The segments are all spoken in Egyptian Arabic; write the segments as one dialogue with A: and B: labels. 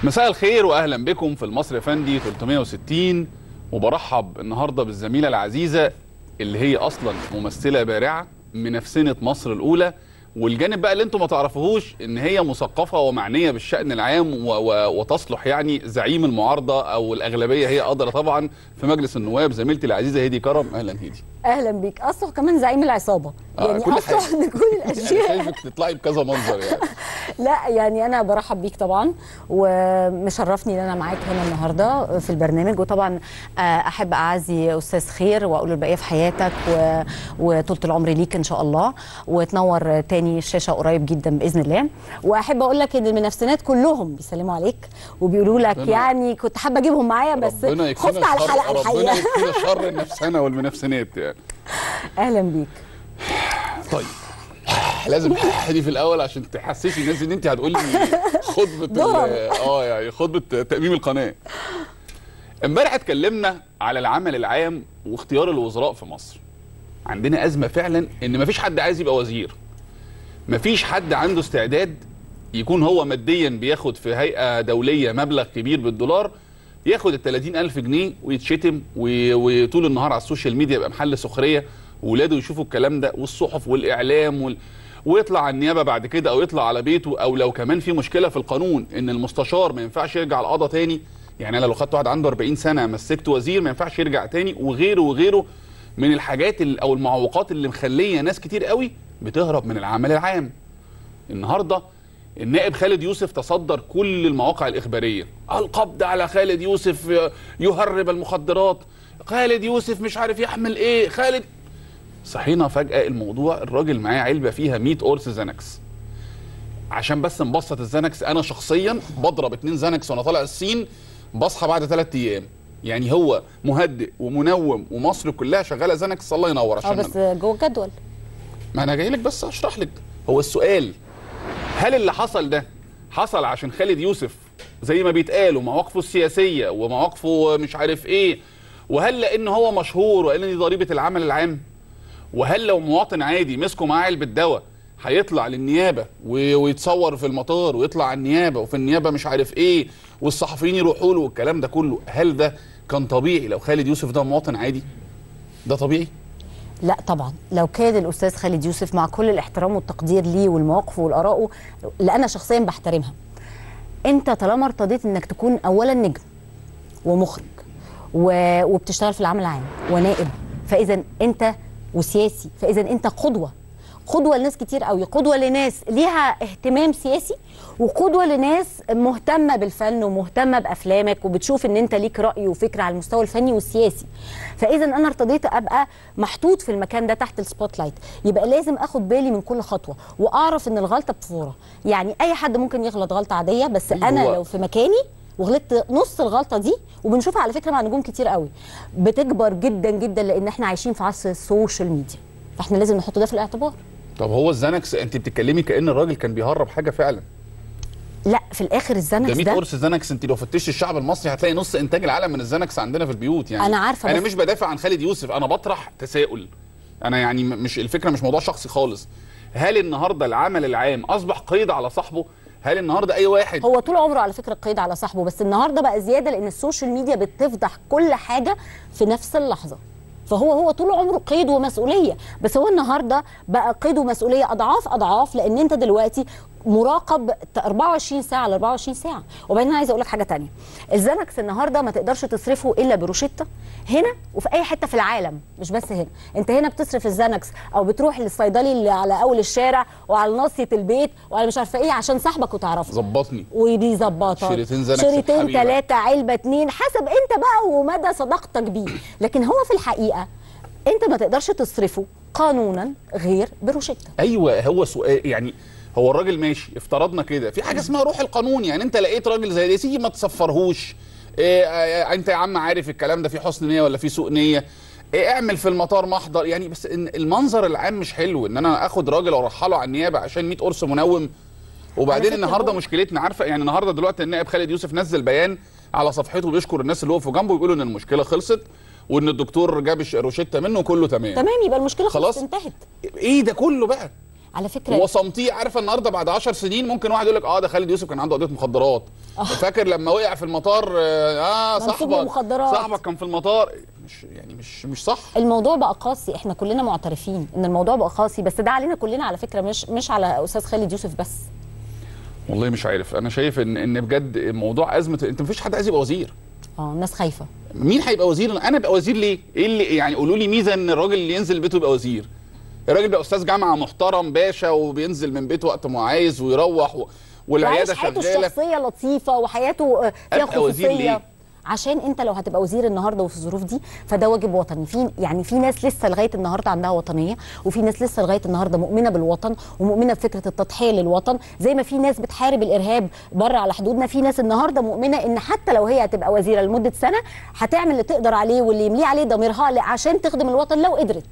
A: مساء الخير واهلا بكم في المصري فندي 360 وبرحب النهارده بالزميله العزيزه اللي هي اصلا ممثله بارعه منافسنه مصر الاولى والجانب بقى اللي انتم ما تعرفوهوش ان هي مثقفه ومعنيه بالشان العام و و وتصلح يعني زعيم المعارضه او الاغلبيه هي قادره طبعا في مجلس النواب زميلتي العزيزه هدي كرم اهلا هدي
B: اهلا بيك اصلح كمان زعيم العصابه
A: آه،
B: يعني
A: كل
B: اصلح
A: حاجة.
B: ان كل
A: انا
B: الاشياء
A: شايفك تطلعي بكذا منظر يعني
B: لا يعني انا برحب بيك طبعا ومشرفني ان انا معاك هنا النهارده في البرنامج وطبعا آه، احب اعزي استاذ خير واقول له البقيه في حياتك و... وطولة العمر ليك ان شاء الله وتنور تاني الشاشه قريب جدا باذن الله واحب اقول لك ان المنافسينات كلهم بيسلموا عليك وبيقولوا لك
A: ربنا-
B: يعني كنت حابه اجيبهم معايا بس
A: ربنا يكفينا
B: خفت على
A: شر-
B: الحلقه
A: ربنا
B: الحقيقه
A: يكفينا شر النفسنه والمنافسينات يعني
B: اهلا بيك
A: طيب لازم دي في الاول عشان تحسسي الناس ان انت هتقولي خطبه ال-
B: ضرب.
A: اه يعني خطبه تاميم القناه امبارح اتكلمنا على العمل العام واختيار الوزراء في مصر عندنا ازمه فعلا ان مفيش حد عايز يبقى وزير مفيش حد عنده استعداد يكون هو ماديا بياخد في هيئه دوليه مبلغ كبير بالدولار ياخد ال 30000 جنيه ويتشتم و- وطول النهار على السوشيال ميديا يبقى محل سخريه وولاده يشوفوا الكلام ده والصحف والاعلام وال... ويطلع على النيابه بعد كده او يطلع على بيته او لو كمان في مشكله في القانون ان المستشار ما ينفعش يرجع القضاء تاني يعني انا لو خدت واحد عنده 40 سنه مسكت وزير ما ينفعش يرجع تاني وغيره وغيره من الحاجات ال- او المعوقات اللي مخليه ناس كتير قوي بتهرب من العمل العام النهارده النائب خالد يوسف تصدر كل المواقع الاخباريه القبض على خالد يوسف يهرب المخدرات خالد يوسف مش عارف يحمل ايه خالد صحينا فجاه الموضوع الراجل معاه علبه فيها 100 قرص زانكس عشان بس نبسط الزانكس انا شخصيا بضرب اتنين زانكس وانا طالع الصين بصحى بعد ثلاث ايام يعني هو مهدئ ومنوم ومصر كلها شغاله زانكس الله ينور
B: اه
A: عشان
B: بس جوه الجدول
A: ما انا جاي لك بس اشرح لك هو السؤال هل اللي حصل ده حصل عشان خالد يوسف زي ما بيتقال ومواقفه السياسيه ومواقفه مش عارف ايه وهل لان هو مشهور وقال ان دي ضريبه العمل العام وهل لو مواطن عادي مسكوا معاه علبه دواء هيطلع للنيابه و- ويتصور في المطار ويطلع على النيابه وفي النيابه مش عارف ايه والصحفيين يروحوا له والكلام ده كله هل ده كان طبيعي لو خالد يوسف ده مواطن عادي ده طبيعي
B: لا طبعا لو كان الاستاذ خالد يوسف مع كل الاحترام والتقدير ليه والمواقف والارائه اللي انا شخصيا بحترمها انت طالما ارتضيت انك تكون اولا نجم ومخرج و... وبتشتغل في العمل العام ونائب فاذا انت وسياسي فاذا انت قدوه قدوه لناس كتير قوي قدوه لناس ليها اهتمام سياسي وقدوه لناس مهتمه بالفن ومهتمه بافلامك وبتشوف ان انت ليك راي وفكر على المستوى الفني والسياسي فاذا انا ارتضيت ابقى محطوط في المكان ده تحت السبوت لايت يبقى لازم اخد بالي من كل خطوه واعرف ان الغلطه بفوره يعني اي حد ممكن يغلط غلطه عاديه بس
A: أيوة.
B: انا لو في مكاني وغلطت نص الغلطه دي وبنشوفها على فكره مع نجوم كتير قوي بتكبر جدا جدا لان احنا عايشين في عصر السوشيال ميديا فاحنا لازم نحط ده في الاعتبار
A: طب هو الزانكس انت بتتكلمي كان الراجل كان بيهرب حاجه فعلا
B: لا في الاخر
A: ده
B: الزنكس
A: 100
B: ده
A: قرص زانكس انت لو فتشت الشعب المصري هتلاقي نص انتاج العالم من الزانكس عندنا في البيوت يعني
B: أنا عارفة
A: انا
B: بس-
A: مش بدافع عن خالد يوسف انا بطرح تساؤل انا يعني م- مش الفكره مش موضوع شخصي خالص هل النهارده العمل العام اصبح قيد على صاحبه هل النهارده اي واحد
B: هو طول عمره على فكره قيد على صاحبه بس النهارده بقى زياده لان السوشيال ميديا بتفضح كل حاجه في نفس اللحظه فهو هو طول عمره قيد ومسؤوليه بس هو النهارده بقى قيد ومسؤوليه اضعاف اضعاف لان انت دلوقتي مراقب 24 ساعه على 24 ساعه وبعدين انا عايزه اقول لك حاجه تانية الزنكس النهارده ما تقدرش تصرفه الا بروشته هنا وفي اي حته في العالم مش بس هنا انت هنا بتصرف الزنكس او بتروح للصيدلي اللي على اول الشارع وعلى ناصيه البيت وعلى مش عارفه ايه عشان صاحبك وتعرفه
A: ظبطني
B: وبيظبطك
A: شريطين زنكس
B: شريطين
A: الحبيبة.
B: ثلاثة علبة اتنين حسب انت بقى ومدى صداقتك بيه لكن هو في الحقيقة انت ما تقدرش تصرفه قانونا غير بروشته
A: ايوه هو سؤال يعني هو الراجل ماشي افترضنا كده في حاجه اسمها روح القانون يعني انت لقيت راجل زي ده يا سيدي ما تصفرهوش إيه آه، انت يا عم عارف الكلام ده في حسن نيه ولا في سوء نيه إيه اعمل في المطار محضر يعني بس إن المنظر العام مش حلو ان انا اخد راجل وارحله على النيابه عشان 100 قرص منوم وبعدين
B: على فكرة
A: النهارده
B: هو-
A: مشكلتنا عارفه يعني النهارده دلوقتي النائب خالد يوسف نزل بيان على صفحته بيشكر الناس اللي وقفوا جنبه ويقولوا ان المشكله خلصت وان الدكتور جاب الش- روشته منه وكله تمام
B: تمام يبقى المشكلة خلاص
A: خلاص.
B: انتهت
A: ايه ده كله بقى
B: على فكره
A: وصمتيه عارفه النهارده بعد 10 سنين ممكن واحد يقول لك اه ده خالد يوسف كان عنده قضيه مخدرات فاكر لما وقع في المطار اه
B: منسوب
A: صاحبك
B: للمخدرات.
A: صاحبك كان في المطار مش يعني مش مش صح
B: الموضوع بقى قاسي احنا كلنا معترفين ان الموضوع بقى قاسي بس ده علينا كلنا على فكره مش مش على استاذ خالد يوسف بس
A: والله مش عارف انا شايف ان ان بجد موضوع ازمه انت مفيش حد عايز يبقى وزير
B: اه الناس خايفه
A: مين هيبقى وزير انا ابقى وزير ليه ايه اللي يعني قولوا لي ميزه ان الراجل اللي ينزل بيته يبقى وزير الراجل بقى استاذ جامعه محترم باشا وبينزل من بيته وقت ما عايز ويروح و... والعياده
B: وعايش حياته
A: شغاله
B: الشخصيه لطيفه وحياته آه، فيها
A: أبقى وزير
B: خصوصيه
A: ليه؟
B: عشان انت لو هتبقى وزير النهارده وفي الظروف دي فده واجب وطني في يعني في ناس لسه لغايه النهارده عندها وطنيه وفي ناس لسه لغايه النهارده مؤمنه بالوطن ومؤمنه بفكره التضحيه للوطن زي ما في ناس بتحارب الارهاب بره على حدودنا في ناس النهارده مؤمنه ان حتى لو هي هتبقى وزيره لمده سنه هتعمل اللي تقدر عليه واللي يمليه عليه ضميرها عشان تخدم الوطن لو قدرت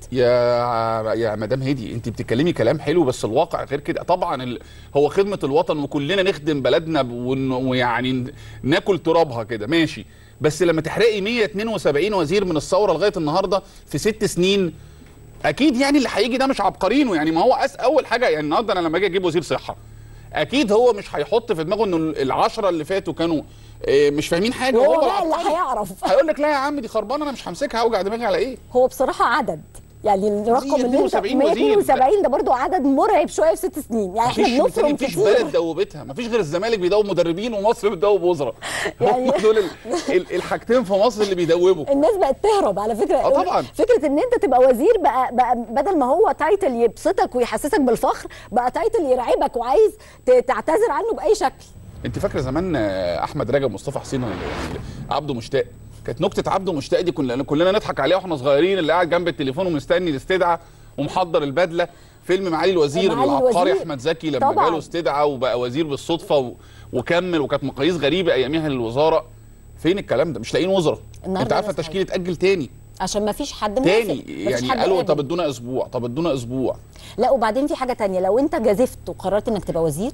A: يا يا مدام هدي انت بتتكلمي كلام حلو بس الواقع غير كده طبعا ال... هو خدمه الوطن وكلنا نخدم بلدنا ب- ون- ويعني ناكل ترابها كده ماشي بس لما تحرقي 172 وزير من الثوره لغايه النهارده في ست سنين اكيد يعني اللي هيجي ده مش عبقرينه يعني ما هو أس اول حاجه يعني النهارده انا لما اجي اجيب وزير صحه اكيد هو مش هيحط في دماغه انه العشره اللي فاتوا كانوا آه، مش فاهمين حاجه
B: وهو
A: وهو
B: بقى اللي
A: العبقري.
B: هيعرف
A: هيقول لك لا يا عم دي خربانه انا مش همسكها اوجع دماغي على ايه
B: هو بصراحه عدد يعني الرقم اللي انت
A: 172 وزير.
B: 172 ده برضو عدد مرعب شويه في ست سنين يعني احنا
A: مفيش
B: بنفرم
A: مفيش
B: كتير
A: بلد دوبتها مفيش غير الزمالك بيدوب مدربين ومصر بتدوب وزراء
B: يعني-
A: هم دول ال- ال- الحاجتين في مصر اللي بيدوبوا
B: الناس بقت تهرب على فكره
A: آه طبعاً.
B: فكره ان انت تبقى وزير بقى, بقى بدل ما هو تايتل يبسطك ويحسسك بالفخر بقى تايتل يرعبك وعايز ت- تعتذر عنه باي شكل
A: انت فاكره زمان آه، احمد رجب مصطفى حسين ولا- ولا عبده مشتاق كانت نكته عبده مشتاق دي كلنا كلنا نضحك عليها واحنا صغيرين اللي قاعد جنب التليفون ومستني الاستدعاء ومحضر البدله فيلم معالي الوزير
B: معالي
A: العبقري
B: الوزير.
A: احمد زكي لما
B: طبعاً.
A: جاله استدعاء وبقى وزير بالصدفه و... وكمل وكانت مقاييس غريبه اياميها للوزاره فين الكلام ده مش لاقيين وزراء
B: النهاردة
A: انت عارفه
B: الناس
A: التشكيل اتاجل تاني
B: عشان ما فيش حد موافق
A: تاني
B: مفيش
A: يعني
B: حد
A: قالوا
B: قابل.
A: طب ادونا اسبوع طب ادونا اسبوع
B: لا وبعدين في حاجه تانية لو انت جازفت وقررت انك تبقى وزير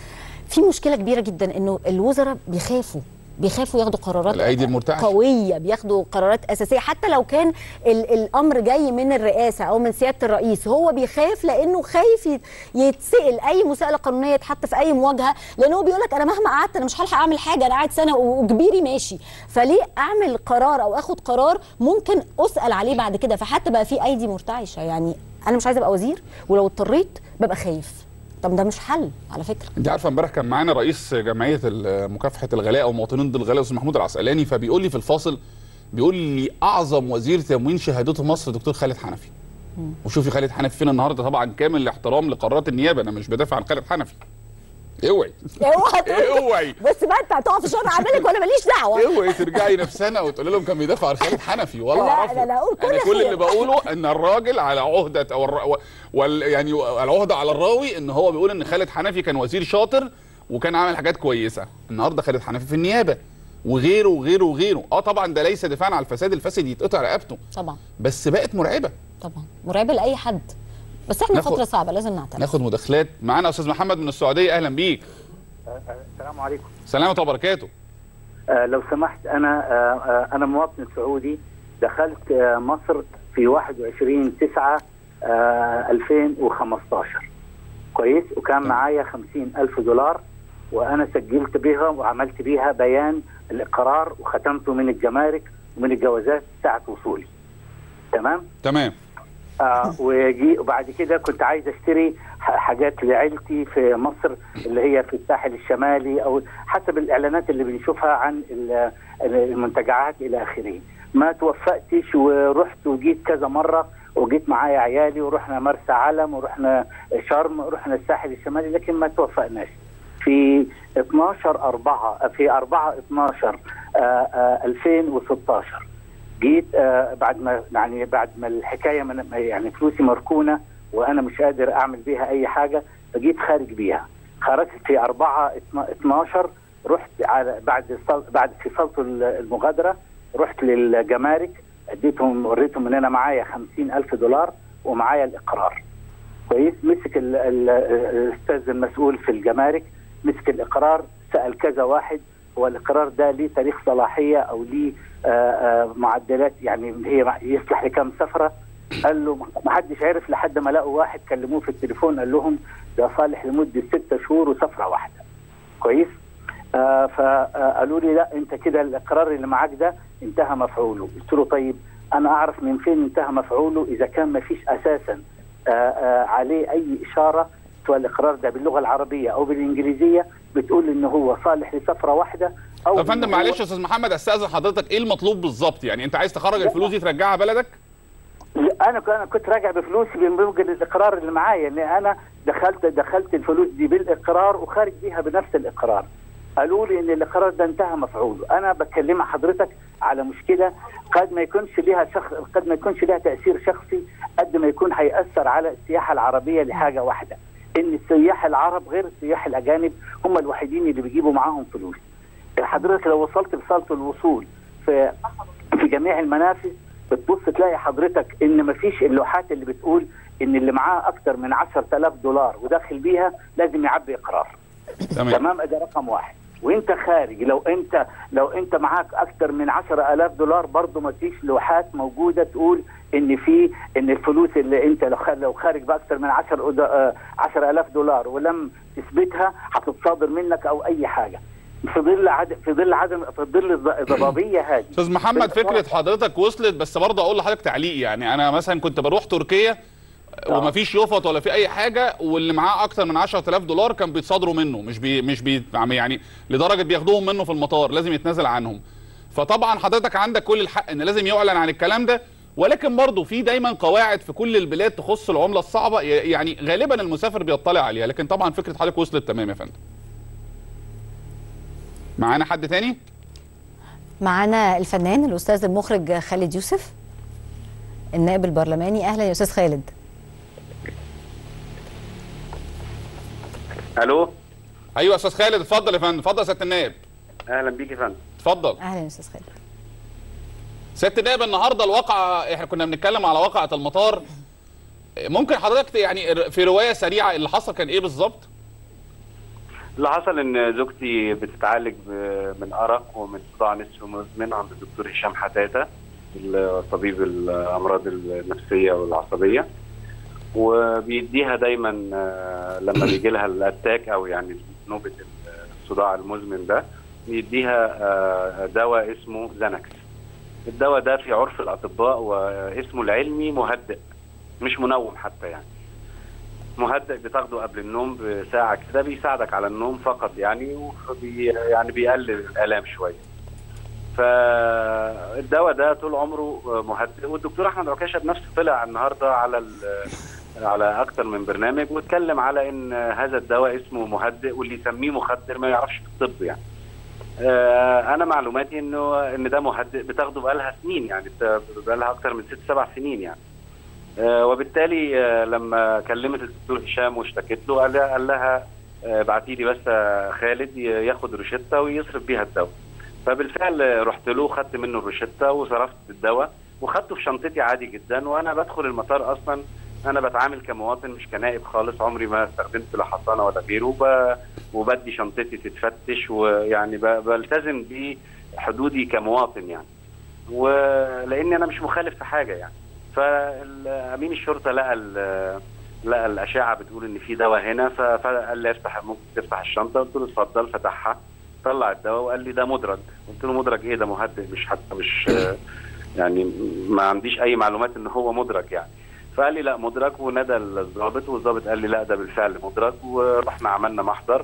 B: في مشكله كبيره جدا انه الوزراء بيخافوا بيخافوا ياخدوا قرارات
A: الأيدي المرتعشة.
B: قويه بياخدوا قرارات اساسيه حتى لو كان ال الامر جاي من الرئاسه او من سياده الرئيس هو بيخاف لانه خايف يت- يتسال اي مساءله قانونيه يتحط في اي مواجهه لان هو بيقول لك انا مهما قعدت انا مش هلحق اعمل حاجه انا قاعد سنه و- وكبيري ماشي فليه اعمل قرار او اخد قرار ممكن اسال عليه بعد كده فحتى بقى في ايدي مرتعشه يعني انا مش عايزه ابقى وزير ولو اضطريت ببقى خايف طب ده مش حل على فكره
A: انت عارفه امبارح كان معانا رئيس جمعيه ال- مكافحه الغلاء او مواطنين ضد الغلاء الاستاذ محمود العسقلاني فبيقول لي في الفاصل بيقول لي اعظم وزير تموين شهادته مصر دكتور خالد حنفي وشوفي خالد حنفي فين النهارده طبعا كامل الاحترام لقرارات النيابه انا مش بدافع عن خالد حنفي اوعي
B: اوعى تقول-
A: اوعي
B: بص بقى انت هتقف في شهر اعمالك وانا ماليش دعوه
A: اوعي ترجعي نفسنا وتقولي لهم كان بيدافع عن خالد حنفي ولا
B: لا،
A: اعرفه
B: لا، لا، قول كل
A: انا كل
B: خير.
A: اللي بقوله ان الراجل على عهده او الر... وال... يعني العهده على الراوي ان هو بيقول ان خالد حنفي كان وزير شاطر وكان عامل حاجات كويسه النهارده خالد حنفي في النيابه وغيره وغيره وغيره اه طبعا ده ليس دفاعا عن الفساد الفاسد يتقطع رقبته
B: طبعا
A: بس بقت مرعبه
B: طبعا مرعبه لاي حد بس احنا
A: ناخد-
B: فتره صعبه لازم نعترف
A: ناخد مداخلات معانا استاذ محمد من السعوديه اهلا بيك
C: السلام عليكم
A: سلامة وبركاته
C: آه لو سمحت انا آه آه انا مواطن سعودي دخلت آه مصر في 21 9 آه 2015 كويس وكان
A: تمام.
C: معايا 50 ألف دولار وأنا سجلت بها وعملت بها بيان الإقرار وختمته من الجمارك ومن الجوازات ساعة وصولي تمام
A: تمام
C: آه وجي وبعد كده كنت عايز اشتري ح- حاجات لعيلتي في مصر اللي هي في الساحل الشمالي او حسب الاعلانات اللي بنشوفها عن ال- المنتجعات الى اخره ما توفقتش ورحت وجيت كذا مره وجيت معايا عيالي ورحنا مرسى علم ورحنا شرم ورحنا الساحل الشمالي لكن ما توفقناش في 12 4 في 4 12 آه، آه، 2016 جيت آه بعد ما يعني بعد ما الحكايه من يعني فلوسي مركونه وانا مش قادر اعمل بيها اي حاجه فجيت خارج بيها خرجت في 4 12 رحت على بعد صل بعد في صلاه المغادره رحت للجمارك اديتهم وريتهم ان انا معايا 50 الف دولار ومعايا الاقرار كويس مسك ال- ال- الاستاذ المسؤول في الجمارك مسك الاقرار سال كذا واحد هو الاقرار ده ليه تاريخ صلاحيه او ليه آه، آه، معدلات يعني هي مع- يصلح لكم سفره قال له ما حدش عرف لحد ما لقوا واحد كلموه في التليفون قال لهم ده صالح لمده ستة شهور وسفره واحده كويس آه فقالوا لي لا انت كده الاقرار اللي معاك ده انتهى مفعوله قلت له طيب انا اعرف من فين انتهى مفعوله اذا كان ما فيش اساسا آه آه عليه اي اشاره سواء الاقرار ده باللغه العربيه او بالانجليزيه بتقول ان هو صالح لسفره واحده او
A: طب يا
C: إن
A: فندم
C: هو-
A: معلش يا استاذ محمد استاذن حضرتك ايه المطلوب بالظبط يعني انت عايز تخرج الفلوس دي ترجعها بلدك
C: انا ك- انا كنت راجع بفلوسي بموجب الاقرار اللي معايا ان انا دخلت دخلت الفلوس دي بالاقرار وخارج بيها بنفس الاقرار قالوا لي ان الاقرار ده انتهى مفعوله انا بكلم حضرتك على مشكله قد ما يكونش ليها شخص قد ما يكونش لها تاثير شخصي قد ما يكون هياثر على السياحه العربيه لحاجه واحده ان السياح العرب غير السياح الاجانب هم الوحيدين اللي بيجيبوا معاهم فلوس حضرتك لو وصلت بصاله الوصول في في جميع المنافذ بتبص تلاقي حضرتك ان مفيش اللوحات اللي بتقول ان اللي معاه اكتر من 10000 دولار وداخل بيها لازم يعبي اقرار
A: تمام
C: تمام ده رقم واحد وانت خارج لو انت لو انت معاك اكتر من 10000 دولار برضه ما فيش لوحات موجوده تقول ان في ان الفلوس اللي انت لو خ- لو خارج باكتر من 10 أد- آه، 10000 دولار ولم تثبتها هتتصادر منك او اي حاجه في ظل عدم في ظل عدم في ظل الض- الضبابيه هذه
A: استاذ محمد
C: بالإقرار.
A: فكره حضرتك وصلت بس برضه اقول لحضرتك تعليق يعني انا مثلا كنت بروح تركيا ومفيش يفط ولا في اي حاجه واللي معاه اكتر من 10000 دولار كان بيتصادروا منه مش بي مش بي يعني لدرجه بياخدوهم منه في المطار لازم يتنازل عنهم فطبعا حضرتك عندك كل الحق ان لازم يعلن عن الكلام ده ولكن برضه في دايما قواعد في كل البلاد تخص العمله الصعبه ي- يعني غالبا المسافر بيطلع عليها لكن طبعا فكره حضرتك وصلت تمام يا فندم معانا حد تاني
B: معانا الفنان الاستاذ المخرج خالد يوسف النائب البرلماني اهلا يا استاذ خالد
D: الو
A: ايوه يا استاذ خالد اتفضل يا فندم اتفضل يا سياده النائب
D: اهلا بيك يا فندم
A: اتفضل
B: اهلا يا استاذ خالد
A: سياده النائب النهارده الواقعه احنا كنا بنتكلم على واقعه المطار ممكن حضرتك يعني في روايه سريعه اللي حصل كان ايه بالظبط
D: اللي حصل ان زوجتي بتتعالج ب- من ارق ومن صداع نصف مزمن عند الدكتور هشام حتاته طبيب الامراض النفسيه والعصبيه وبيديها دايما آه، لما بيجي لها الاتاك او يعني نوبه الصداع المزمن ده بيديها آه، دواء اسمه زانكس الدواء ده في عرف الاطباء واسمه العلمي مهدئ مش منوم حتى يعني مهدئ بتاخده قبل النوم بساعة كده بيساعدك على النوم فقط يعني وبي يعني بيقلل الآلام شوية. فالدواء ده طول عمره مهدئ والدكتور احمد عكاشه بنفسه طلع النهارده على ال- على اكتر من برنامج واتكلم على ان هذا الدواء اسمه مهدئ واللي يسميه مخدر ما يعرفش في الطب يعني. آه، انا معلوماتي انه ان ده مهدئ بتاخده بقالها سنين يعني بقالها اكتر من ست سبع سنين يعني. آه، وبالتالي آه، لما كلمت الدكتور هشام واشتكت له قال لها, قال لها ابعتي لي بس يا خالد ي- ياخد روشته ويصرف بيها الدواء فبالفعل آه، رحت له خدت منه الروشته وصرفت الدواء وخدته في شنطتي عادي جدا وانا بدخل المطار اصلا انا بتعامل كمواطن مش كنائب خالص عمري ما استخدمت لا حصانه ولا غيره وب... وبدي شنطتي تتفتش ويعني ب... بلتزم بحدودي كمواطن يعني ولاني انا مش مخالف في حاجه يعني فامين الشرطه لقى ال- لقى الاشعه بتقول ان في دواء هنا ف- فقال لي افتح ممكن تفتح الشنطه قلت له اتفضل فتحها طلع الدواء وقال لي ده مدرج قلت له مدرج ايه ده مهدئ مش حتى مش يعني ما عنديش اي معلومات ان هو مدرج يعني فقال لي لا مدرج ونادى الضابط والضابط قال لي لا ده بالفعل مدرج ورحنا عملنا محضر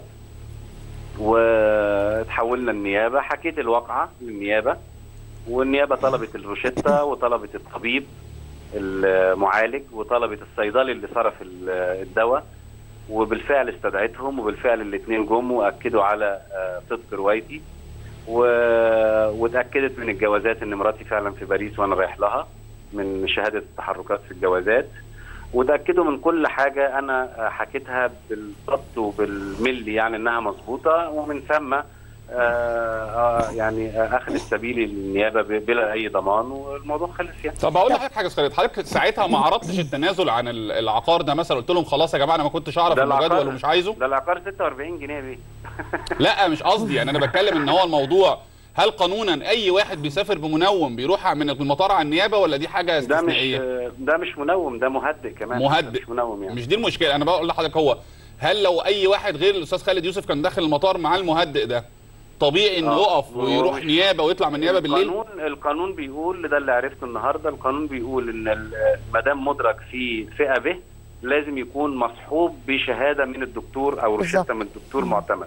D: وتحولنا النيابه حكيت الواقعه للنيابه والنيابه طلبت الروشته وطلبت الطبيب المعالج وطلبت الصيدلي اللي صرف ال- الدواء وبالفعل استدعيتهم وبالفعل الاثنين جم واكدوا على آه، صدق روايتي و... واتاكدت من الجوازات ان مراتي فعلا في باريس وانا رايح لها من شهاده التحركات في الجوازات وتاكدوا من كل حاجه انا آه، حكيتها بالضبط وبالملي يعني انها مظبوطه ومن ثم آه، آه، يعني آه، اخذ السبيل للنيابه ب- بلا اي ضمان والموضوع خلص يعني
A: طب اقول لحضرتك حاجه خالد حضرتك ساعتها ما عرضتش التنازل عن ال- العقار ده مثلا قلت لهم خلاص يا جماعه انا ما كنتش اعرف
D: ده
A: انه
D: العقار-
A: جدول ومش عايزه
D: ده العقار 46 جنيه بيه
A: لا مش قصدي يعني انا بتكلم ان هو الموضوع هل قانونا اي واحد بيسافر بمنوم بيروح من المطار على النيابه ولا دي حاجه
D: ده مش
A: استثنائيه
D: ده مش منوم ده مهدئ كمان
A: مهدئ.
D: مش منوم يعني
A: مش دي المشكله انا بقول لحضرتك هو هل لو اي واحد غير الاستاذ خالد يوسف كان داخل المطار مع المهدئ ده طبيعي انه
D: آه.
A: يقف ويروح
D: ومش-
A: نيابه ويطلع من النيابه بالليل
D: القانون القانون بيقول ده اللي عرفته النهارده القانون بيقول ان ال- ما دام مدرك في فئه ب لازم يكون مصحوب بشهاده من الدكتور او
B: بالظبط.
D: روشته من الدكتور معتمد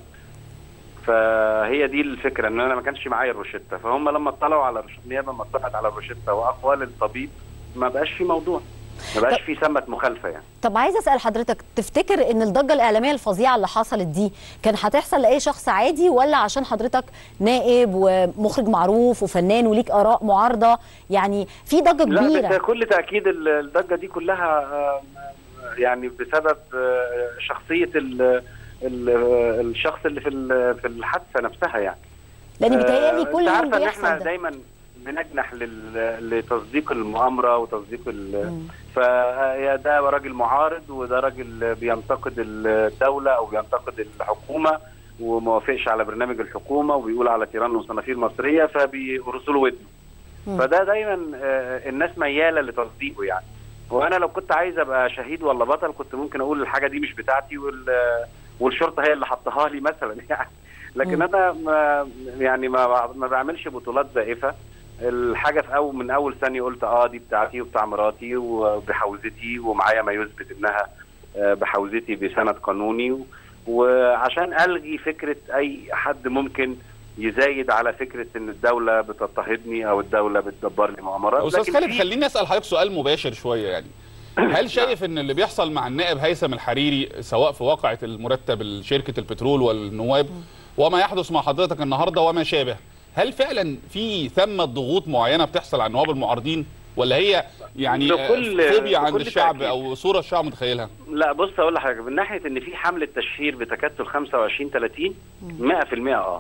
D: فهي دي الفكره ان انا ما كانش معايا الروشته فهم لما اطلعوا على الروش- النيابه لما اطلعت على الروشته واقوال الطبيب ما بقاش في موضوع ما بقاش في سمه مخالفه يعني
B: طب عايزه اسال حضرتك تفتكر ان الضجه الاعلاميه الفظيعه اللي حصلت دي كان هتحصل لاي شخص عادي ولا عشان حضرتك نائب ومخرج معروف وفنان وليك اراء معارضه يعني في ضجه
D: لا
B: كبيره
D: بكل تاكيد ال- الضجه دي كلها آه، يعني بسبب آه، شخصيه ال ال الشخص اللي في ال- في الحادثه نفسها يعني
B: لان بيتهيألي
D: آه،
B: كل
D: انت
B: يوم
D: عارفه ان
B: بيحصل
D: احنا
B: ده
D: دايما بنجنح لل- لتصديق المؤامره وتصديق ال
B: مم.
D: فده ده راجل معارض وده راجل بينتقد الدوله او بينتقد الحكومه وما وافقش على برنامج الحكومه وبيقول على تيران وصنافير مصريه فبيرسلوا له ودنه
B: مم.
D: فده دايما آه، الناس مياله لتصديقه يعني وانا لو كنت عايز ابقى شهيد ولا بطل كنت ممكن اقول الحاجه دي مش بتاعتي وال والشرطه هي اللي حطها لي مثلا يعني لكن
B: مم.
D: انا ما يعني ما ما بعملش بطولات زائفه الحاجه في اول من اول ثانيه قلت اه دي بتاعتي وبتاع مراتي وبحوزتي ومعايا ما يثبت انها آه، بحوزتي بسند قانوني و- وعشان الغي فكره اي حد ممكن يزايد على فكره ان الدوله بتضطهدني او الدوله بتدبر لي مؤامرات
A: استاذ
D: لكن
A: خالد
D: في-
A: خليني اسال حضرتك سؤال مباشر شويه يعني هل شايف ان اللي بيحصل مع النائب هيثم الحريري سواء في واقعه المرتب شركه البترول والنواب وما يحدث مع حضرتك النهارده وما شابه هل فعلا في ثمه ضغوط معينه بتحصل على النواب المعارضين ولا هي يعني
D: بكل-
A: آه، فوبيا عند
D: بكل
A: الشعب
D: تأكيد.
A: او صوره الشعب متخيلها
D: لا بص اقول لحضرتك من ناحيه ان في حمله تشهير بتكتل 25 30 100% اه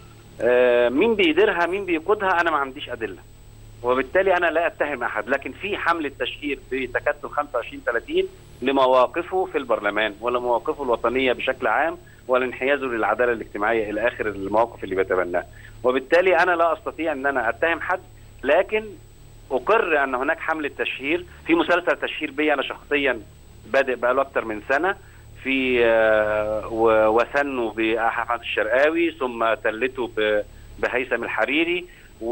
D: آه، مين بيديرها مين بيقودها انا ما عنديش ادله وبالتالي انا لا اتهم احد لكن في حمله تشهير بتكتل 25 30 لمواقفه في البرلمان ولا مواقفه الوطنيه بشكل عام ولا انحيازه للعداله الاجتماعيه الى اخر المواقف اللي بيتبناها وبالتالي انا لا استطيع ان انا اتهم حد لكن اقر ان هناك حمله تشهير في مسلسل تشهير بي انا شخصيا بادئ بقاله اكتر من سنه في آه، و- وثنه باحمد الشرقاوي ثم تلته ب- بهيثم الحريري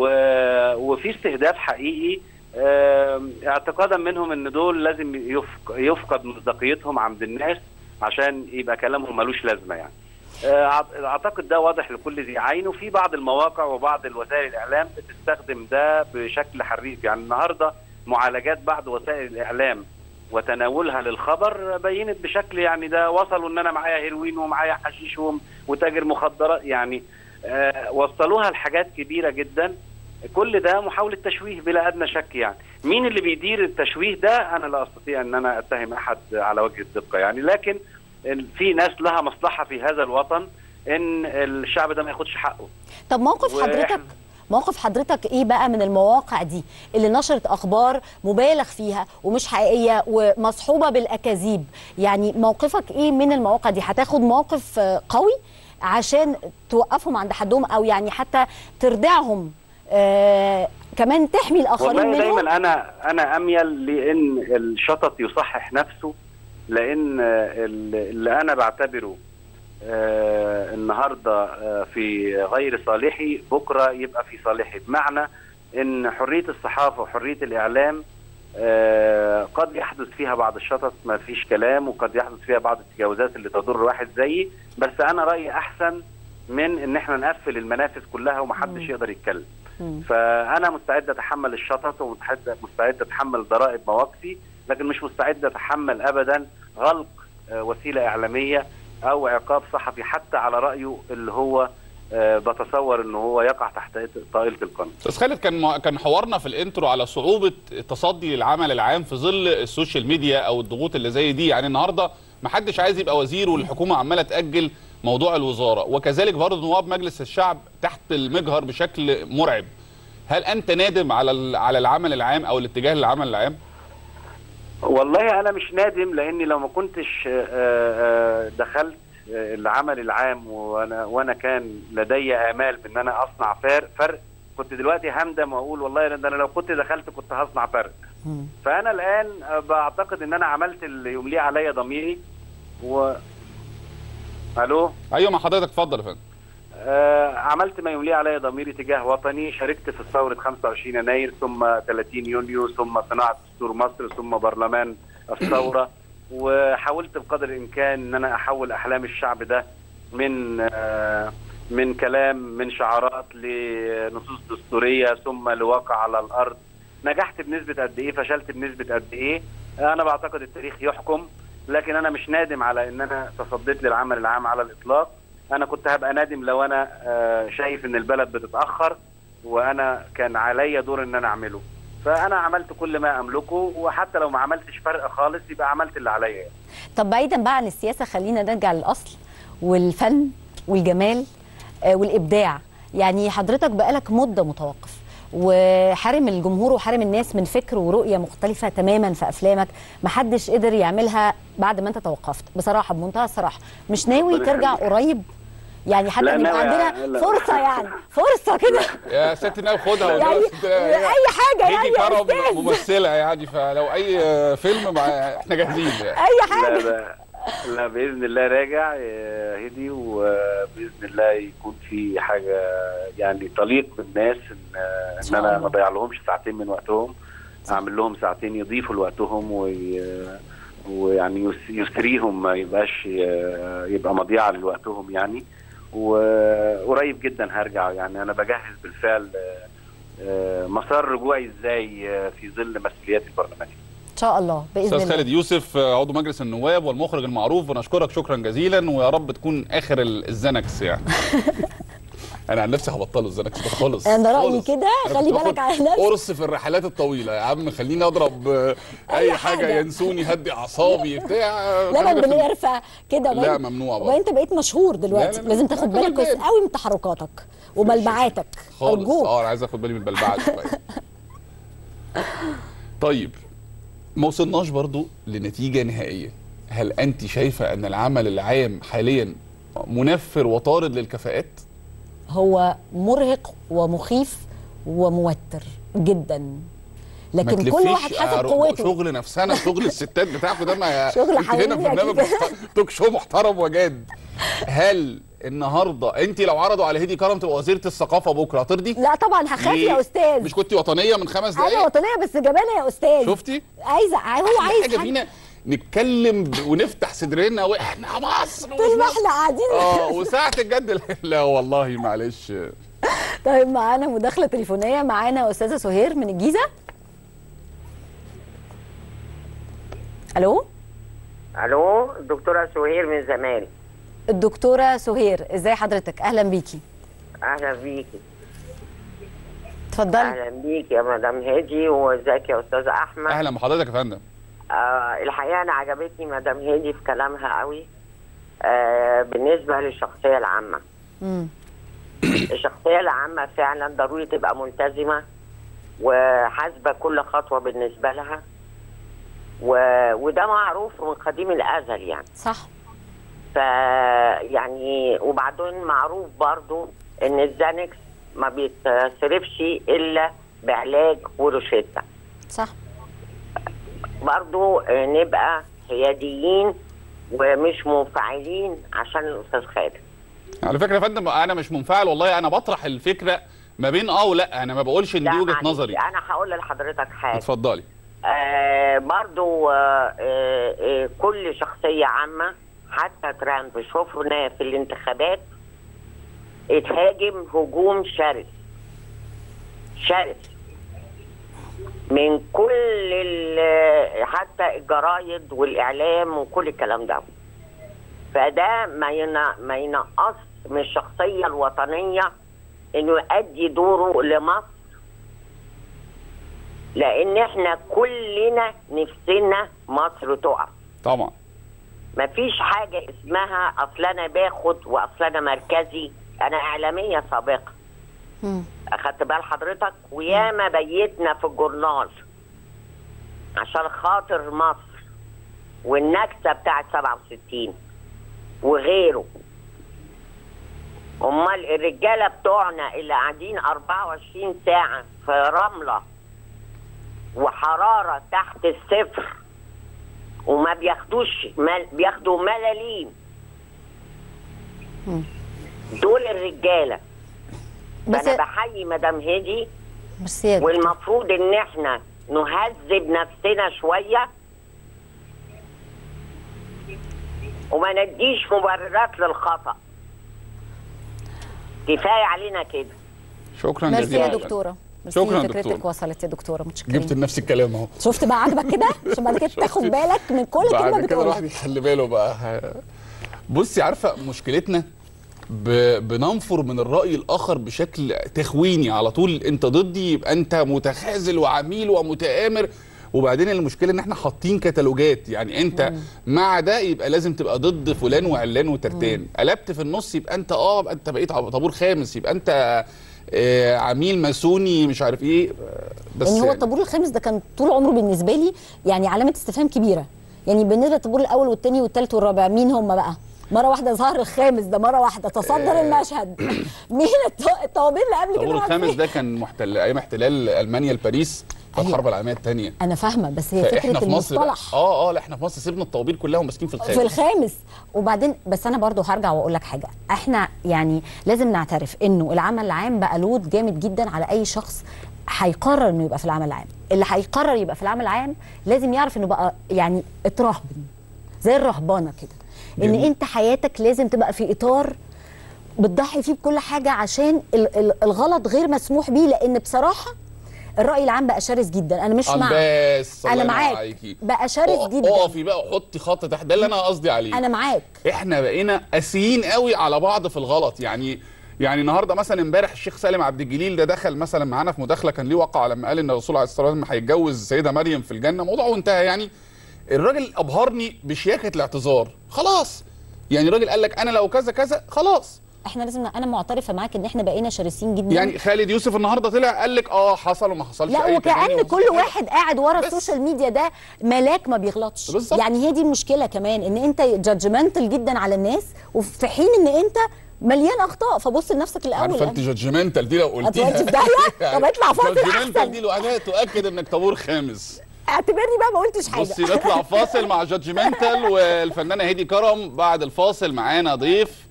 D: و- وفي استهداف حقيقي آه، اعتقادا منهم ان دول لازم يفق- يفقد مصداقيتهم عند الناس عشان يبقى كلامهم ملوش لازمه يعني آه، أعت- اعتقد ده واضح لكل ذي عين وفي بعض المواقع وبعض الوسائل الاعلام بتستخدم ده بشكل حريف يعني النهارده معالجات بعض وسائل الاعلام وتناولها للخبر بينت بشكل يعني ده وصلوا ان انا معايا هيروين ومعايا حشيش وم- وتاجر مخدرات يعني آه وصلوها لحاجات كبيره جدا كل ده محاوله تشويه بلا ادنى شك يعني مين اللي بيدير التشويه ده انا لا استطيع ان انا اتهم احد على وجه الدقه يعني لكن ال- في ناس لها مصلحه في هذا الوطن ان الشعب ده ما ياخدش حقه
B: طب موقف
D: وإحنا-
B: حضرتك موقف حضرتك ايه بقى من المواقع دي اللي نشرت اخبار مبالغ فيها ومش حقيقيه ومصحوبه بالاكاذيب يعني موقفك ايه من المواقع دي هتاخد موقف آه، قوي عشان توقفهم عند حدهم او يعني حتى تردعهم آه كمان تحمي الاخرين
D: والله
B: منهم
D: دايما انا انا اميل لان الشطط يصحح نفسه لان ال- اللي انا بعتبره آه، النهارده آه، في غير صالحي بكره يبقى في صالحي بمعنى ان حريه الصحافه وحريه الاعلام آه، قد يحدث فيها بعض الشطط ما فيش كلام وقد يحدث فيها بعض التجاوزات اللي تضر واحد زيي بس انا رايي احسن من ان احنا نقفل المنافذ كلها ومحدش
B: مم.
D: يقدر يتكلم
B: مم.
D: فانا مستعد اتحمل الشطط ومستعد مستعد اتحمل ضرائب مواقفي لكن مش مستعد اتحمل ابدا غلق آه، وسيله اعلاميه او عقاب صحفي حتى على رايه اللي هو آه، بتصور ان هو يقع تحت طائله القانون
A: استاذ خالد كان كان حوارنا في الانترو على صعوبه التصدي للعمل العام في ظل السوشيال ميديا او الضغوط اللي زي دي يعني النهارده ما حدش عايز يبقى وزير والحكومه عماله تاجل موضوع الوزاره وكذلك برضه نواب مجلس الشعب تحت المجهر بشكل مرعب هل انت نادم على ال- على العمل العام او الاتجاه للعمل العام
D: والله انا مش نادم لاني لو ما كنتش آه، آه، دخلت آه، العمل العام وانا وانا كان لدي امال بان انا اصنع فرق فرق كنت دلوقتي همدم واقول والله ده انا لو كنت دخلت كنت هصنع فرق
B: مم.
D: فانا الان آه، بعتقد ان انا عملت اللي يمليه عليا ضميري و الو
A: ايوه مع حضرتك اتفضل يا فندم
D: آه، عملت ما يمليه علي ضميري تجاه وطني شاركت في ثورة 25 يناير ثم 30 يونيو ثم صناعة دستور مصر ثم برلمان الثورة وحاولت بقدر الإمكان أن أنا أحول أحلام الشعب ده من آه، من كلام من شعارات لنصوص دستورية ثم لواقع على الأرض نجحت بنسبة قد إيه فشلت بنسبة قد إيه أنا بعتقد التاريخ يحكم لكن أنا مش نادم على إن أنا تصديت للعمل العام على الإطلاق انا كنت هبقى نادم لو انا آه، شايف ان البلد بتتاخر وانا كان عليا دور ان انا اعمله فانا عملت كل ما املكه وحتى لو ما عملتش فرق خالص يبقى عملت اللي عليا يعني.
B: طب بعيدا بقى عن السياسه خلينا نرجع للاصل والفن والجمال آه، والابداع يعني حضرتك بقالك مده متوقف وحارم الجمهور وحارم الناس من فكر ورؤيه مختلفه تماما في افلامك محدش قدر يعملها بعد ما انت توقفت بصراحه بمنتهى الصراحه مش ناوي
D: ربنا
B: ترجع
D: يخليك.
B: قريب يعني حتى
D: لا،
B: نبقى
D: ناوي-
B: عندنا
D: لا.
B: فرصه يعني فرصه كده
A: يا ست ناوي خدها
B: يعني
A: ودلوقتي
B: اي حاجه يعني
A: هيدي
B: يا
A: كرم
B: استاذ
A: ممثله يعني فلو اي فيلم مع احنا جاهزين يعني
B: اي
D: لا
B: حاجه
D: لا لا باذن الله راجع يا هدي وباذن الله يكون في حاجه يعني تليق بالناس ان ان
B: شاء
D: انا
B: الله.
D: ما اضيع لهمش ساعتين من وقتهم اعمل لهم ساعتين يضيفوا لوقتهم وي ويعني يس- يسريهم ما يبقاش يبقى مضيعه لوقتهم يعني وقريب جدا هرجع يعني انا بجهز بالفعل آه، مسار رجوعي ازاي آه، في ظل مسؤولياتي البرلمانيه
B: ان شاء الله باذن
A: استاذ
B: الله
A: خالد يوسف عضو مجلس النواب والمخرج المعروف بنشكرك شكرا جزيلا ويا رب تكون اخر ال- الزنكس يعني انا عن نفسي هبطله الزنكس ده خالص
B: انا رايي
A: خالص.
B: كده
A: أنا
B: خلي
A: كنت
B: بالك
A: باخد
B: على نفسك
A: قرص في الرحلات الطويله يا عم خليني اضرب آه، اي,
B: أي
A: حاجه,
B: حاجة.
A: ينسوني هدي اعصابي بتاع
B: لبن
A: خلينا في-
B: بنرفع كده
A: لا
B: وبعدين-
A: ممنوع برضه.
B: وبعدين انت بقيت مشهور دلوقتي
A: لا، لا،
B: لازم
A: لا،
B: تاخد
A: لا،
B: بالك كويس
A: بالك.
B: قوي من تحركاتك وملمعاتك
A: خالص
B: ارجوك
A: اه انا عايز اخد بالي من البلبعه شويه طيب ما وصلناش برضو لنتيجه نهائيه هل انت شايفه ان العمل العام حاليا منفر وطارد للكفاءات
B: هو مرهق ومخيف وموتر جدا
A: ما
B: لكن كل
A: تلفيش
B: واحد حسب
A: أرو-
B: قوته
A: شغل نفسنا شغل الستات بتاعكم ده ما
B: شغل
A: انت هنا في
B: حقيقي
A: برنامج
B: كده.
A: محت- توك شو محترم وجاد هل النهارده انت لو عرضوا على هدي كرم تبقى وزيره الثقافه بكره هترضي؟
B: لا طبعا هخاف
A: ليه؟
B: يا استاذ
A: مش كنت وطنيه من خمس
B: انا
A: دقايق؟
B: وطنيه بس جبانه يا استاذ
A: شفتي؟
B: عايزه هو عايز
A: حاجه
B: حاجة.
A: فينا نتكلم ب- ونفتح صدرنا واحنا مصر
B: طول ما احنا قاعدين
A: اه وساعه الجد لا- لا والله معلش
B: طيب معانا مداخله تليفونيه معانا استاذه سهير من الجيزه الو
E: الو الدكتوره سهير من زمان
B: الدكتوره سهير ازاي حضرتك اهلا بيكي
E: اهلا بيكي
B: اتفضلي
E: اهلا بيكي يا مدام هادي وازيك يا استاذ احمد
A: اهلا بحضرتك يا فندم
E: آه الحقيقه انا عجبتني مدام هادي في كلامها قوي آه بالنسبه للشخصيه العامه
B: مم.
E: الشخصيه العامه فعلا ضروري تبقى ملتزمه وحاسبه كل خطوه بالنسبه لها و... وده معروف من قديم الازل يعني
B: صح
E: ف يعني وبعدين معروف برضو ان الزانكس ما بيتصرفش الا بعلاج وروشته
B: صح
E: برضو آه، نبقى حياديين ومش منفعلين عشان الاستاذ خالد
A: على فكره يا فندم انا مش منفعل والله انا بطرح الفكره ما بين اه ولا انا ما بقولش ان
E: لا
A: دي وجهه
E: معلش،
A: نظري
E: انا هقول لحضرتك حاجه
A: اتفضلي
E: آه برضو آه آه آه كل شخصية عامة حتى ترامب شفنا في الانتخابات اتهاجم هجوم شرس شرس من كل ال- حتى الجرايد والإعلام وكل الكلام ده فده ما ينا- ما ينقص من الشخصية الوطنية انه يؤدي دوره لمصر لان احنا كلنا نفسنا مصر تقف
A: طبعا
E: مفيش حاجة اسمها اصل انا باخد واصل انا مركزي انا اعلامية سابقة
B: مم.
E: اخدت بال حضرتك وياما بيتنا في الجورنال عشان خاطر مصر والنكسة بتاعت 67 وغيره امال الرجاله بتوعنا اللي قاعدين 24 ساعه في رمله وحراره تحت الصفر وما بياخدوش مل... بياخدوا ملاليم دول الرجاله
B: بس
E: انا بحيي مدام هدي
B: بس يا
E: والمفروض ان احنا نهذب نفسنا شويه وما نديش مبررات للخطا كفايه علينا كده
A: شكرا
B: ميرسي
A: جزيلا
B: يا دكتوره ميرسي
A: شكراً
B: فكرتك
A: دكتورة.
B: وصلت يا دكتوره متشكرين
A: جبت لنفس الكلام اهو
B: شفت بقى عاجبك كده عشان بعد كده تاخد بالك من كل كلمه
A: بعد كده
B: بتقولها
A: الواحد يخلي باله بقى بصي عارفه مشكلتنا ب... بننفر من الراي الاخر بشكل تخويني على طول انت ضدي يبقى انت متخاذل وعميل ومتآمر وبعدين المشكله ان احنا حاطين كتالوجات يعني انت مع ده يبقى لازم تبقى ضد فلان وعلان وترتان قلبت في النص يبقى انت اه يبقى انت بقيت طابور خامس يبقى انت آه عميل ماسوني مش عارف ايه آه، بس
B: ان هو
A: يعني-
B: الطابور الخامس ده كان طول عمره بالنسبه لي يعني علامه استفهام كبيره يعني بالنسبه للطابور الاول والثاني والثالث والرابع مين هم بقى مره واحده ظهر الخامس ده مره واحده تصدر المشهد مين الط- الطوابير اللي قبل كده
A: الطابور
B: راحت
A: الخامس
B: فين؟
A: ده كان محتل ايام احتلال المانيا لباريس في
B: أيوة.
A: الحرب العالميه الثانيه
B: انا فاهمه بس هي
A: فاحنا
B: فكره
A: في مصر بقى-
B: المصطلح
A: اه اه لا احنا في مصر سيبنا الطوابير كلها وماسكين في الخامس
B: في الخامس وبعدين بس انا برضو هرجع واقول لك حاجه احنا يعني لازم نعترف انه العمل العام بقى لود جامد جدا على اي شخص هيقرر انه يبقى في العمل العام اللي هيقرر يبقى في العمل العام لازم يعرف انه بقى يعني اترهبن زي الرهبانه كده ان
A: جميل.
B: انت حياتك لازم تبقى في اطار بتضحي فيه بكل حاجه عشان ال- ال- الغلط غير مسموح بيه لان بصراحه الراي العام بقى شرس جدا انا مش مع
A: بس الله
B: انا
A: ينور
B: معاك
A: عليكي.
B: بقى شرس
A: اق-
B: جدا
A: اقفي بقى وحطي خط تحت ده اللي انا قصدي عليه
B: انا معاك
A: احنا بقينا قاسيين قوي على بعض في الغلط يعني يعني النهارده مثلا امبارح الشيخ سالم عبد الجليل ده دخل مثلا معانا في مداخله كان ليه وقع لما قال ان الرسول عليه الصلاه والسلام هيتجوز السيده مريم في الجنه موضوعه انتهى يعني الراجل ابهرني بشياكه الاعتذار خلاص يعني الراجل قال لك انا لو كذا كذا خلاص
B: احنا لازم انا معترفه معاك ان احنا بقينا شرسين جدا
A: يعني خالد يوسف النهارده طلع قال لك اه حصل وما حصلش
B: لا
A: أي
B: وكأن
A: تجاني
B: كل
A: وما-
B: واحد قاعد ورا
A: بس.
B: السوشيال ميديا ده ملاك ما بيغلطش
A: بالظبط.
B: يعني هي دي المشكله كمان ان انت جادجمنتال جدا على الناس وفي حين ان انت مليان اخطاء فبص لنفسك الاول
A: عارفه انت جادجمنتال دي لو قلتيها
B: هتودي في داهية؟ طب اطلع فاصل
A: جادجمنتال
B: أحسن.
A: دي لوحدها تؤكد انك طابور خامس
B: اعتبرني بقى ما قلتش حاجه
A: بصي نطلع فاصل مع جادجمنتال والفنانه هيدي كرم بعد الفاصل معانا ضيف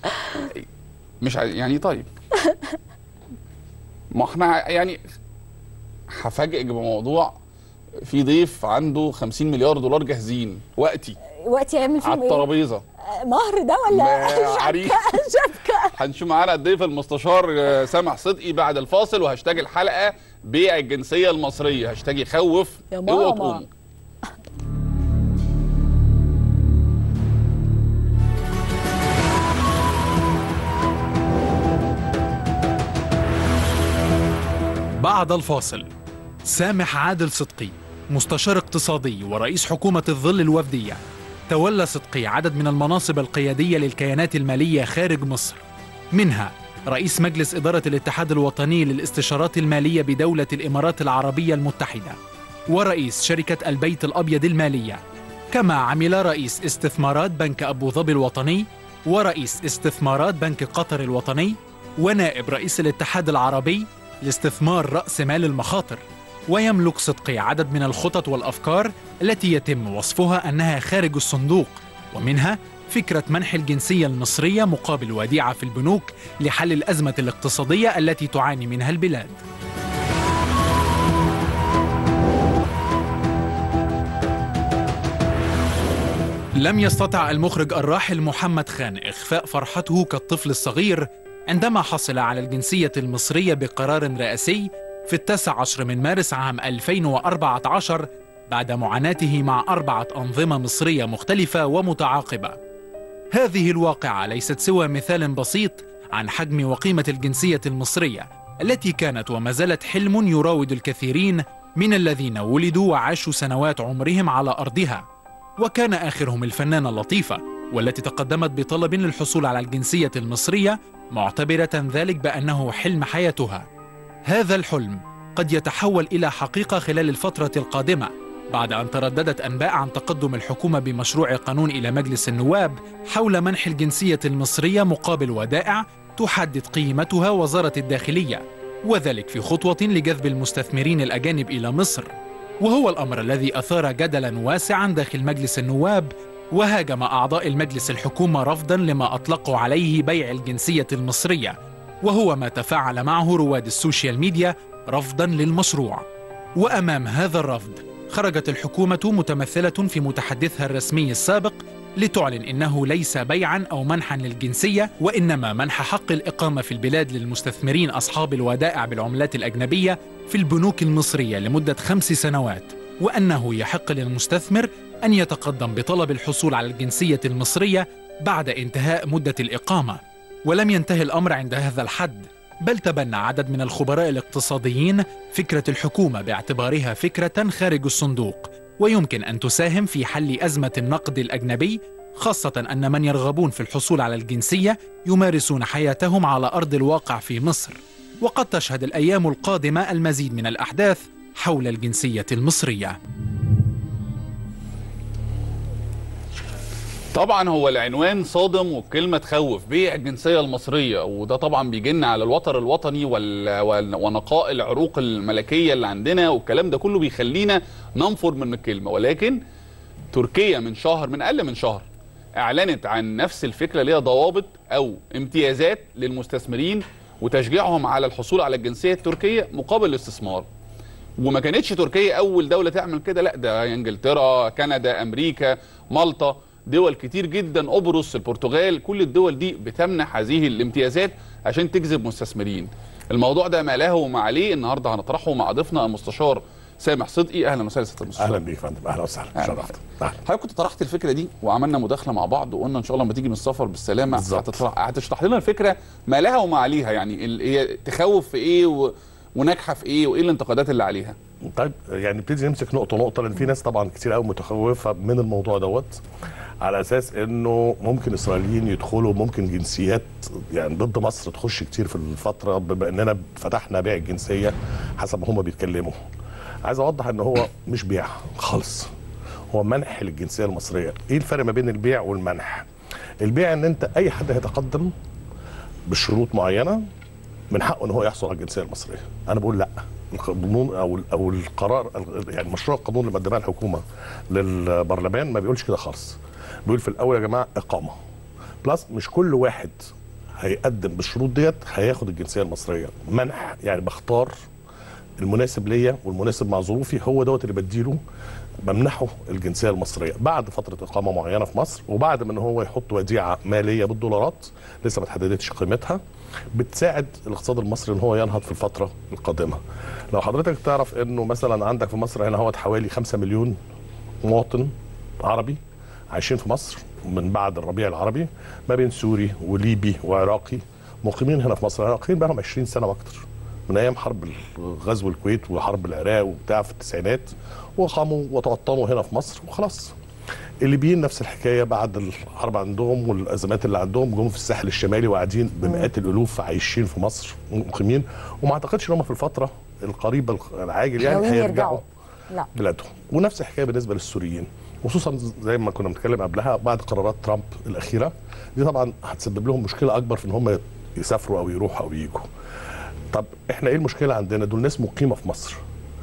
A: مش عايز يعني طيب ما احنا يعني هفاجئك بموضوع في ضيف عنده 50 مليار دولار جاهزين وقتي
B: وقت يعمل
A: على
B: فيهم ايه
A: الترابيزه
B: آه، مهر ده ولا
A: ما-
B: شبكه
A: عريس.
B: شبكه
A: هنشوف معانا الضيف المستشار آه، سامح صدقي بعد الفاصل وهاشتاج الحلقه بيع الجنسيه المصريه هاشتاج يخوف
B: يا
A: اوعوا
B: ماما.
A: تقوموا
F: بعد الفاصل سامح عادل صدقي مستشار اقتصادي ورئيس حكومة الظل الوفدية تولى صدقي عدد من المناصب القيادية للكيانات المالية خارج مصر منها رئيس مجلس إدارة الاتحاد الوطني للاستشارات المالية بدولة الإمارات العربية المتحدة ورئيس شركة البيت الأبيض المالية كما عمل رئيس استثمارات بنك أبو ظبي الوطني ورئيس استثمارات بنك قطر الوطني ونائب رئيس الاتحاد العربي لاستثمار رأس مال المخاطر ويملك صدقي عدد من الخطط والأفكار التي يتم وصفها أنها خارج الصندوق ومنها فكرة منح الجنسية المصرية مقابل وديعة في البنوك لحل الأزمة الاقتصادية التي تعاني منها البلاد لم يستطع المخرج الراحل محمد خان إخفاء فرحته كالطفل الصغير عندما حصل على الجنسية المصرية بقرار رئاسي في التاسع عشر من مارس عام 2014 بعد معاناته مع أربعة أنظمة مصرية مختلفة ومتعاقبة هذه الواقعة ليست سوى مثال بسيط عن حجم وقيمة الجنسية المصرية التي كانت وما زالت حلم يراود الكثيرين من الذين ولدوا وعاشوا سنوات عمرهم على أرضها وكان آخرهم الفنانة لطيفة والتي تقدمت بطلب للحصول على الجنسية المصرية معتبرة ذلك بأنه حلم حياتها هذا الحلم قد يتحول إلى حقيقة خلال الفترة القادمة بعد أن ترددت أنباء عن تقدم الحكومة بمشروع قانون إلى مجلس النواب حول منح الجنسية المصرية مقابل ودائع تحدد قيمتها وزارة الداخلية وذلك في خطوة لجذب المستثمرين الأجانب إلى مصر وهو الأمر الذي أثار جدلا واسعا داخل مجلس النواب وهاجم أعضاء المجلس الحكومة رفضا لما أطلقوا عليه بيع الجنسية المصرية وهو ما تفاعل معه رواد السوشيال ميديا رفضا للمشروع وأمام هذا الرفض خرجت الحكومة متمثلة في متحدثها الرسمي السابق لتعلن إنه ليس بيعا أو منحا للجنسية وإنما منح حق الإقامة في البلاد للمستثمرين أصحاب الودائع بالعملات الأجنبية في البنوك المصرية لمدة خمس سنوات وأنه يحق للمستثمر أن يتقدم بطلب الحصول على الجنسية المصرية بعد انتهاء مدة الإقامة ولم ينتهي الأمر عند هذا الحد بل تبنى عدد من الخبراء الاقتصاديين فكرة الحكومة باعتبارها فكرة خارج الصندوق ويمكن أن تساهم في حل أزمة النقد الأجنبي خاصة أن من يرغبون في الحصول على الجنسية يمارسون حياتهم على أرض الواقع في مصر وقد تشهد الأيام القادمة المزيد من الأحداث حول الجنسية المصرية
A: طبعا هو العنوان صادم والكلمه تخوف بيع الجنسيه المصريه وده طبعا بيجن على الوتر الوطني وال... وال... ونقاء العروق الملكيه اللي عندنا والكلام ده كله بيخلينا ننفر من الكلمه ولكن تركيا من شهر من اقل من شهر اعلنت عن نفس الفكره اللي هي ضوابط او امتيازات للمستثمرين وتشجيعهم على الحصول على الجنسيه التركيه مقابل الاستثمار وما كانتش تركيا اول دوله تعمل كده لا ده انجلترا كندا امريكا مالطا دول كتير جدا قبرص البرتغال كل الدول دي بتمنح هذه الامتيازات عشان تجذب مستثمرين الموضوع ده ما له وما عليه النهارده هنطرحه مع ضيفنا المستشار سامح صدقي اهلا وسهلا سياده المستشار
G: اهلا بيك يا فندم اهلا وسهلا
A: أهلا.
G: شرفت أهلا.
A: حضرتك كنت طرحت الفكره دي وعملنا مداخله مع بعض وقلنا ان شاء الله لما تيجي من السفر بالسلامه
G: بالظبط.
A: هتطرح هتشرح لنا الفكره ما لها وما عليها يعني ال- هي تخوف في ايه و... وناجحه في ايه وايه الانتقادات اللي عليها
G: طيب يعني نبتدي نمسك نقطه نقطه لان في ناس طبعا كتير قوي متخوفه من الموضوع دوت على اساس انه ممكن اسرائيليين يدخلوا ممكن جنسيات يعني ضد مصر تخش كتير في الفتره بما اننا فتحنا بيع الجنسيه حسب ما هم بيتكلموا عايز اوضح ان هو مش بيع خالص هو منح للجنسيه المصريه ايه الفرق ما بين البيع والمنح البيع ان انت اي حد هيتقدم بشروط معينه من حقه ان هو يحصل على الجنسيه المصريه انا بقول لا القانون او او القرار يعني مشروع القانون اللي مقدماه الحكومه للبرلمان ما بيقولش كده خالص بيقول في الاول يا جماعه اقامه بلس مش كل واحد هيقدم بالشروط ديت هياخد الجنسيه المصريه منح يعني بختار المناسب ليا والمناسب مع ظروفي هو دوت اللي بديله بمنحه الجنسيه المصريه بعد فتره اقامه معينه في مصر وبعد ما ان هو يحط وديعه ماليه بالدولارات لسه ما اتحددتش قيمتها بتساعد الاقتصاد المصري ان هو ينهض في الفتره القادمه. لو حضرتك تعرف انه مثلا عندك في مصر هنا هو حوالي 5 مليون مواطن عربي عايشين في مصر من بعد الربيع العربي ما بين سوري وليبي وعراقي مقيمين هنا في مصر عراقيين بقى لهم 20 سنه واكتر من ايام حرب غزو الكويت وحرب العراق وبتاع في التسعينات وقاموا وتوطنوا هنا في مصر وخلاص الليبيين نفس الحكايه بعد الحرب عندهم والازمات اللي عندهم جم في الساحل الشمالي وقاعدين بمئات الالوف عايشين في مصر مقيمين وما اعتقدش ان هم في الفتره القريبه العاجل يعني
B: ناويين
G: هيرجعوا
B: لا
G: بلادهم ونفس الحكايه بالنسبه للسوريين خصوصا زي ما كنا بنتكلم قبلها بعد قرارات ترامب الاخيره دي طبعا هتسبب لهم مشكله اكبر في ان هم يسافروا او يروحوا او يجوا طب احنا ايه المشكله عندنا دول ناس مقيمه في مصر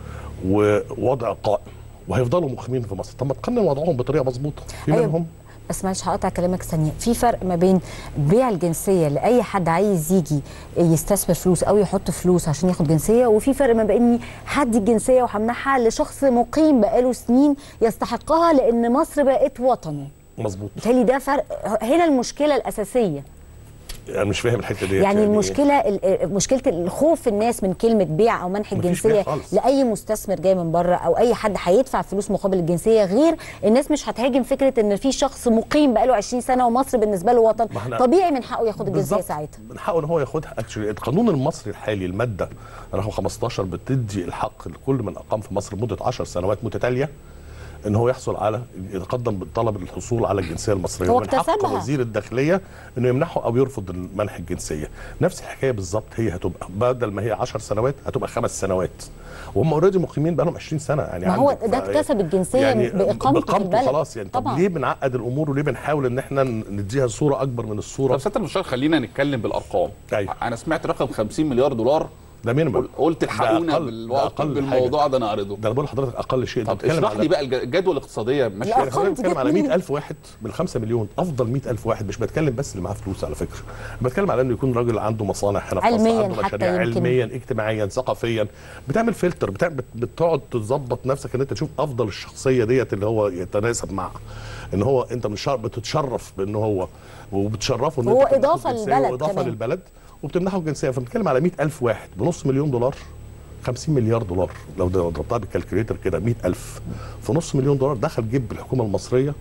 G: ووضع قائم وهيفضلوا مقيمين في مصر طب ما تقنن وضعهم بطريقه مظبوطه في
B: أيوة.
G: منهم
B: بس معلش هقطع كلامك ثانيه في فرق ما بين بيع الجنسيه لاي حد عايز يجي يستثمر فلوس او يحط فلوس عشان ياخد جنسيه وفي فرق ما بين هدي الجنسيه وهمنحها لشخص مقيم بقاله سنين يستحقها لان مصر بقت وطنه
G: مظبوط
B: بالتالي ده فرق هنا المشكله الاساسيه
G: انا مش فاهم الحته دي
B: يعني المشكله ال- مشكله الخوف الناس من كلمه بيع او منح
G: مفيش
B: الجنسيه
G: بيع خالص.
B: لاي مستثمر جاي من بره او اي حد هيدفع فلوس مقابل الجنسيه غير الناس مش هتهاجم فكره ان في شخص مقيم بقاله 20 سنه ومصر بالنسبه له وطن
G: ما احنا-
B: طبيعي من حقه ياخد الجنسيه
G: بالظبط.
B: ساعتها
G: من حقه ان هو ياخدها اكشلي القانون المصري الحالي الماده رقم 15 بتدي الحق لكل من اقام في مصر مده 10 سنوات متتاليه ان هو يحصل على يتقدم بالطلب الحصول على الجنسيه المصريه
B: هو
G: ومن حق
B: اكتسبها.
G: وزير الداخليه انه يمنحه او يرفض منح الجنسيه نفس الحكايه بالظبط هي هتبقى بدل ما هي 10 سنوات هتبقى خمس سنوات وهم اوريدي مقيمين بقى لهم 20 سنه يعني
B: ما هو
G: عندك.
B: ده
G: ف-
B: اكتسب الجنسيه باقامته في البلد
G: خلاص يعني طب
B: طبعا
G: ليه بنعقد الامور وليه بنحاول ان احنا نديها صوره اكبر من الصوره
A: طب سياده المستشار خلينا نتكلم بالارقام
G: أيوة.
A: انا سمعت رقم 50 مليار دولار
G: ده مينيمم
A: قل- قلت الحقونا
G: ده أقل-
A: بالوقت
G: ده أقل
A: بالموضوع ده انا اعرضه
G: ده انا بقول لحضرتك اقل شيء
A: طب
G: بتتكلم
A: اشرح
G: على-
A: لي بقى الج- الجدوى الاقتصاديه ماشيه
B: لا،
G: يعني
B: أرقام
G: خلينا نتكلم
B: جت
G: على
B: منين؟
G: 100000 واحد بال 5 مليون افضل 100000 واحد مش بتكلم بس اللي معاه فلوس على فكره بتكلم على انه يكون راجل عنده مصانع هنا في مصر
B: علمياً
G: عنده
B: حتى
G: مشاريع
B: يمكن.
G: علميا اجتماعيا ثقافيا بتعمل فلتر بتع... بت- بتقعد تظبط نفسك ان انت تشوف افضل الشخصيه ديت اللي هو يتناسب معها ان هو انت من شر... بتتشرف بان هو وبتشرفه ان
B: هو
G: انت تمنحه
B: إضافة
G: الجنسية
B: للبلد
G: واضافه
B: كمان.
G: للبلد وبتمنحه الجنسيه فبنتكلم على 100000 واحد بنص مليون دولار 50 مليار دولار لو ضربتها بالكالكوليتر كده 100000 في نص مليون دولار دخل جيب الحكومه المصريه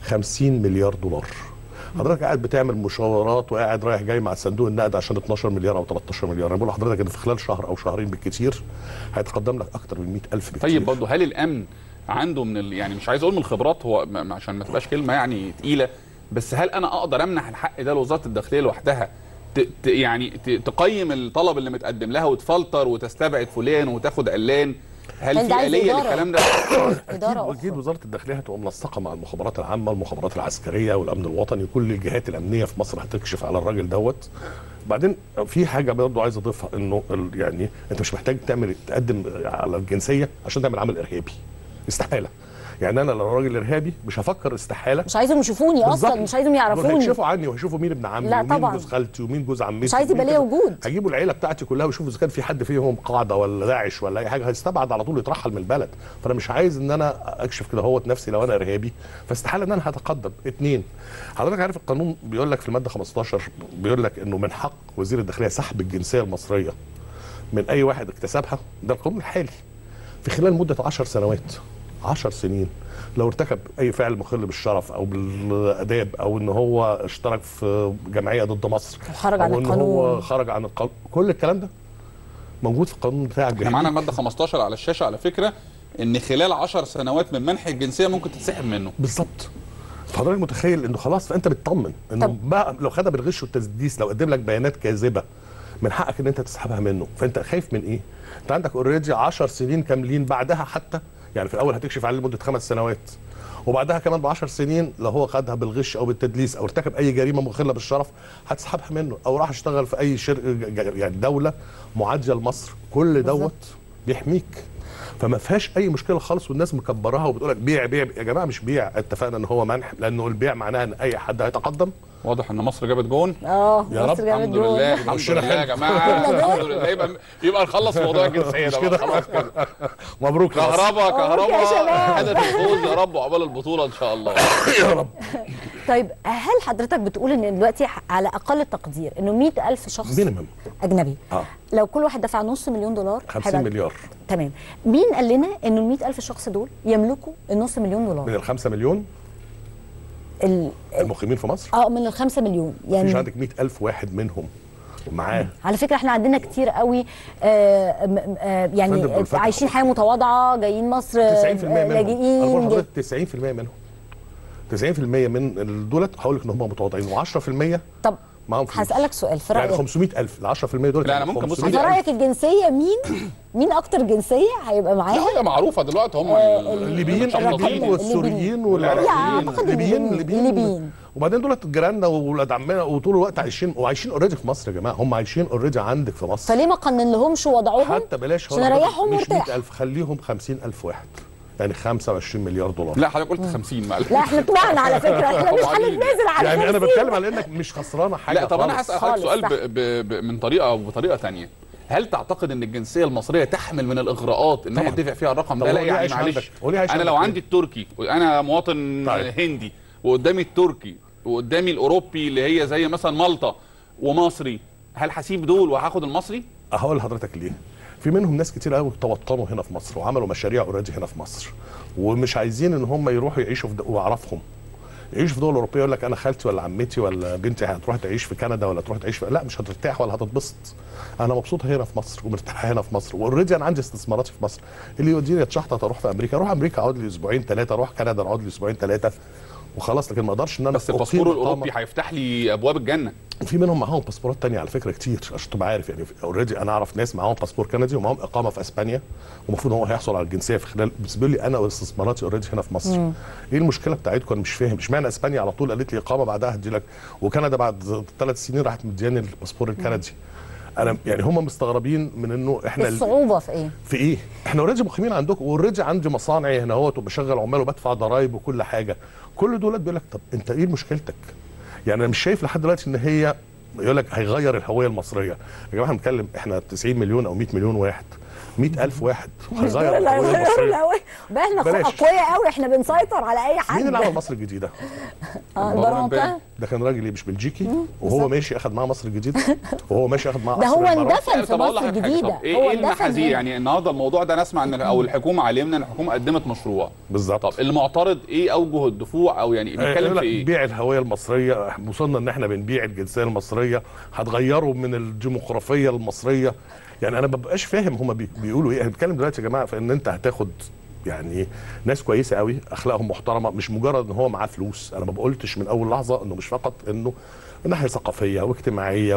G: 50 مليار دولار حضرتك قاعد بتعمل مشاورات وقاعد رايح جاي مع صندوق النقد عشان 12 مليار او 13 مليار انا بقول لحضرتك ان في خلال شهر او شهرين بالكثير هيتقدم لك اكتر من 100000 بكتير
A: طيب برضه هل الامن عنده من ال... يعني مش عايز اقول من الخبرات هو م- م- عشان ما تبقاش كلمه يعني تقيله بس هل انا اقدر امنح الحق ده لوزاره الداخليه لوحدها ت... ت... يعني ت... تقيم الطلب اللي متقدم لها وتفلتر وتستبعد فلان وتاخد علان هل
B: هل ده
A: في
B: عايز
A: اليه
B: إدارة؟
A: للكلام ده؟
B: اداره
G: اكيد اكيد
B: اخرى
G: وزاره الداخليه هتبقى منسقه مع المخابرات العامه والمخابرات العسكريه والامن الوطني كل الجهات الامنيه في مصر هتكشف على الراجل دوت بعدين في حاجه برضه عايز اضيفها انه ال- يعني انت مش محتاج تعمل تقدم على الجنسيه عشان تعمل عمل ارهابي استحاله يعني انا لو راجل ارهابي مش هفكر استحاله
B: مش عايزهم يشوفوني اصلا
G: بالظبط.
B: مش عايزهم يعرفوني
G: هيكشفوا عني وهيشوفوا مين ابن عمي
B: لا
G: ومين
B: طبعاً.
G: جوز خالتي ومين جوز عمتي
B: مش عايز يبقى
G: ومين
B: ليا
G: كذا.
B: وجود.
G: هيجيبوا العيله بتاعتي كلها ويشوفوا اذا كان في حد فيهم قاعده ولا داعش ولا اي حاجه هيستبعد على طول يترحل من البلد فانا مش عايز ان انا اكشف كده هوت نفسي لو انا ارهابي فاستحاله ان انا هتقدم اتنين حضرتك عارف القانون بيقول لك في الماده 15 بيقول لك انه من حق وزير الداخليه سحب الجنسيه المصريه من اي واحد اكتسبها ده القانون الحالي في خلال مده 10 سنوات 10 سنين لو ارتكب اي فعل مخل بالشرف او بالاداب او ان هو اشترك في جمعيه ضد مصر
B: وخرج عن
G: او ان هو
B: القانون.
G: خرج عن القانون كل الكلام ده موجود في القانون بتاعك
A: احنا معانا الماده 15 على الشاشه على فكره ان خلال 10 سنوات من منح الجنسيه ممكن تتسحب منه
G: بالظبط فحضرتك متخيل انه خلاص فانت بتطمن انه
B: طب-
G: بقى لو خدها بالغش والتدليس لو قدم لك بيانات كاذبه من حقك ان انت تسحبها منه فانت خايف من ايه انت عندك اوريدي 10 سنين كاملين بعدها حتى يعني في الاول هتكشف عليه لمده خمس سنوات وبعدها كمان ب 10 سنين لو هو خدها بالغش او بالتدليس او ارتكب اي جريمه مخله بالشرف هتسحبها منه او راح اشتغل في اي شركه يعني دوله معاديه لمصر كل دوت بيحميك فما فيهاش اي مشكله خالص والناس مكبراها وبتقول لك بيع بيع يا جماعه مش بيع اتفقنا ان هو منح لانه البيع معناها ان اي حد هيتقدم
A: واضح ان مصر جابت جون
B: اه
G: يا رب،
B: مصر جابت
A: الحمد
B: جول.
A: لله الحمد
G: وشنا
A: لله يا
G: حلو.
A: جماعه
B: جبنا جول.
A: الحمد لله يبقى يبقى نخلص موضوع الجنسيه ده بقى. خلاص كده
G: مبروك يا مصر.
A: كهربا
B: مبروك يا شباب.
A: كهربا هدف الفوز يا رب وعقبال البطوله ان شاء الله
G: يا رب
B: طيب هل حضرتك بتقول ان دلوقتي على اقل تقدير انه 100000 شخص
G: مينيمم
B: اجنبي
G: اه
B: لو كل واحد دفع نص مليون دولار
G: 50
B: هيبقى-
G: مليار
B: تمام مين قال لنا انه ال 100000 شخص دول يملكوا النص مليون
G: من
B: دولار
G: ال 5 مليون
B: ال...
G: المقيمين في مصر
B: اه من ال 5 مليون
G: مفيش
B: يعني
G: عندك 100000 واحد منهم معاه
B: على فكره احنا عندنا كتير قوي آه م- آه
G: فندم
B: يعني
G: دول فتحوا.
B: عايشين حياه متواضعه جايين مصر
G: 90%
B: آه،
G: منهم انا بقول
B: لاجئين
G: لحضرتك 90% منهم 90% من دولت هقول لك ان هم متواضعين و10%
B: طب
G: معاهم فلوس
B: هسالك سؤال في
G: يعني
B: رايك
G: 500000 ال 10% دول
A: لا، أنا ممكن بص
B: في
G: 500,000.
B: رايك الجنسيه مين مين اكتر جنسيه هيبقى
A: لا
B: معاها
A: هي معروفه دلوقتي هم
G: الليبيين
A: الشعب
G: الليبيين
A: الأقليمي.
G: والسوريين
B: لا،
G: والعراقيين
B: أعتقد
G: الليبيين
B: الليبيين. الليبيين.
G: وبعدين دولت جيراننا واولاد عمنا وطول الوقت عايشين وعايشين اوريدي في مصر يا جماعه هم عايشين اوريدي عندك في مصر
B: فليه ما قنن لهمش وضعهم
G: حتى بلاش
B: عشان اريحهم
G: مش
B: مرتاح
G: 100000 خليهم 50000 واحد يعني 25 مليار دولار
A: لا حضرتك قلت 50 معلش
B: لا احنا طمعنا على فكره احنا مش
A: طبعاً.
B: هنتنازل على
G: يعني انا
B: 50.
G: بتكلم على انك مش خسرانه حاجه
A: لا طب انا
G: خالص.
A: هسال حضرتك
B: خالص،
A: سؤال
B: صح.
A: ب... ب... ب... من طريقه او بطريقه ثانيه هل تعتقد ان الجنسيه المصريه تحمل من الاغراءات انها
G: طبعاً.
A: يدفع فيها الرقم
G: طب
A: ده لا
G: هو ليه
A: يعني
G: عايش
A: معلش
G: عندك؟ هو ليه عايش
A: انا
G: عندك
A: لو
G: ليه؟
A: عندي التركي وانا مواطن
G: طيب.
A: هندي وقدامي التركي وقدامي الاوروبي اللي هي زي مثلا مالطا ومصري هل هسيب دول وهاخد المصري؟
G: هقول لحضرتك ليه في منهم ناس كتير قوي توطنوا هنا في مصر وعملوا مشاريع اوريدي هنا في مصر ومش عايزين ان هم يروحوا يعيشوا في د- واعرفهم يعيش في دول اوروبيه يقول لك انا خالتي ولا عمتي ولا بنتي هتروح تعيش في كندا ولا تروح تعيش في لا مش هترتاح ولا هتتبسط انا مبسوط هنا في مصر ومرتاح هنا في مصر واوريدي انا عندي استثماراتي في مصر اللي يوديني اتشحطط اروح في امريكا اروح امريكا اقعد لي اسبوعين ثلاثه اروح كندا اقعد لي اسبوعين ثلاثه وخلاص لكن ما اقدرش ان انا
A: بس
G: أقيم
A: الباسبور
G: إقامة.
A: الاوروبي هيفتح لي ابواب الجنه
G: في منهم معاهم باسبورات تانية على فكره كتير عشان تبقى عارف يعني اوريدي انا اعرف ناس معاهم باسبور كندي ومعاهم اقامه في اسبانيا ومفروض هو هيحصل على الجنسيه في خلال بس بيقول لي انا واستثماراتي اوريدي هنا في مصر ايه المشكله بتاعتكم انا مش فاهم اشمعنى اسبانيا على طول قالت لي اقامه بعدها هدي لك وكندا بعد ثلاث سنين راحت مدياني الباسبور الكندي انا يعني هم مستغربين من انه احنا ال-
B: الصعوبه في ايه؟
G: في ايه؟ احنا اوريدي مقيمين عندكم واوريدي عندي مصانعي هنا اهوت وبشغل عمال وبدفع ضرايب وكل حاجه كل دولت بيقول لك طب انت ايه مشكلتك؟ يعني انا مش شايف لحد دلوقتي ان هي يقول لك هيغير الهويه المصريه يا جماعه احنا بنتكلم احنا 90 مليون او 100 مليون واحد 100000 واحد
B: مش دول
G: هيغير
B: اللي
G: الهويه
B: هيغيروا
G: المصريه
B: الهوية. بقى احنا
G: بلاش.
B: اقوياء قوي احنا بنسيطر على اي حد
G: مين اللي عمل مصر الجديده؟
B: آه،
A: الموضوع
B: البرونكا
G: ده كان راجل ايه مش بلجيكي وهو ماشي اخذ معاه مصر الجديده وهو ماشي اخذ معاه
B: ده
G: قصر
B: هو
G: الإمارات.
B: اندفن في
A: طب أقول
B: مصر
A: لك حاجة،
B: الجديده
A: طب ايه
B: هو
A: ايه
B: اندفن
A: المحاذير
B: هنا.
A: يعني النهارده الموضوع ده نسمع ان او الحكومه علمنا ان الحكومه قدمت مشروع
G: بالظبط
A: طب المعترض ايه اوجه الدفوع او يعني بيتكلم
G: يقول
A: في
G: لك
A: ايه؟
G: بيع الهويه المصريه وصلنا ان احنا بنبيع الجنسيه المصريه هتغيروا من الديمقراطيه المصريه يعني انا ما ببقاش فاهم هما بي- بيقولوا ايه احنا بنتكلم دلوقتي يا جماعه في ان انت هتاخد يعني ناس كويسه قوي اخلاقهم محترمه مش مجرد ان هو معاه فلوس انا ما بقولتش من اول لحظه انه مش فقط انه ناحيه ثقافيه واجتماعيه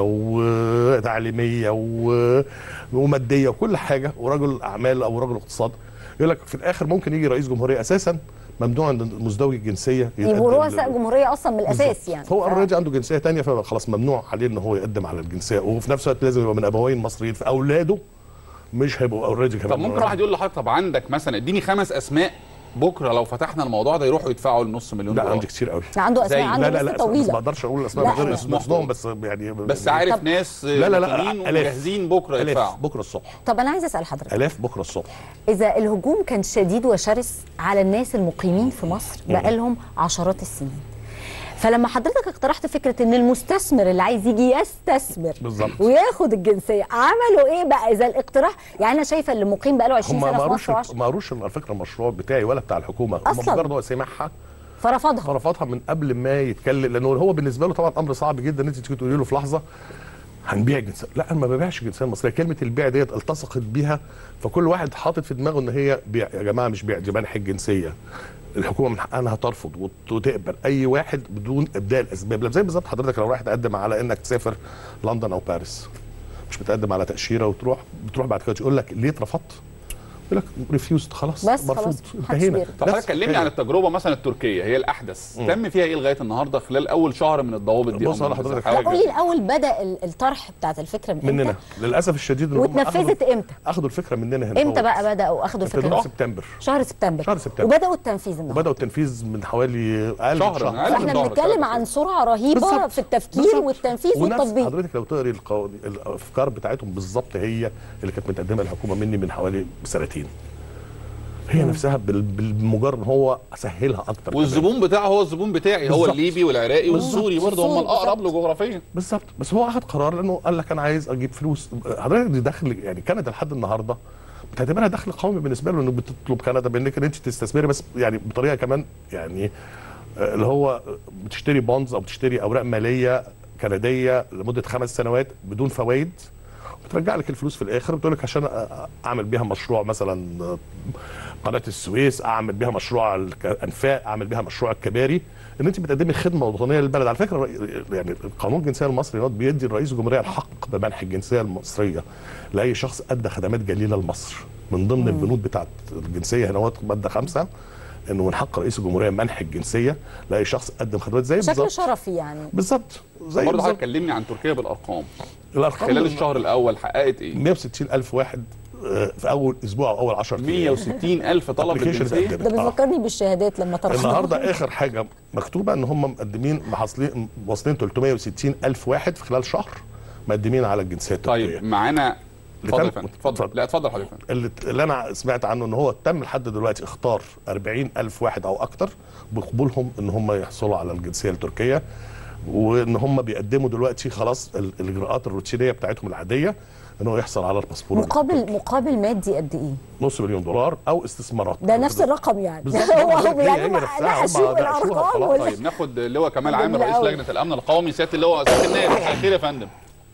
G: وتعليميه و- وماديه وكل حاجه ورجل اعمال او رجل اقتصاد يقول لك في الاخر ممكن يجي رئيس جمهوريه اساسا ممنوع ان مزدوج الجنسيه
B: يبقوا
G: يقدم
B: رؤساء
G: لل-
B: جمهوريه اصلا من الاساس
G: بالظبط.
B: يعني
G: فهو
B: ف-
G: اوريدي عنده جنسيه تانية فخلاص ممنوع عليه ان هو يقدم على الجنسيه وفي نفس الوقت لازم يبقى من ابوين مصريين فاولاده مش هيبقوا اوريدي كمان
A: طب ممكن واحد يقول لحضرتك طب عندك مثلا اديني خمس اسماء بكره لو فتحنا الموضوع ده يروحوا يدفعوا النص مليون
G: لا
A: دولار
G: عندي كتير قوي
B: عنده
A: زي-
B: اسماء عنده
G: لا لا
B: لسته
G: لا بس ما
B: طويله
G: اقدرش اقول الاسماء
B: لا،
G: من غير
B: لا.
G: اسمهم بس يعني
A: بس عارف
B: طب-
A: ناس
G: لا لا لا
A: مقيمين
G: الاف
A: وجاهزين بكره
G: الاف
A: يدفعوا
G: بكره الصبح
B: طب انا عايزه اسال حضرتك
G: الاف بكره الصبح
B: اذا الهجوم كان شديد وشرس على الناس المقيمين في مصر بقالهم عشرات السنين فلما حضرتك اقترحت فكره ان المستثمر اللي عايز يجي يستثمر
G: بالظبط.
B: وياخد الجنسيه عملوا ايه بقى اذا الاقتراح يعني انا شايفه اللي مقيم بقاله 20
G: هم
B: سنه
G: ما
B: في
G: قروش
B: مصر وعش...
G: ما قروش على فكره المشروع بتاعي ولا بتاع الحكومه هم
B: أصلاً.
G: مجرد هو سمعها
B: فرفضها
G: فرفضها من قبل ما يتكلم لانه هو بالنسبه له طبعا امر صعب جدا ان انت تيجي تقولي له في لحظه هنبيع الجنسيه لا انا ما ببيعش الجنسيه المصريه كلمه البيع ديت التصقت بيها فكل واحد حاطط في دماغه ان هي بيع يا جماعه مش بيع دي منح الجنسيه الحكومه من حقها انها ترفض وت- وتقبل اي واحد بدون ابداء الاسباب زي بالظبط حضرتك لو رايح تقدم على انك تسافر لندن او باريس مش بتقدم على تاشيره وتروح بتروح بعد كده تقول لك ليه اترفضت؟ يقول لك ريفيوزد خلاص
B: بس
G: مرفوض
B: خلاص، محدش
G: انتهينا
B: بيرد.
A: طب
G: نفس
A: حضرتك كلمني
G: الحكاية.
A: عن التجربه مثلا التركيه هي الاحدث تم فيها ايه لغايه النهارده خلال اول شهر من الضوابط دي
G: بص
A: أو
G: على
A: من
G: حضرتك
A: حاجة
B: لا قولي الاول بدا ال- الطرح بتاعت الفكره من
G: مننا
B: امتى
G: للاسف الشديد إن هم
B: واتنفذت
G: أخدوا-
B: امتى
G: اخدوا الفكره مننا هنا
B: امتى
G: هو.
B: بقى بداوا اخدوا
G: ابتدوا
B: الفكره
G: في سبتمبر
B: شهر سبتمبر
G: شهر سبتمبر.
B: وبداوا التنفيذ النهارده
G: وبداوا التنفيذ من حوالي اقل
A: شهر،
G: من شهر
A: من أقل
B: فاحنا
A: من شهر،
B: بنتكلم
A: شهر.
B: عن سرعه رهيبه
G: بالظبط.
B: في التفكير
G: بالظبط.
B: والتنفيذ
G: ونفس
B: والتطبيق
G: حضرتك لو تقري القو... الافكار بتاعتهم بالظبط هي اللي كانت متقدمه الحكومه مني من حوالي سنتين هي نفسها بال... بالمجرد ان هو سهلها اكتر كمان.
A: والزبون بتاعه هو الزبون بتاعي هو
G: بالظبط.
A: الليبي والعراقي والسوري برضه هم
B: السوري
A: الاقرب
B: بالظبط.
A: له جغرافيا
G: بالظبط بس هو اخذ قرار لانه قال لك انا عايز اجيب فلوس حضرتك دي دخل يعني كندا لحد النهارده بتعتبرها دخل قومي بالنسبه له انه بتطلب كندا بانك ان انت تستثمري بس يعني بطريقه كمان يعني آه، اللي هو بتشتري بونز او بتشتري اوراق ماليه كنديه لمده خمس سنوات بدون فوائد بترجع لك الفلوس في الاخر بتقول لك عشان أ- اعمل بيها مشروع مثلا آه، قناه السويس اعمل بيها مشروع الانفاق اعمل بيها مشروع الكباري ان انت بتقدمي خدمه وطنيه للبلد على فكره يعني قانون الجنسيه المصري دوت بيدي الرئيس الجمهوريه الحق بمنح الجنسيه المصريه لاي شخص ادى خدمات جليله لمصر من ضمن البنود بتاعت الجنسيه هنا هوت ماده خمسه انه من حق رئيس الجمهوريه منح الجنسيه لاي شخص قدم خدمات زي
B: بشكل
G: بالظبط
B: شرفي يعني
G: بالظبط زي
A: برضه حضرتك
G: بالظبط
A: كلمني عن تركيا بالارقام
G: الارقام
A: خلال الشهر الاول حققت ايه
G: 160 الف واحد آه، في اول اسبوع او اول 10 ايام
A: 160 الف طلب
G: applications
A: الجنسيه
G: اتقدمت.
B: ده
G: آه.
B: بيفكرني بالشهادات لما طرحنا
G: النهارده اخر حاجه مكتوبه ان هم مقدمين محاصلين واصلين 360 الف واحد في خلال شهر مقدمين على الجنسيه التركيه
A: طيب معانا اتفضل يا
G: لتم-
A: فندم اتفضل
G: اتفضل.
A: لا اتفضل حضرتك
G: اللي, اللي انا سمعت عنه ان هو تم لحد دلوقتي اختار 40 الف واحد او اكتر بقبولهم ان هم يحصلوا على الجنسيه التركيه وان هم بيقدموا دلوقتي خلاص ال- الاجراءات الروتينيه بتاعتهم العاديه ان هو يحصل على الباسبور
B: مقابل مقابل مادي قد ايه؟
G: نص مليون دولار او استثمارات
B: ده نفس الرقم يعني
G: بالظبط.
B: هو
G: هي-
B: هو
G: هي
B: يعني ما-
G: نفسها
B: لا
G: هم
B: اشوف
G: ناقشوها
B: الارقام
G: خلاص.
B: ولا
A: طيب ناخد اللواء كمال
B: جميلة
A: عامر رئيس
B: أوي.
A: لجنه الامن القومي سياده اللواء سياده النائب مساء الخير يا فندم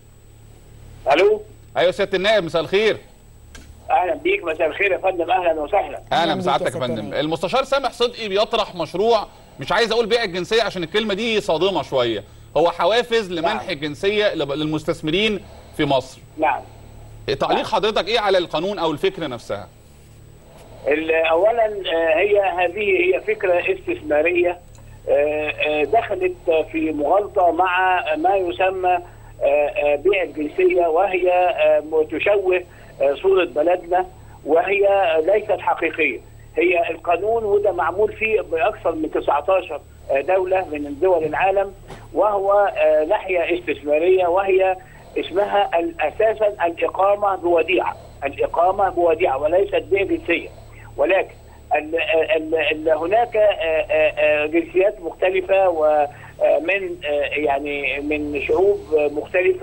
H: الو
A: ايوه سياده النائب مساء الخير
H: اهلا بيك مساء الخير يا فندم اهلا وسهلا
A: اهلا
B: بيك
A: بسعادتك
B: يا
A: يا
B: سيادة
A: فندم
B: النائب.
A: المستشار سامح صدقي بيطرح مشروع مش عايز اقول بيع الجنسيه عشان الكلمه دي صادمه شويه هو حوافز لمنح
H: نعم.
A: الجنسيه لب- للمستثمرين في مصر
H: نعم
A: تعليق حضرتك ايه على القانون او الفكره نفسها
H: ال- اولا آه، هي هذه هي فكره استثماريه آه، آه، دخلت في مغالطه مع ما يسمى آه، آه، بيع الجنسيه وهي آه، تشوه آه، صوره بلدنا وهي ليست حقيقيه هي القانون وده معمول فيه باكثر من 19 دوله من دول العالم وهو آه، ناحيه استثماريه وهي اسمها ال- اساسا الاقامه بوديعه الاقامه بوديعه وليست بيع جنسيه ولكن ال ال ال هناك آه، آه، آه، جنسيات مختلفة ومن يعني من شعوب مختلفة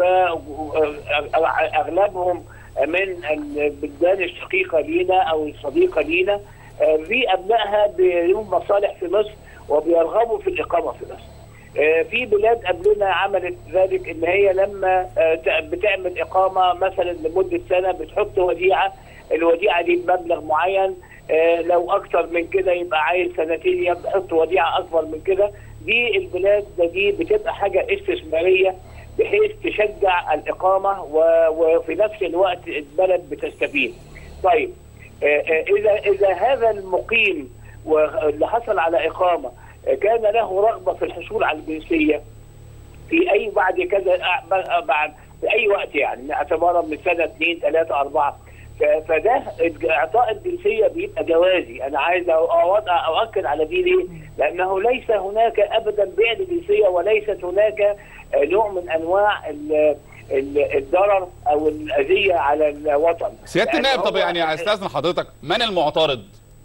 H: آه، أغلبهم من البلدان الشقيقة لينا أو الصديقة لينا آه، في أبنائها بيهم مصالح في مصر وبيرغبوا في الإقامة في مصر. آه، في بلاد قبلنا عملت ذلك ان هي لما آه، ت- بتعمل اقامه مثلا لمده سنه بتحط وديعه الوديعه دي بمبلغ معين آه، لو اكتر من كده يبقى عايز سنتين يبقى يحط وديعه اكبر من كده دي البلاد دي بتبقى حاجه استثماريه بحيث تشجع الاقامه و- وفي نفس الوقت البلد بتستفيد. طيب آه، آه، اذا اذا هذا المقيم واللي حصل على اقامه آه، كان له رغبه في الحصول على الجنسيه في اي بعد كذا أع- بعد في اي وقت يعني اعتبارا من سنه اثنين ثلاثه اربعه ف- فده اعطاء الجنسيه بيبقى جوازي انا عايز أ- أوضع اؤكد على دي ليه؟ لانه ليس هناك ابدا بيع للجنسيه وليست هناك آه، نوع من انواع ال- ال- الضرر او الاذيه على الوطن
A: سياده
H: لأن
A: النائب طب
H: هو-
A: يعني استاذن حضرتك من المعترض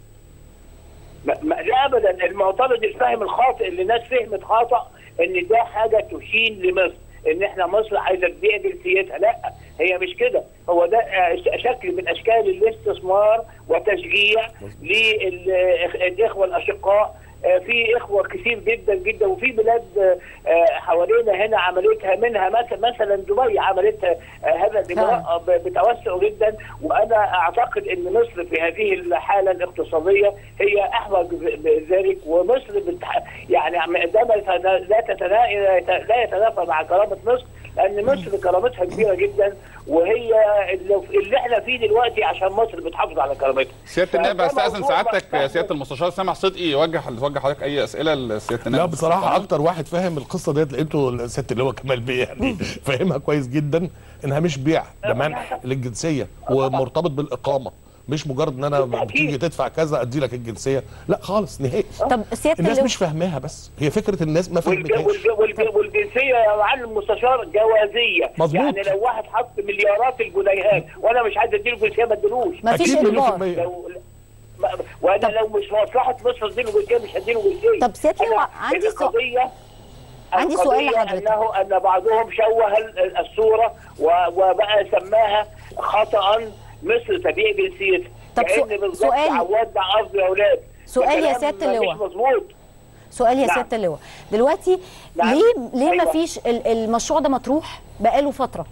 H: ما- ما- لا ابدا المعترض الفهم الخاطئ اللي الناس فهمت خطا ان ده حاجه تشين لمصر ان احنا مصر عايزه تبيع جنسيتها لا هي مش كده هو ده آه، شكل من اشكال الاستثمار وتشجيع للاخوه الاشقاء آه، في اخوه كثير جدا جدا وفي بلاد آه، آه، حوالينا هنا عملتها منها مثلا مثلا دبي عملتها آه، هذا الاجراء ب- بتوسع جدا وانا اعتقد ان مصر في هذه الحاله الاقتصاديه هي احوج بذلك ومصر بتح... يعني ده ما يتنا- لا تتنا... لا يتنافى مع كرامه مصر لان مصر كرامتها كبيره جدا وهي اللي اللي احنا فيه دلوقتي عشان مصر بتحافظ على كرامتها
A: سياده النائب
H: فده
A: استاذن
H: موضوع
A: سعادتك
H: بقى-
A: سياده المستشار سامح صدقي يوجه توجه حضرتك اي اسئله لسياده النائب
G: لا بصراحه اكتر واحد فاهم القصه ديت لقيته سياده اللي هو كمال بيه يعني فاهمها كويس جدا انها مش بيع ده منح للجنسيه ومرتبط بالاقامه مش مجرد ان انا
H: بالتأكيد.
G: بتيجي تدفع كذا ادي لك الجنسيه لا خالص نهائي
B: طب سياده
G: الناس
B: اللواء
G: مش فاهماها بس هي فكره الناس ما
H: والج-
G: فهمتهاش
H: والج- والج- والجنسيه يا معلم المستشار جوازيه
G: مظبوط.
H: يعني لو واحد حط مليارات الجنيهات وانا مش عايز اديله جنسيه ما اديلوش
B: مفيش
G: أكيد مليون في
B: اجبار
G: المية.
H: لو ما- وانا لو مش مصلحه مصر اديله جنسيه مش هديله جنسيه
B: طب سيادة اللواء،
H: أنا
B: عندي سؤال-
H: القضيه
B: عندي سؤال
H: القضية
B: لحضرتك.
H: انه ان بعضهم شوه ال- الصوره و- وبقى سماها خطا مصر تبيع جنسيتها
B: طب
H: كأن
B: سو-
H: بالظبط
B: سؤال.
H: عودنا قصد يا اولاد
B: سؤال يا
H: كلام
B: سيادة اللواء.
H: مش مظبوط
B: سؤال يا
H: نعم.
B: سياده اللواء دلوقتي
H: نعم.
B: ليه ليه ما
H: أيوة.
B: فيش ال- المشروع ده مطروح بقاله فتره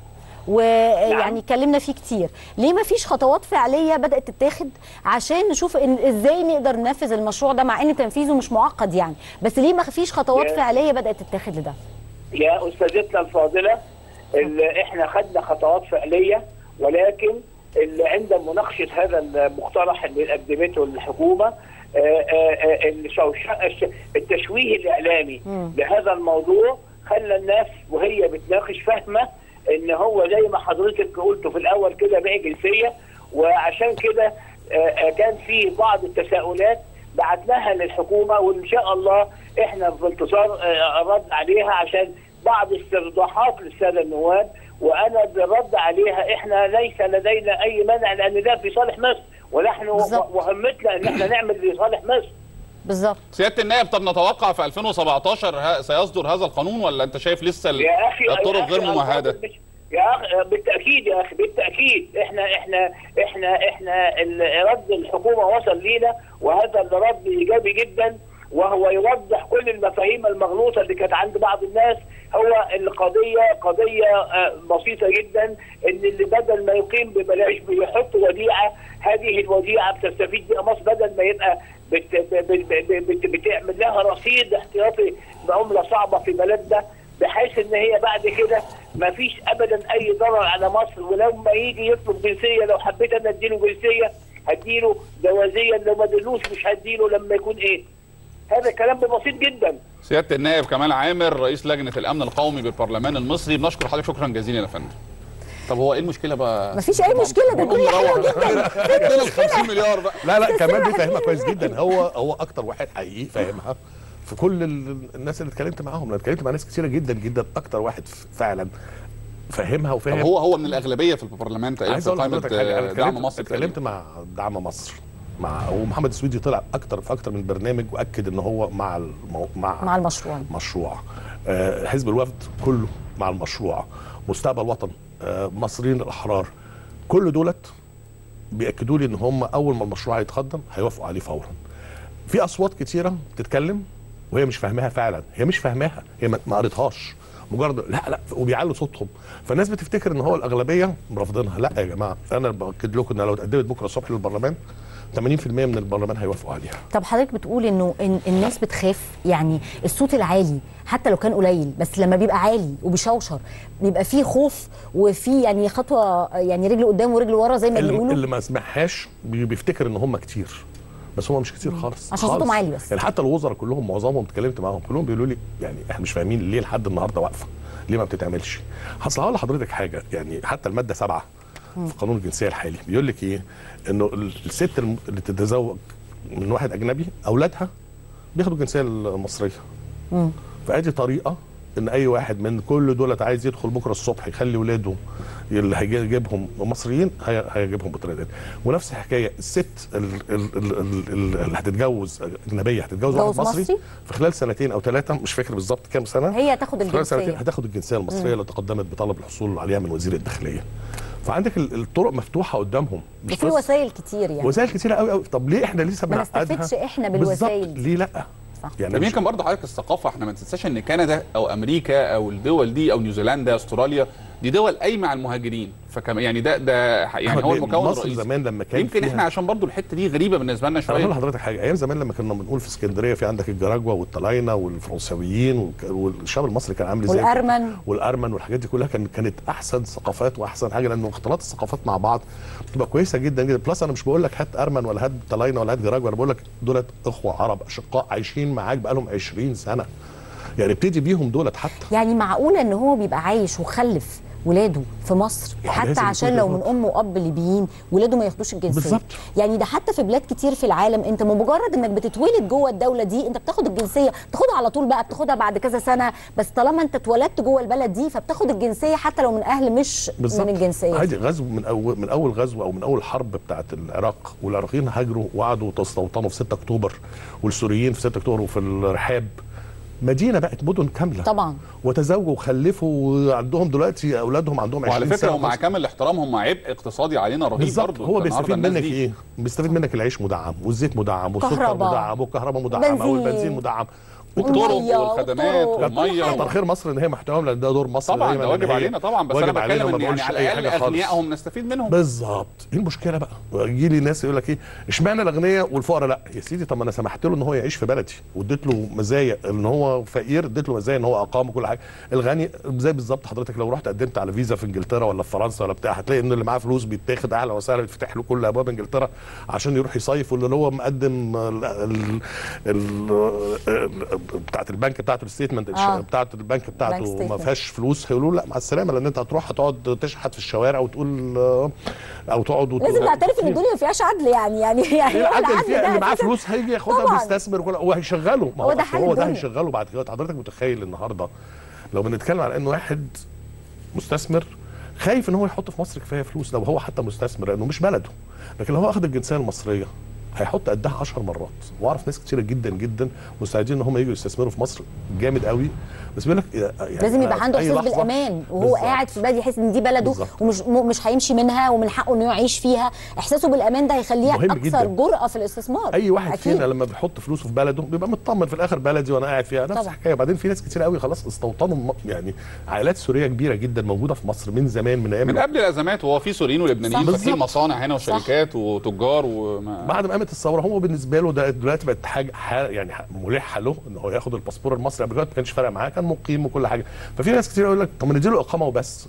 B: ويعني اتكلمنا فيه كتير ليه ما فيش خطوات فعليه بدات تتاخد عشان نشوف إن ازاي نقدر ننفذ المشروع ده مع ان تنفيذه مش معقد يعني بس ليه ما فيش خطوات
H: يا-
B: فعليه بدات تتاخد لده
H: يا استاذتنا الفاضله اللي احنا خدنا خطوات فعليه ولكن اللي عند مناقشه هذا المقترح اللي قدمته الحكومه آه، آه، آه، الشوش- الش- التشويه الاعلامي لهذا الموضوع خلى الناس وهي بتناقش فاهمه ان هو زي ما حضرتك قلت في الاول كده بيع جنسيه وعشان كده آه، آه، كان في بعض التساؤلات بعتناها للحكومه وان شاء الله احنا في انتظار آه، الرد عليها عشان بعض استفضاحات للساده النواب وانا بالرد عليها احنا ليس لدينا اي مانع لان ده في صالح مصر ونحن
B: بالظبط.
H: مهمتنا ان احنا نعمل في صالح مصر
B: بالظبط
A: سياده النائب طب نتوقع في 2017 ها- سيصدر هذا القانون ولا انت شايف لسه ال-
H: يا اخي يا
A: الطرق
H: أخي
A: غير ممهده
H: الفاضل مش- يا اخي بالتاكيد يا اخي بالتاكيد احنا احنا احنا احنا ال- رد الحكومه وصل لينا وهذا الرد ايجابي جدا وهو يوضح كل المفاهيم المغلوطه اللي كانت عند بعض الناس هو القضيه قضيه آه، بسيطه جدا ان اللي بدل ما يقيم ببلاش بيحط وديعه هذه الوديعه بتستفيد بها مصر بدل ما يبقى بت بت بت بت بتعمل لها رصيد احتياطي بعمله صعبه في بلدنا بحيث ان هي بعد كده ما فيش ابدا اي ضرر على مصر ولما يجي يطلب جنسيه لو حبيت انا اديله جنسيه هديله جوازيا لو ما اديلوش مش هديله لما يكون ايه هذا كلام بسيط جدا
A: سياده النائب كمال عامر رئيس لجنه الامن القومي بالبرلمان المصري بنشكر حضرتك شكرا جزيلا يا فندم طب هو ايه المشكله بقى
B: مفيش اي مشكله ده الدنيا حلوه جدا
A: ادينا ال 50 مليار بقى
G: لا لا كمان بيفهمها كويس جدا هو هو اكتر واحد حقيقي فاهمها في كل ال- الناس اللي اتكلمت معاهم انا اتكلمت مع ناس كتيره جدا جدا اكتر واحد ف- فعلا فاهمها
A: طب
G: وفاهم
A: هو هو من الاغلبيه في البرلمان تقريبا
G: عايز
A: في
G: اقول
A: قائمه
G: لحضرتك حاجه انا
A: آه، دعم
G: اتكلمت
A: مصر
G: اتكلمت مع دعم مصر مع ومحمد السويدي طلع اكتر في اكتر من برنامج واكد ان هو مع المو... مع
B: مع المشروع
G: مشروع آه، حزب الوفد كله مع المشروع مستقبل وطن آه، مصريين الاحرار كل دولت بياكدوا لي ان هم اول ما المشروع هيتقدم هيوافقوا عليه فورا في اصوات كتيره بتتكلم وهي مش فاهماها فعلا هي مش فاهماها هي ما ما قريتهاش مجرد لا لا وبيعلوا صوتهم فالناس بتفتكر ان هو الاغلبيه رافضينها لا يا جماعه انا باكد لكم ان لو اتقدمت بكره الصبح للبرلمان 80% من البرلمان هيوافقوا عليها
B: طب حضرتك بتقول انه إن الناس بتخاف يعني الصوت العالي حتى لو كان قليل بس لما بيبقى عالي وبيشوشر بيبقى فيه خوف وفي يعني خطوه يعني رجل قدام ورجل ورا زي ما
G: اللي,
B: بيقولوا
G: اللي ما سمعهاش بي- بيفتكر ان هم كتير بس هم مش كتير خالص
B: عشان
G: خالص.
B: صوتهم عالي بس.
G: يعني حتى الوزراء كلهم معظمهم اتكلمت معاهم كلهم بيقولوا لي يعني احنا مش فاهمين ليه لحد النهارده واقفه ليه ما بتتعملش هصل هقول لحضرتك حاجه يعني حتى الماده سبعة في قانون الجنسيه الحالي بيقول لك ايه انه ال- الست الم- اللي تتزوج من واحد اجنبي اولادها بياخدوا الجنسيه المصريه فادي طريقه ان اي واحد من كل دولت عايز يدخل بكره الصبح يخلي ولاده اللي هيجيبهم مصريين هي- هيجيبهم بطريقه ونفس الحكايه الست ال- ال- ال- ال- ال- اللي هتتجوز اجنبيه هتتجوز واحد
B: تتجوز
G: مصري
B: مصري؟
G: في خلال سنتين او ثلاثه مش فاكر بالظبط كام سنه
B: هي تاخد
G: في خلال سنتين
B: الجنسيه
G: هتاخد الجنسيه المصريه اللي تقدمت بطلب الحصول عليها من وزير الداخليه فعندك ال- الطرق مفتوحه قدامهم مش
B: وفي
G: بس-
B: وسائل كتير يعني
G: وسائل كتيره قوي قوي طب ليه احنا لسه
B: ما
G: بنعقدها
B: نستفدش إحنا
G: بالظبط.
B: بالوسائل دي.
G: ليه لا
B: صح.
G: يعني
A: طب
G: مش-
A: يمكن برضه حضرتك الثقافه احنا ما ننساش ان كندا او امريكا او الدول دي او نيوزيلندا استراليا دي دول قايمه على المهاجرين فكما يعني ده ده يعني
G: أحمد
A: هو
G: بيه،
A: المكون
G: مصر
A: الرئيسي
G: زمان لما كان
A: يمكن
G: فيها-
A: احنا عشان برضه الحته دي غريبه بالنسبه لنا
G: انا هقول
A: شويه
G: لحضرتك حاجه ايام زمان لما كنا بنقول في اسكندريه في عندك الجراجوه والطلاينه والفرنساويين والك- والشعب المصري كان عامل ازاي
B: والأرمن.
G: والارمن والحاجات دي كلها كان كانت احسن ثقافات واحسن حاجه لانه اختلاط الثقافات مع بعض بتبقى كويسه جدا جدا بلس انا مش بقول لك هات ارمن ولا هات طلاينه ولا هات جراجوه انا بقول لك دولت اخوه عرب اشقاء عايشين معاك بقالهم 20 سنه يعني ابتدي بيهم دولت حتى
B: يعني معقوله ان هو بيبقى عايش وخلف ولاده في مصر
G: يعني
B: حتى
G: لازم
B: عشان
G: يكون
B: لو
G: له
B: من ام واب ليبيين ولاده ما ياخدوش الجنسيه
G: بالظبط.
B: يعني ده حتى في بلاد كتير في العالم انت مجرد انك بتتولد جوه الدوله دي انت بتاخد الجنسيه بتاخدها على طول بقى بتاخدها بعد كذا سنه بس طالما انت اتولدت جوه البلد دي فبتاخد الجنسيه حتى لو من اهل مش
G: بالظبط
B: من الجنسيه
G: عادي غزو من اول من اول غزو او من اول حرب بتاعت العراق والعراقيين هاجروا وقعدوا تستوطنوا في 6 اكتوبر والسوريين في 6 اكتوبر وفي الرحاب مدينه بقت مدن كامله
B: طبعا
G: وتزوجوا وخلفوا وعندهم دلوقتي اولادهم عندهم 20
A: وعلى فكره
G: سنه
A: ومع
G: ونص.
A: كامل الاحترام هم عبء اقتصادي علينا رهيب
G: بالظبط
A: برضه
G: هو
A: أنت النهاردة
G: بيستفيد
A: الناس
G: منك
A: دي-
G: ايه؟ بيستفيد منك العيش مدعم والزيت مدعم والسكر
B: كهرباء.
G: مدعم والكهرباء مدعمه
B: بنزين.
G: والبنزين مدعم
A: والطرق
B: والمية
A: والخدمات
B: والطرق
A: والميه
B: وكل
G: كتر خير مصر ان هي محتوى لان ده دور مصر
A: طبعا
G: دايماً
A: ده واجب
G: إن هي-
A: علينا طبعا بس انا
G: واجب علينا
A: بتكلم
G: وما
A: ان يعني
G: بقولش
A: على
G: أي
A: الاقل
G: حاجة خالص.
A: اغنيائهم نستفيد منهم
G: بالظبط ايه المشكله بقى يجي لي ناس يقول لك ايه اشمعنى الاغنياء والفقراء لا يا سيدي طب ما انا سمحت له ان هو يعيش في بلدي واديت له مزايا ان هو فقير اديت له مزايا ان هو اقام وكل حاجه الغني زي بالظبط حضرتك لو رحت قدمت على فيزا في انجلترا ولا في فرنسا ولا بتاع هتلاقي ان اللي معاه فلوس بيتاخد اعلى وسهلا بيتفتح له كل ابواب انجلترا عشان يروح يصيف واللي هو مقدم ال- ال- ال- ال- بتاعت البنك بتاعته الستيتمنت
B: آه.
G: بتاعت البنك بتاعته ما
B: statement.
G: فيهاش فلوس هيقولوا له لا مع السلامه لان انت هتروح هتقعد تشحت في الشوارع وتقول آه، او تقعد وت-
B: لازم نعترف ان الدنيا ما فيهاش عدل يعني يعني يعني
G: ايه
B: هو
G: العدل
B: العدل
G: فيها
B: ده
G: اللي معاه
B: أساساً
G: فلوس هيجي ياخدها
B: طبعاً.
G: ويستثمر وكل- وهيشغله ما
B: هو
G: هو
B: ده
G: أصل
B: حل
G: هو ده
B: الدنيا.
G: هيشغله بعد كده حضرتك متخيل النهارده لو بنتكلم على انه واحد مستثمر خايف ان هو يحط في مصر كفايه فلوس لو هو حتى مستثمر لانه مش بلده لكن لو هو اخذ الجنسيه المصريه هيحط قدها 10 مرات واعرف ناس كتيره جدا جدا مستعدين ان هم يجوا يستثمروا في مصر جامد قوي بس بيقول لك يعني
B: لازم يبقى عنده
G: في أي
B: احساس
G: لحظة-
B: بالامان وهو
G: بالظبط.
B: قاعد في بلد يحس ان دي بلده
G: بالظبط.
B: ومش م- مش هيمشي منها ومن حقه انه يعيش فيها احساسه بالامان ده هيخليه
G: مهم
B: اكثر
G: جداً.
B: جرأه في الاستثمار
G: اي واحد
B: أكيد.
G: فينا لما بيحط فلوسه في بلده بيبقى مطمن في الاخر بلدي وانا قاعد فيها نفس
B: طبعا.
G: الحكايه بعدين في ناس كتير قوي خلاص استوطنوا م- يعني عائلات سوريه كبيره جدا موجوده في مصر من زمان من ايام
A: من قبل الازمات وهو في سوريين ولبنانيين
B: صح.
A: فاتحين
G: بالظبط.
A: مصانع هنا وشركات وتجار وما
G: بعد ما قامت الثوره هو بالنسبه له ده دلوقتي بقت حاجه ح- يعني ح- ملحه له ان هو ياخد الباسبور المصري قبل كده ما كانش فارق معاه كان مقيم وكل حاجه ففي ناس كتير يقول لك طب ما نديله اقامه وبس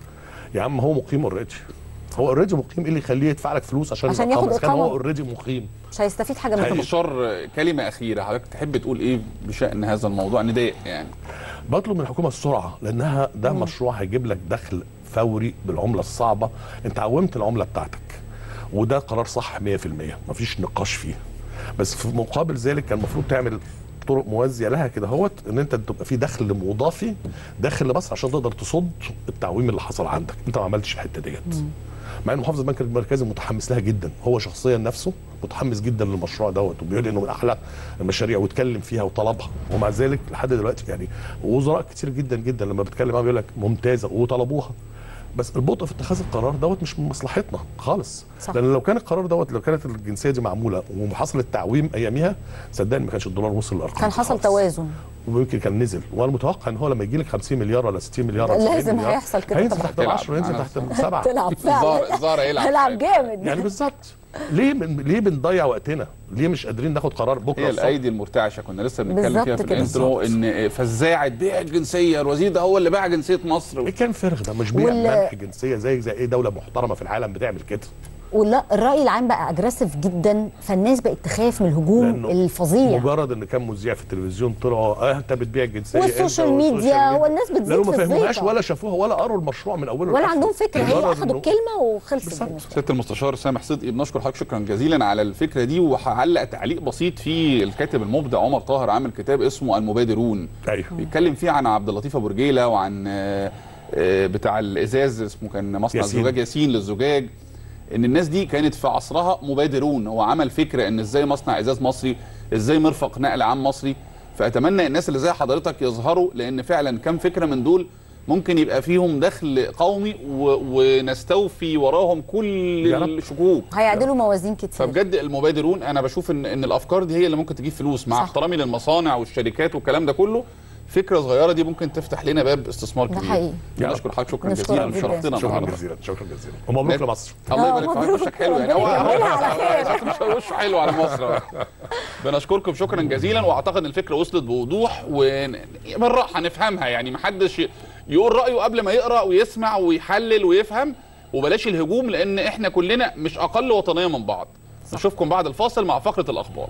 G: يا عم هو مقيم اوريدي هو اوريدي مقيم ايه اللي يخليه يدفع لك فلوس عشان,
B: عشان
G: الإقامة؟
B: ياخد
G: إذا كان هو
B: إقامة.
G: اوريدي مقيم
B: مش هيستفيد حاجه من
A: انت
B: كده
A: مشار كلمه اخيره حضرتك تحب تقول ايه بشان هذا الموضوع نداء يعني
G: بطلب من الحكومه السرعه لانها ده مشروع هيجيب لك دخل فوري بالعمله الصعبه انت عومت العمله بتاعتك وده قرار صح 100% مفيش نقاش فيه بس في مقابل ذلك كان المفروض تعمل طرق موازيه لها كده هوت ان انت تبقى في دخل مضافي داخل لمصر عشان تقدر تصد التعويم اللي حصل عندك انت ما عملتش الحته ديت مع ان محافظ البنك المركزي متحمس لها جدا هو شخصيا نفسه متحمس جدا للمشروع دوت وبيقول انه من احلى المشاريع واتكلم فيها وطلبها ومع ذلك لحد دلوقتي يعني وزراء كتير جدا جدا لما بتكلم معاهم بيقول لك ممتازه وطلبوها بس البطء في اتخاذ القرار دوت مش من مصلحتنا خالص
B: صح.
G: لان لو كان القرار دوت لو كانت الجنسيه دي معموله وحصل التعويم اياميها صدقني ما كانش الدولار وصل للارقام
B: كان
G: دي
B: حصل
G: خالص.
B: توازن
G: ويمكن كان نزل وانا متوقع ان هو لما يجي لك 50 مليار ولا 60 مليار ولا 70
B: لازم
G: مليار
B: هيحصل كده
G: هينزل
B: طبعا.
G: تحت ال 10 ينزل
A: تلعب.
G: تحت السبعه
B: تلعب فعلا
A: الزهر الزهر يلعب
B: تلعب جامد
G: يعني بالظبط ليه من ليه بنضيع وقتنا؟ ليه مش قادرين ناخد قرار بكره
A: هي
G: الصبح؟
A: الايدي المرتعشه كنا لسه بنتكلم فيها
B: بالظبط
A: في
B: كده.
A: الانترو ان فزاعه بيع الجنسيه الوزير ده هو اللي باع جنسيه مصر
G: ايه كان فرغ ده مش بيع
B: وال-
G: منح جنسيه زي زي ايه دوله محترمه في العالم بتعمل كده
B: ولا الراي العام بقى اجريسيف جدا فالناس بقت تخاف من الهجوم
G: لأنه
B: الفظيع
G: مجرد ان كان مذيع في التلفزيون طلعوا اه انت بتبيع الجنسيه
B: والسوشيال
G: أنت
B: ميديا والناس بتزيد
G: لانه ما
B: في
G: فهموهاش
B: الزيطة.
G: ولا شافوها ولا قروا المشروع من اوله
B: ولا
G: لآخره.
B: عندهم فكره هي
G: مجرد
B: اخدوا
G: إنه-
B: الكلمه وخلصت
G: بالظبط.
B: بالنسبه
A: سياده المستشار سامح صدقي بنشكر حضرتك شكرا جزيلا على الفكره دي وهعلق تعليق بسيط في الكاتب المبدع عمر طاهر عامل كتاب اسمه المبادرون
G: ايوه
A: بيتكلم فيه عن عبد اللطيف ابو رجيله وعن آه، آه، بتاع الازاز اسمه كان مصنع
G: ياسين.
A: الزجاج ياسين للزجاج ان الناس دي كانت في عصرها مبادرون هو عمل فكره ان ازاي مصنع ازاز مصري ازاي مرفق نقل عام مصري فاتمنى الناس اللي زي حضرتك يظهروا لان فعلا كم فكره من دول ممكن يبقى فيهم دخل قومي و... ونستوفي وراهم كل
G: يا رب.
A: الشكوك
B: هيعدلوا موازين كتير
A: فبجد المبادرون انا بشوف ان ان الافكار دي هي اللي ممكن تجيب فلوس مع
B: صح.
A: احترامي للمصانع والشركات والكلام ده كله فكره صغيره دي ممكن تفتح لنا باب استثمار
B: ده
A: كبير
B: حقيقي.
G: يا
A: بشكر حضرتك شكرا
B: نشكرك
A: جزيلا
B: جداً.
A: شرفتنا
G: شكرا
A: النهارده
G: جزيلا شكرا جزيلا ومبروك لمصر
A: الله
B: آه،
A: يبارك فيك
B: مبروك.
A: وشك حلو يعني
B: ربنا
A: هو
B: يكملها على خير.
A: مش وشه حلو على مصر بنشكركم شكرا جزيلا واعتقد ان الفكره وصلت بوضوح وبالراحه نفهمها يعني محدش ي- يقول رايه قبل ما يقرا ويسمع ويحلل ويفهم وبلاش الهجوم لان احنا كلنا مش اقل وطنيه من بعض نشوفكم بعد الفاصل مع فقره الاخبار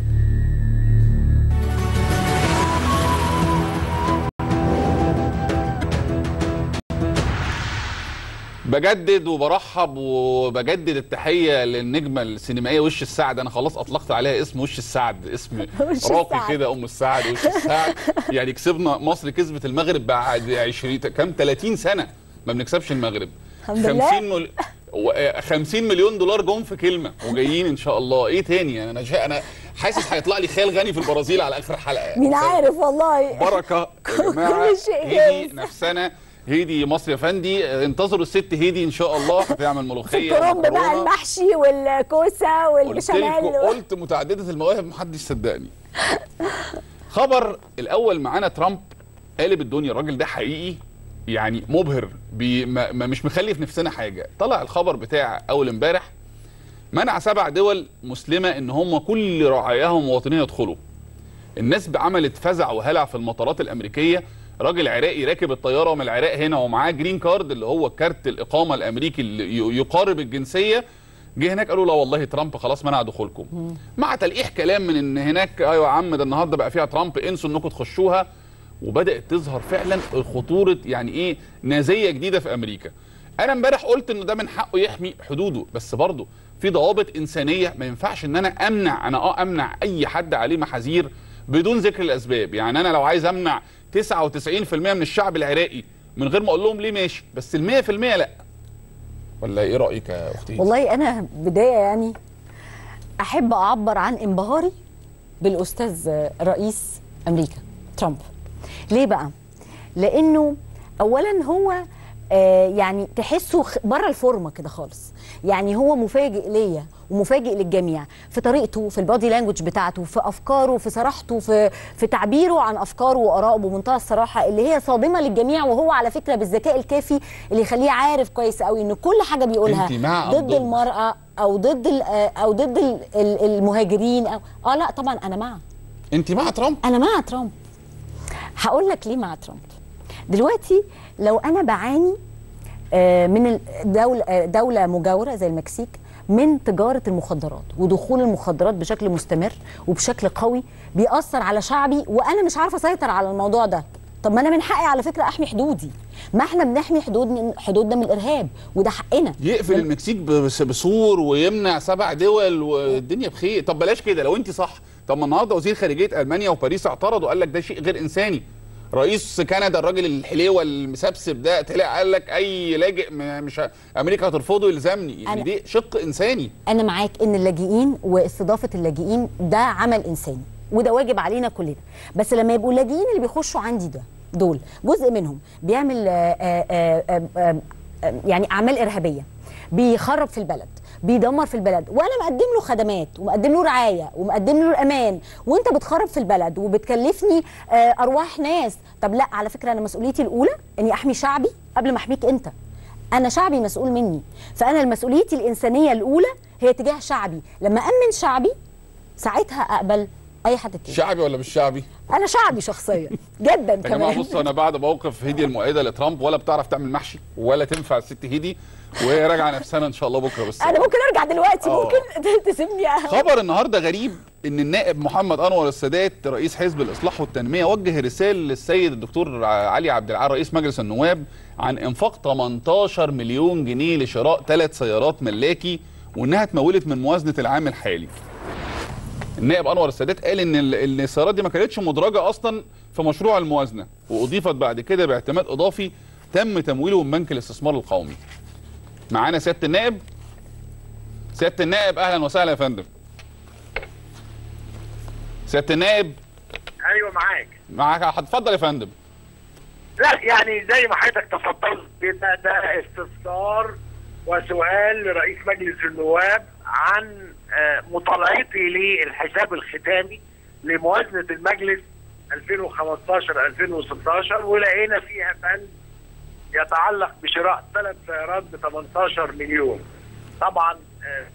A: بجدد وبرحب وبجدد التحيه للنجمه السينمائيه وش السعد انا خلاص اطلقت عليها اسم وش السعد اسم
B: وش
A: راقي
B: السعد.
A: كده ام السعد وش السعد يعني كسبنا مصر كسبت المغرب بعد 20 كام 30 سنه ما بنكسبش المغرب
B: الحمد لله.
A: 50 مل... و- آه، 50 مليون دولار جم في كلمه وجايين ان شاء الله ايه تاني يعني انا شا... انا حاسس هيطلع لي خيال غني في البرازيل على اخر حلقه
B: مين عارف والله
A: بركه يا جماعه
B: كل شيء
A: هيدي
B: جاهز.
A: نفسنا هيدي مصر يا فندي آه، انتظروا الست هيدي ان شاء الله هتعمل ملوخيه
B: الكرنب بقى
A: ومكرونة.
B: المحشي والكوسه
A: قلت
B: والبشاميل
A: لكم قلت متعدده المواهب محدش صدقني خبر الاول معانا ترامب قالب الدنيا الراجل ده حقيقي يعني مبهر بي ما ما مش مخلي في نفسنا حاجه طلع الخبر بتاع اول امبارح منع سبع دول مسلمه ان هم كل رعاياهم مواطنين يدخلوا الناس عملت فزع وهلع في المطارات الامريكيه راجل عراقي راكب الطياره من العراق هنا ومعاه جرين كارد اللي هو كارت الاقامه الامريكي اللي ي- يقارب الجنسيه جه هناك قالوا لا والله ترامب خلاص منع دخولكم مع تلقيح كلام من ان هناك ايوه يا عم ده النهارده بقى فيها ترامب انسوا انكم تخشوها وبدات تظهر فعلا خطوره يعني ايه نازيه جديده في امريكا انا امبارح قلت انه ده من حقه يحمي حدوده بس برضه في ضوابط انسانيه ما ينفعش ان انا امنع انا اه امنع اي حد عليه محاذير بدون ذكر الاسباب يعني انا لو عايز امنع 99% من الشعب العراقي من غير ما اقول لهم ليه ماشي بس ال 100% لا ولا ايه رايك يا اختي
B: والله انا بدايه يعني احب اعبر عن انبهاري بالاستاذ رئيس امريكا ترامب ليه بقى لانه اولا هو آه، يعني تحسه خ- بره الفورمه كده خالص يعني هو مفاجئ ليا ومفاجئ للجميع في طريقته في البادي لانجوج بتاعته في افكاره في صراحته في في تعبيره عن افكاره وارائه بمنتهى الصراحه اللي هي صادمه للجميع وهو على فكره بالذكاء الكافي اللي يخليه عارف كويس قوي ان كل حاجه بيقولها
A: أنت مع أم
B: ضد
A: ضد؟
B: المراه او ضد ال- آه، او ضد ال- ال- المهاجرين او اه لا طبعا انا مع
A: انت مع ترامب
B: انا مع ترامب هقول لك ليه مع ترامب دلوقتي لو انا بعاني آه، من الدولة آه، دولة مجاورة زي المكسيك من تجارة المخدرات ودخول المخدرات بشكل مستمر وبشكل قوي بيأثر على شعبي وأنا مش عارفة أسيطر على الموضوع ده طب ما أنا من حقي على فكرة أحمي حدودي ما احنا بنحمي حدود من حدودنا من الإرهاب وده حقنا
A: يقفل المكسيك بس- بسور ويمنع سبع دول والدنيا بخير طب بلاش كده لو انت صح طب ما النهارده وزير خارجيه المانيا وباريس اعترض وقال لك ده شيء غير انساني رئيس كندا الراجل الحليوه المسبسب ده طلع قال لك اي لاجئ م- مش ه- امريكا هترفضه يلزمني يعني
B: أنا-
A: دي شق انساني
B: انا معاك ان اللاجئين واستضافه اللاجئين ده عمل انساني وده واجب علينا كلنا بس لما يبقوا اللاجئين اللي بيخشوا عندي ده دول جزء منهم بيعمل آه، آه، آه، آه، آه، يعني اعمال ارهابيه بيخرب في البلد بيدمر في البلد وانا مقدم له خدمات ومقدم له رعايه ومقدم له الامان وانت بتخرب في البلد وبتكلفني آه، ارواح ناس طب لا على فكره انا مسؤوليتي الاولى اني احمي شعبي قبل ما احميك انت انا شعبي مسؤول مني فانا مسؤوليتي الانسانيه الاولى هي تجاه شعبي لما امن شعبي ساعتها اقبل اي حد تاني
A: شعبي ولا مش شعبي
B: انا شعبي شخصيا جدا
A: يا جماعه
B: كمان
A: بصوا انا بعد موقف هدي المؤيده لترامب ولا بتعرف تعمل محشي ولا تنفع الست هدي وهي راجعه نفسنا ان شاء الله بكره بس
B: انا ممكن ارجع دلوقتي
A: آه.
B: ممكن تسيبني أهو.
A: خبر النهارده غريب ان النائب محمد انور السادات رئيس حزب الاصلاح والتنميه وجه رساله للسيد الدكتور علي عبد العال رئيس مجلس النواب عن انفاق 18 مليون جنيه لشراء ثلاث سيارات ملاكي وانها اتمولت من موازنه العام الحالي. النائب انور السادات قال ان ال- إن السيارات دي ما كانتش مدرجه اصلا في مشروع الموازنه واضيفت بعد كده باعتماد اضافي تم تمويله من بنك الاستثمار القومي. معانا سياده النائب سياده النائب اهلا وسهلا يا فندم. سياده النائب
H: ايوه معاك
A: معاك هتفضل يا فندم
H: لا يعني زي ما حضرتك تفضلت كده ده استفسار وسؤال لرئيس مجلس النواب عن آه، مطالعتي للحساب الختامي لموازنه المجلس 2015 2016 ولقينا فيها بند يتعلق بشراء ثلاث سيارات ب 18 مليون طبعا آه،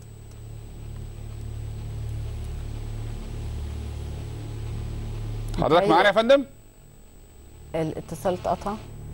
A: حضرتك
B: أيوة.
A: معانا يا فندم
B: الاتصال اتقطع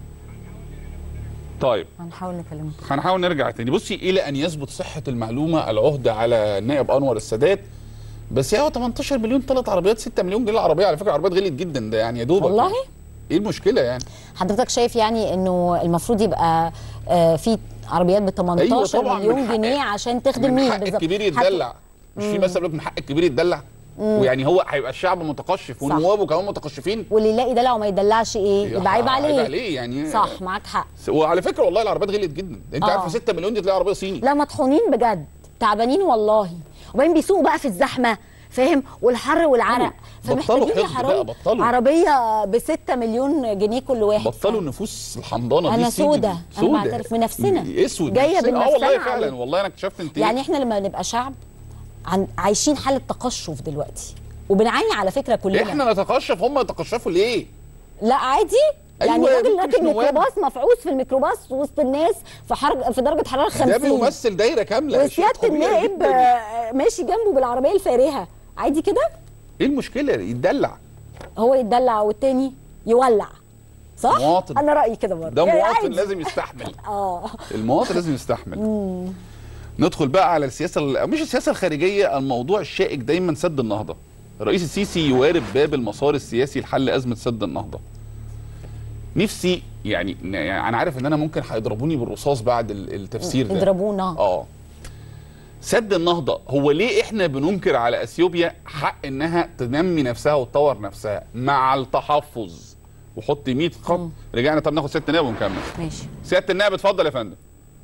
A: طيب
B: هنحاول نكلمه
A: هنحاول نرجع تاني بصي الى ان يثبت صحه المعلومه العهده على النائب انور السادات بس هي هو 18 مليون ثلاث عربيات 6 مليون جنيه العربيه على فكره العربيات غليت جدا ده يعني يا دوبك
B: والله
A: يعني. ايه المشكله يعني
B: حضرتك شايف يعني انه المفروض يبقى آه، في عربيات ب 18
A: طبعاً،
B: مليون
A: من حق-
B: جنيه عشان تخدم
A: من
B: مين
A: حق
B: بالظبط
A: الكبير
B: حق-
A: يتدلع مش في مثل بيقول لك من حق الكبير يتدلع ويعني هو هيبقى الشعب متقشف ونوابه كمان متقشفين
B: واللي يلاقي دلع وما يدلعش ايه يبقى عيب عليه
A: عيب عليه يعني
B: صح معاك حق
A: وعلى فكره والله العربيات غليت جدا انت
B: آه.
A: عارف 6 مليون دي تلاقي عربيه صيني
B: لا مطحونين بجد تعبانين والله وبعدين بيسوقوا بقى في الزحمه فاهم والحر والعرق
A: بطلوا
B: فمحتاجين يا
A: حقد
B: حرام
A: بقى، بطلوا.
B: عربيه ب 6 مليون جنيه كل واحد
A: بطلوا النفوس الحمضانه دي
B: أنا
A: الصيني دي.
B: سودة، أنا
A: سودة.
B: بعترف بنفسنا.
A: اسود
B: جاية
A: بنفسنا. اه
B: بنفسنا
A: والله فعلا
B: عليه.
A: والله انا اكتشفت انت
B: يعني احنا لما نبقى شعب عن عايشين حاله تقشف دلوقتي وبنعاني على فكره كلنا
A: احنا نتقشف هم يتقشفوا ليه؟
B: لا عادي
A: أيوة
B: يعني
A: يا
B: راجل
A: بنت مش
B: راكب
A: نواب.
B: ميكروباص مفعوص في الميكروباص وسط الناس في حرج في درجه حراره 50
A: ده بيمثل دايره كامله شيء
B: وسياده
A: طبيعي
B: النائب
A: جداً.
B: آه، ماشي جنبه بالعربيه الفارهه عادي كده
A: ايه المشكله يتدلع
B: هو يتدلع والتاني يولع صح
A: مواطن.
B: انا رايي كده برضه
A: ده
B: يعني
A: مواطن
B: عادي.
A: لازم يستحمل
B: اه
A: المواطن لازم يستحمل ندخل بقى على السياسه ال- مش السياسه الخارجيه الموضوع الشائك دايما سد النهضه الرئيس السيسي يوارب باب المسار السياسي لحل ازمه سد النهضه نفسي يعني يعني انا عارف ان انا ممكن هيضربوني بالرصاص بعد ال- التفسير ده
B: يضربونا
A: اه سد النهضه هو ليه احنا بننكر على اثيوبيا حق انها تنمي نفسها وتطور نفسها مع التحفظ وحط 100 خط رجعنا طب ناخد سياده النائب ونكمل
B: ماشي
A: سياده النائب اتفضل يا فندم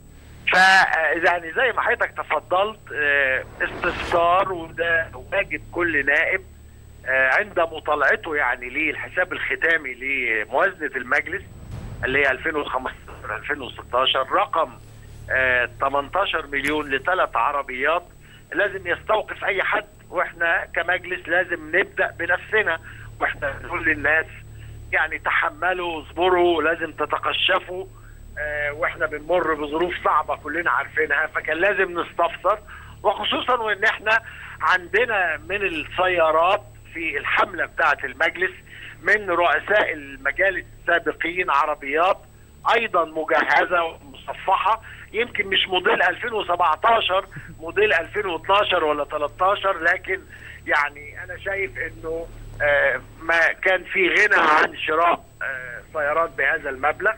I: ف يعني زي ما حضرتك تفضلت آه، استفسار وده واجب كل نائب آه، عند مطالعته يعني للحساب الختامي لموازنه المجلس اللي هي 2015 2016 رقم آه، 18 مليون لثلاث عربيات لازم يستوقف اي حد واحنا كمجلس لازم نبدا بنفسنا واحنا نقول للناس يعني تحملوا اصبروا لازم تتقشفوا آه، واحنا بنمر بظروف صعبه كلنا عارفينها فكان لازم نستفسر وخصوصا وان احنا عندنا من السيارات في الحمله بتاعه المجلس من رؤساء المجالس السابقين عربيات ايضا مجهزه ومصفحه يمكن مش موديل 2017 موديل 2012 ولا 13 لكن يعني انا شايف انه آه، ما كان في غنى عن شراء آه، سيارات بهذا المبلغ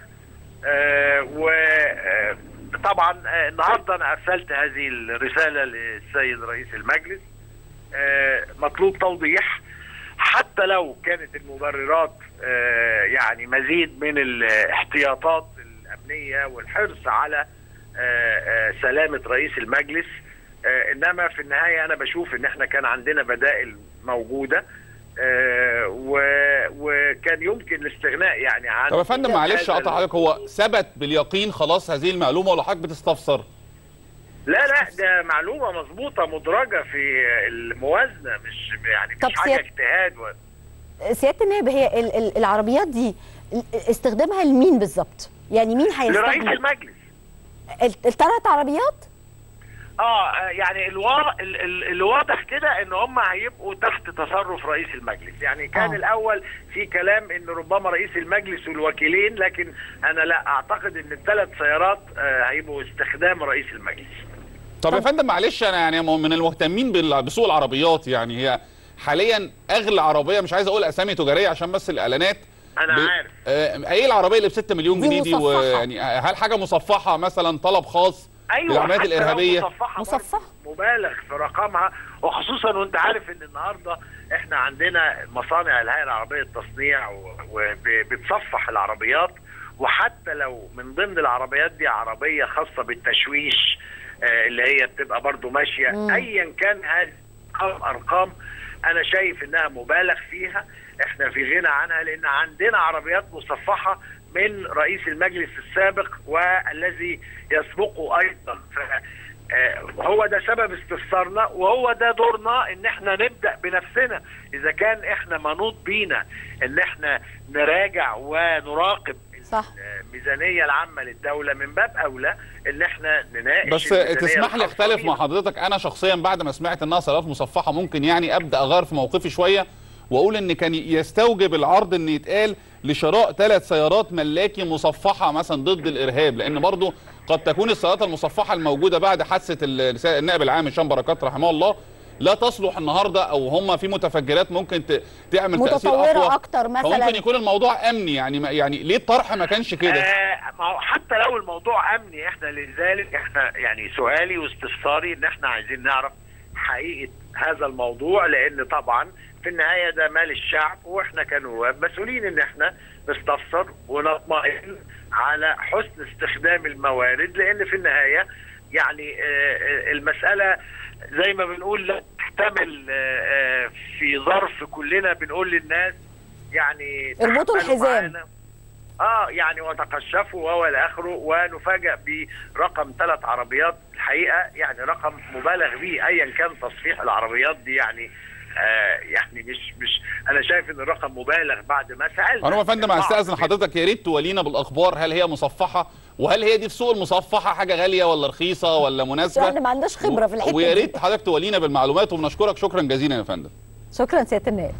I: وطبعا النهارده انا ارسلت هذه الرساله للسيد رئيس المجلس آه، مطلوب توضيح حتى لو كانت المبررات آه، يعني مزيد من الاحتياطات الامنيه والحرص على آه، آه، سلامه رئيس المجلس آه، انما في النهايه انا بشوف ان احنا كان عندنا بدائل موجوده آه، و- وكان يمكن الاستغناء يعني عن
A: طب يا فندم معلش
I: هذا
A: اقطع حضرتك هو ثبت باليقين خلاص هذه المعلومه ولا حضرتك بتستفسر؟
I: لا لا ده معلومه مظبوطه مدرجه في الموازنه مش يعني
B: طب
I: مش حاجه
B: سيادة-
I: اجتهاد و...
B: سياده النائب هي ال- ال- العربيات دي استخدامها لمين بالظبط؟ يعني مين
I: لرئيس
B: هيستخدم
I: المجلس
B: الثلاث عربيات؟
I: اه آه، يعني الوا... ال- ال- الواضح كده ان هم هيبقوا تحت تصرف رئيس المجلس يعني كان
B: آه.
I: آه. الاول في كلام ان ربما رئيس المجلس والوكيلين لكن انا لا اعتقد ان الثلاث سيارات آه هيبقوا استخدام رئيس المجلس
A: طب يا فندم معلش انا يعني من المهتمين بال- بسوق العربيات يعني هي حاليا اغلى عربيه مش عايز اقول اسامي تجاريه عشان بس الاعلانات
I: انا
A: ب-
I: عارف
A: آه، ايه العربيه اللي ب 6 مليون
B: دي
A: جنيه دي
B: مصفحة.
A: ويعني هل حاجه مصفحه مثلا طلب خاص للعمليات
I: حتى لو
A: الارهابيه
I: مصفحة برضه
B: مصفحة.
I: مبالغ في رقمها وخصوصا وانت عارف ان النهارده احنا عندنا مصانع الهيئه العربيه للتصنيع وبتصفح العربيات وحتى لو من ضمن العربيات دي عربيه خاصه بالتشويش آه، اللي هي بتبقى برضو ماشيه
B: مم.
I: ايا كان هذه الارقام انا شايف انها مبالغ فيها احنا في غنى عنها لان عندنا عربيات مصفحه من رئيس المجلس السابق والذي يسبقه ايضا ف آه، هو ده سبب استفسارنا وهو ده دورنا ان احنا نبدا بنفسنا اذا كان احنا منوط بينا ان احنا نراجع ونراقب
B: صح
I: الميزانيه العامه للدوله من باب اولى ان احنا نناقش
A: بس
I: الميزانية
A: تسمح لي
I: الخاصة
A: اختلف مع
I: بينا.
A: حضرتك انا شخصيا بعد ما سمعت انها سيارات مصفحه ممكن يعني ابدا اغير في موقفي شويه واقول ان كان يستوجب العرض ان يتقال لشراء ثلاث سيارات ملاكي مصفحه مثلا ضد الارهاب لان برضو قد تكون السيارات المصفحه الموجوده بعد حادثه ال- النائب العام هشام بركات رحمه الله لا تصلح النهارده او هم في متفجرات ممكن ت- تعمل تاثير
B: متطورة
A: اقوى
B: أكتر مثلاً.
A: فممكن يكون الموضوع امني يعني ما- يعني ليه الطرح ما كانش كده
I: آه ما هو حتى لو الموضوع امني احنا لذلك احنا يعني سؤالي واستفساري ان احنا عايزين نعرف حقيقه هذا الموضوع لان طبعا في النهايه ده مال الشعب واحنا كنواب مسؤولين ان احنا نستفسر ونطمئن على حسن استخدام الموارد لان في النهايه يعني آه، آه، المساله زي ما بنقول لا تحتمل آه، آه، في ظرف كلنا بنقول للناس يعني
B: اربطوا
I: تحملوا
B: الحزام.
I: معانا. اه يعني وتقشفوا وهو الى اخره ونفاجأ برقم ثلاث عربيات الحقيقه يعني رقم مبالغ به ايا كان تصفيح العربيات دي يعني آه يعني مش مش انا شايف ان الرقم مبالغ بعد ما سالت
A: انا يا فندم
I: البعض
A: استاذن
I: من-
A: حضرتك يا ريت تولينا بالاخبار هل هي مصفحه وهل هي دي في سوق المصفحه حاجه غاليه ولا رخيصه ولا مناسبه
B: احنا ما عندناش خبره في الحته
A: ويا
B: دي.
A: ريت حضرتك تولينا بالمعلومات وبنشكرك شكرا جزيلا يا فندم
B: شكرا سياده النائب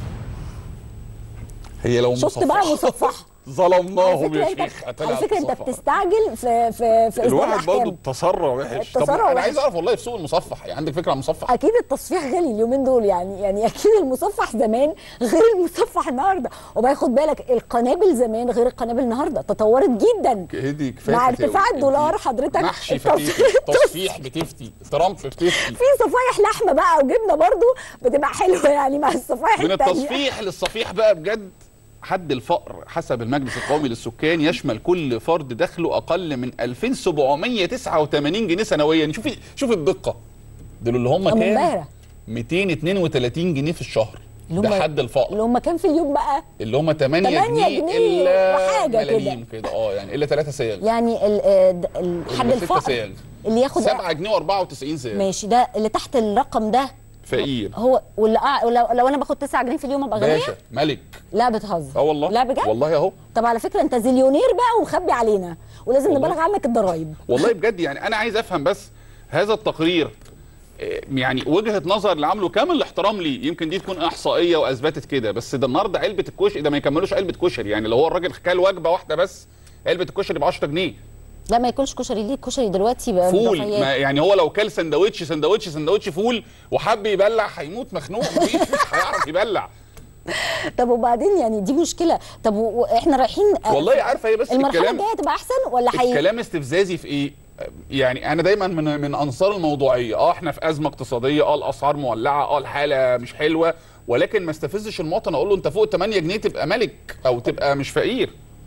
A: هي لو
B: شفت بقى مصفحه
A: ظلمناهم
B: على
A: يا
B: فكره
A: شيخ
B: انت على فكره انت
A: مصفحة.
B: بستعجل في في في إصدار
A: الواحد برضه
B: الأحكام.
A: التسرع وحش طب
B: التسرع
A: انا
B: وحش.
A: عايز اعرف والله في سوق المصفح يعني عندك فكره عن المصفح
B: اكيد التصفيح غالي اليومين دول يعني يعني اكيد المصفح زمان غير المصفح النهارده وبقى خد بالك القنابل زمان غير القنابل النهارده تطورت جدا
A: هدي كفايه
B: مع
A: فتاوي.
B: ارتفاع الدولار
A: انتي
B: حضرتك
A: محشي
B: التصفيح-
A: فتيفي تصفيح بتفتي ترامب بتفتي
B: في صفايح لحمه بقى وجبنه برضو بتبقى حلوه يعني مع الصفايح
A: من
B: التانية
A: التصفيح للصفيح بقى بجد حد الفقر حسب المجلس القومي للسكان يشمل كل فرد دخله اقل من 2789 جنيه سنويا شوفي شوفي الدقه دول اللي هم
B: أنا
A: كام
B: منبهرة
A: 232 جنيه في الشهر
B: اللي
A: ده
B: هم-
A: حد الفقر
B: اللي هم كام في اليوم بقى
A: اللي هم 8
B: 8
A: جنيه
B: جنيه
A: الا
B: وحاجة كده.
A: ملايين كده اه يعني الا 3 سياج
B: يعني ال- آه، د- ال- حد
A: اللي ستة
B: الفقر
A: سياج
B: اللي ياخد
A: 7 جنيه و94 سياج
B: ماشي ده اللي تحت الرقم ده
A: فقير
B: هو واللي أع... لو, لو انا باخد 9 جنيه في اليوم ابقى غنيه
A: باشا ملك
B: لا بتهزر
A: اه والله
B: لا بجد
A: والله اهو
B: طب على فكره انت زليونير بقى ومخبي علينا ولازم
A: والله.
B: نبلغ عنك الضرايب
A: والله بجد يعني انا عايز افهم بس هذا التقرير آه، يعني وجهه نظر اللي عامله كامل الاحترام ليه يمكن دي تكون احصائيه واثبتت كده بس ده النهارده علبه الكشري ده ما يكملوش علبه كشري يعني لو هو الراجل كل وجبه واحده بس علبه الكشري ب 10 جنيه
B: لا ما ياكلش كشري ليه الكشري دلوقتي بقى
A: فول
B: بضحيات.
A: ما يعني هو لو كل سندوتش سندوتش سندوتش فول وحب يبلع هيموت مخنوق مفيش مش هيعرف يبلع
B: طب وبعدين يعني دي مشكله طب و- واحنا رايحين آه،
A: والله عارفه ايه بس
B: المرحله
A: الكلام
B: الجايه هتبقى احسن ولا حي...
A: الكلام استفزازي في ايه؟ يعني انا دايما من من انصار الموضوعيه اه احنا في ازمه اقتصاديه اه الاسعار مولعه اه الحاله مش حلوه ولكن ما استفزش المواطن اقول له انت فوق 8 جنيه تبقى ملك او تبقى مش فقير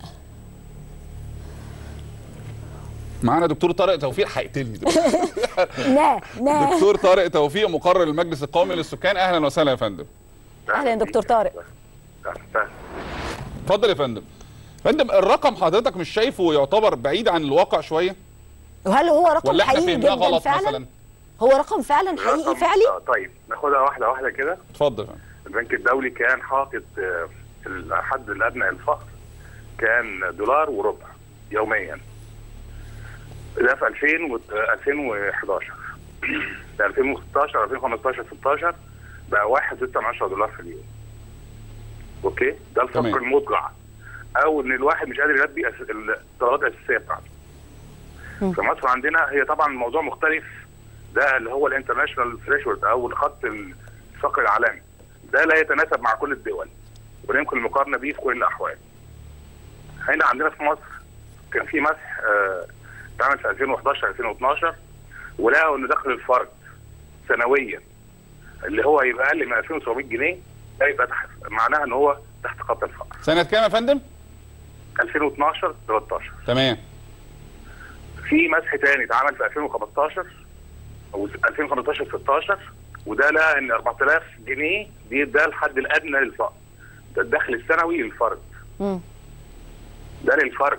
A: معانا دكتور طارق توفيق هيقتلني دلوقتي.
B: لا لا
A: دكتور طارق توفيق مقرر المجلس القومي للسكان اهلا وسهلا يا فندم
B: اهلا يا دكتور طارق
A: اتفضل يا فندم فندم الرقم حضرتك مش شايفه يعتبر بعيد عن الواقع شويه
B: وهل هو رقم
A: ولا احنا
B: حقيقي
A: فهمناه
B: جدا
A: غلط
B: فعلا
A: مثلا
B: هو رقم فعلا حقيقي
J: رقم-
B: فعلي
J: آه، طيب ناخدها واحده واحده كده
A: اتفضل يا فندم.
J: البنك الدولي كان حاطط آه، الحد الادنى للفقر كان دولار وربع يوميا ده في 2000 و 2011 في 2016 2015 16 بقى 1.6 دولار في اليوم اوكي ده الفقر
A: تمام.
J: المدقع او ان الواحد مش قادر يلبي أس- الطلبات الاساسيه بتاعته في مصر عندنا هي طبعا الموضوع مختلف ده اللي هو الانترناشونال ثريشولد او الخط الفقر العالمي ده لا يتناسب مع كل الدول ولا يمكن المقارنه بيه في كل الاحوال هنا عندنا في مصر كان في مسح آه، اتعمل في 2011 2012 ولقوا ان دخل الفرد سنويا اللي هو يبقى اقل من 2700 جنيه ده يبقى تحت معناها ان هو تحت خط الفقر
A: سنه كام يا فندم
J: 2012 13
A: تمام
J: في مسح تاني اتعمل في 2015 او 2015 16 وده لقى ان 4000 جنيه دي ده الحد الادنى للفقر ده الدخل السنوي للفرد
B: مم.
J: ده للفرد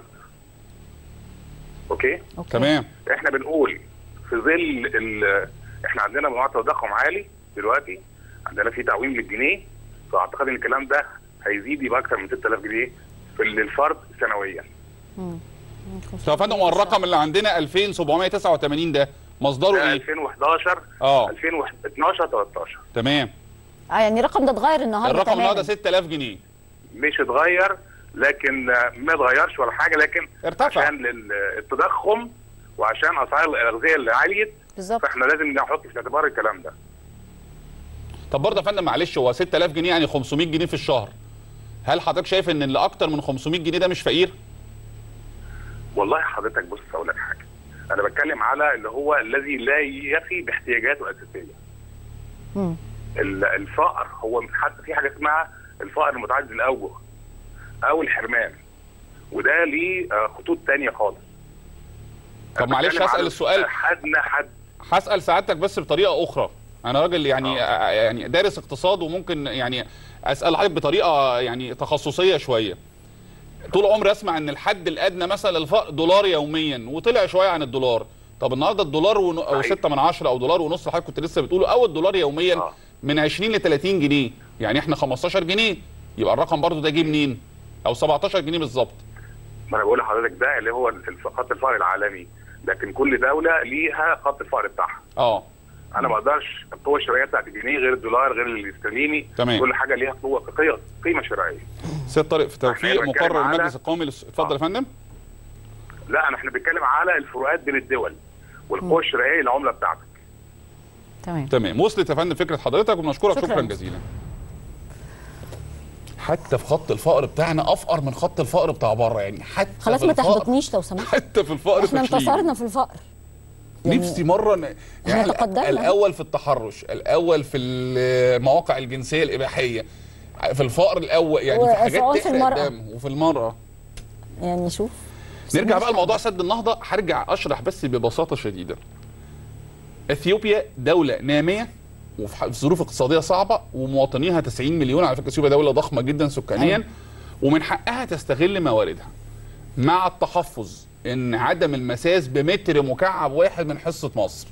J: اوكي
B: اوكي
A: تمام
J: احنا بنقول في ظل ال- احنا عندنا معدل تضخم عالي دلوقتي عندنا في تعويم للجنيه فاعتقد ان الكلام ده هيزيد يبقى اكثر من 6000 جنيه في للفرد سنويا
A: طب يا فندم هو الرقم اللي عندنا 2789 ده مصدره
J: ده
A: ايه؟
J: 2011
A: اه
J: 2012 13
A: تمام
B: اه يعني الرقم ده اتغير النهارده
A: الرقم
B: تماماً.
A: النهارده 6000 جنيه
J: مش اتغير لكن آه، ما اتغيرش ولا حاجه لكن
A: ارتفع.
J: عشان لل- التضخم وعشان اسعار الاغذيه اللي عليت
B: بالظبط
J: فاحنا لازم نحط في الاعتبار الكلام ده
A: طب برضه يا فندم معلش هو 6000 جنيه يعني 500 جنيه في الشهر هل حضرتك شايف ان اللي اكتر من 500 جنيه ده مش فقير؟
J: والله حضرتك بص اقول لك حاجه انا بتكلم على اللي هو الذي لا يفي باحتياجاته الاساسيه
B: مم.
J: ال- الفقر هو حتى في حاجه اسمها الفقر المتعدد الاوجه او الحرمان وده ليه آه، خطوط تانية خالص
A: طب
J: أنا
A: معلش
J: بتكلم
A: هسال
J: على
A: السؤال
J: حدنا حد
A: هسال سعادتك بس بطريقه اخرى انا راجل يعني آه. يعني دارس اقتصاد وممكن يعني اسال حضرتك بطريقه يعني تخصصيه شويه طول عمري اسمع ان الحد الادنى مثلا للفقر دولار يوميا وطلع شويه عن الدولار طب النهارده الدولار ون... او
J: صحيح.
A: 6 من 10 او دولار ونص حضرتك كنت لسه بتقوله او الدولار يوميا
J: آه.
A: من 20 ل 30 جنيه يعني احنا 15 جنيه يبقى الرقم برضو ده جه منين او 17 جنيه بالظبط
J: ما انا بقول لحضرتك ده اللي هو الف- خط الفقر العالمي لكن كل دوله ليها خط الفقر بتاعها
A: اه
J: انا ما اقدرش القوه الشرائيه بتاعت الجنيه غير الدولار غير الاسترليني
A: تمام.
J: كل حاجه ليها قوه قيمه قيمه شرائيه
A: سيد طارق في توفيق
J: إحنا بنتكلم
A: مقرر
J: على-
A: المجلس القومي للس... اتفضل يا فندم
J: لا انا احنا بنتكلم على الفروقات بين الدول والقوه الشرائيه للعمله بتاعتك
B: تمام
A: تمام وصلت يا فندم فكره حضرتك وبنشكرك
B: شكراً.
A: شكرا, جزيلا حتى في خط الفقر بتاعنا افقر من خط الفقر بتاع بره يعني حتى
B: خلاص
A: في
B: ما
A: الفقر
B: تحبطنيش لو سمحت
A: حتى في الفقر
B: احنا
A: فاشلين.
B: انتصرنا في الفقر يعني
A: نفسي مره ن... يعني
B: تقدمنا.
A: الاول في التحرش الاول في المواقع الجنسيه الاباحيه في الفقر الاول يعني في
B: وفي
A: حاجات
B: عنف
A: تحرق
B: المرأة.
A: الدم وفي المراه
B: يعني شوف
A: نرجع بقى لموضوع سد النهضه هرجع اشرح بس ببساطه شديده اثيوبيا دوله ناميه وفي ح- في ظروف اقتصاديه صعبه ومواطنيها 90 مليون على فكره اثيوبيا دوله ضخمه جدا سكانيا ومن حقها تستغل مواردها مع التحفظ ان عدم المساس بمتر مكعب واحد من حصه مصر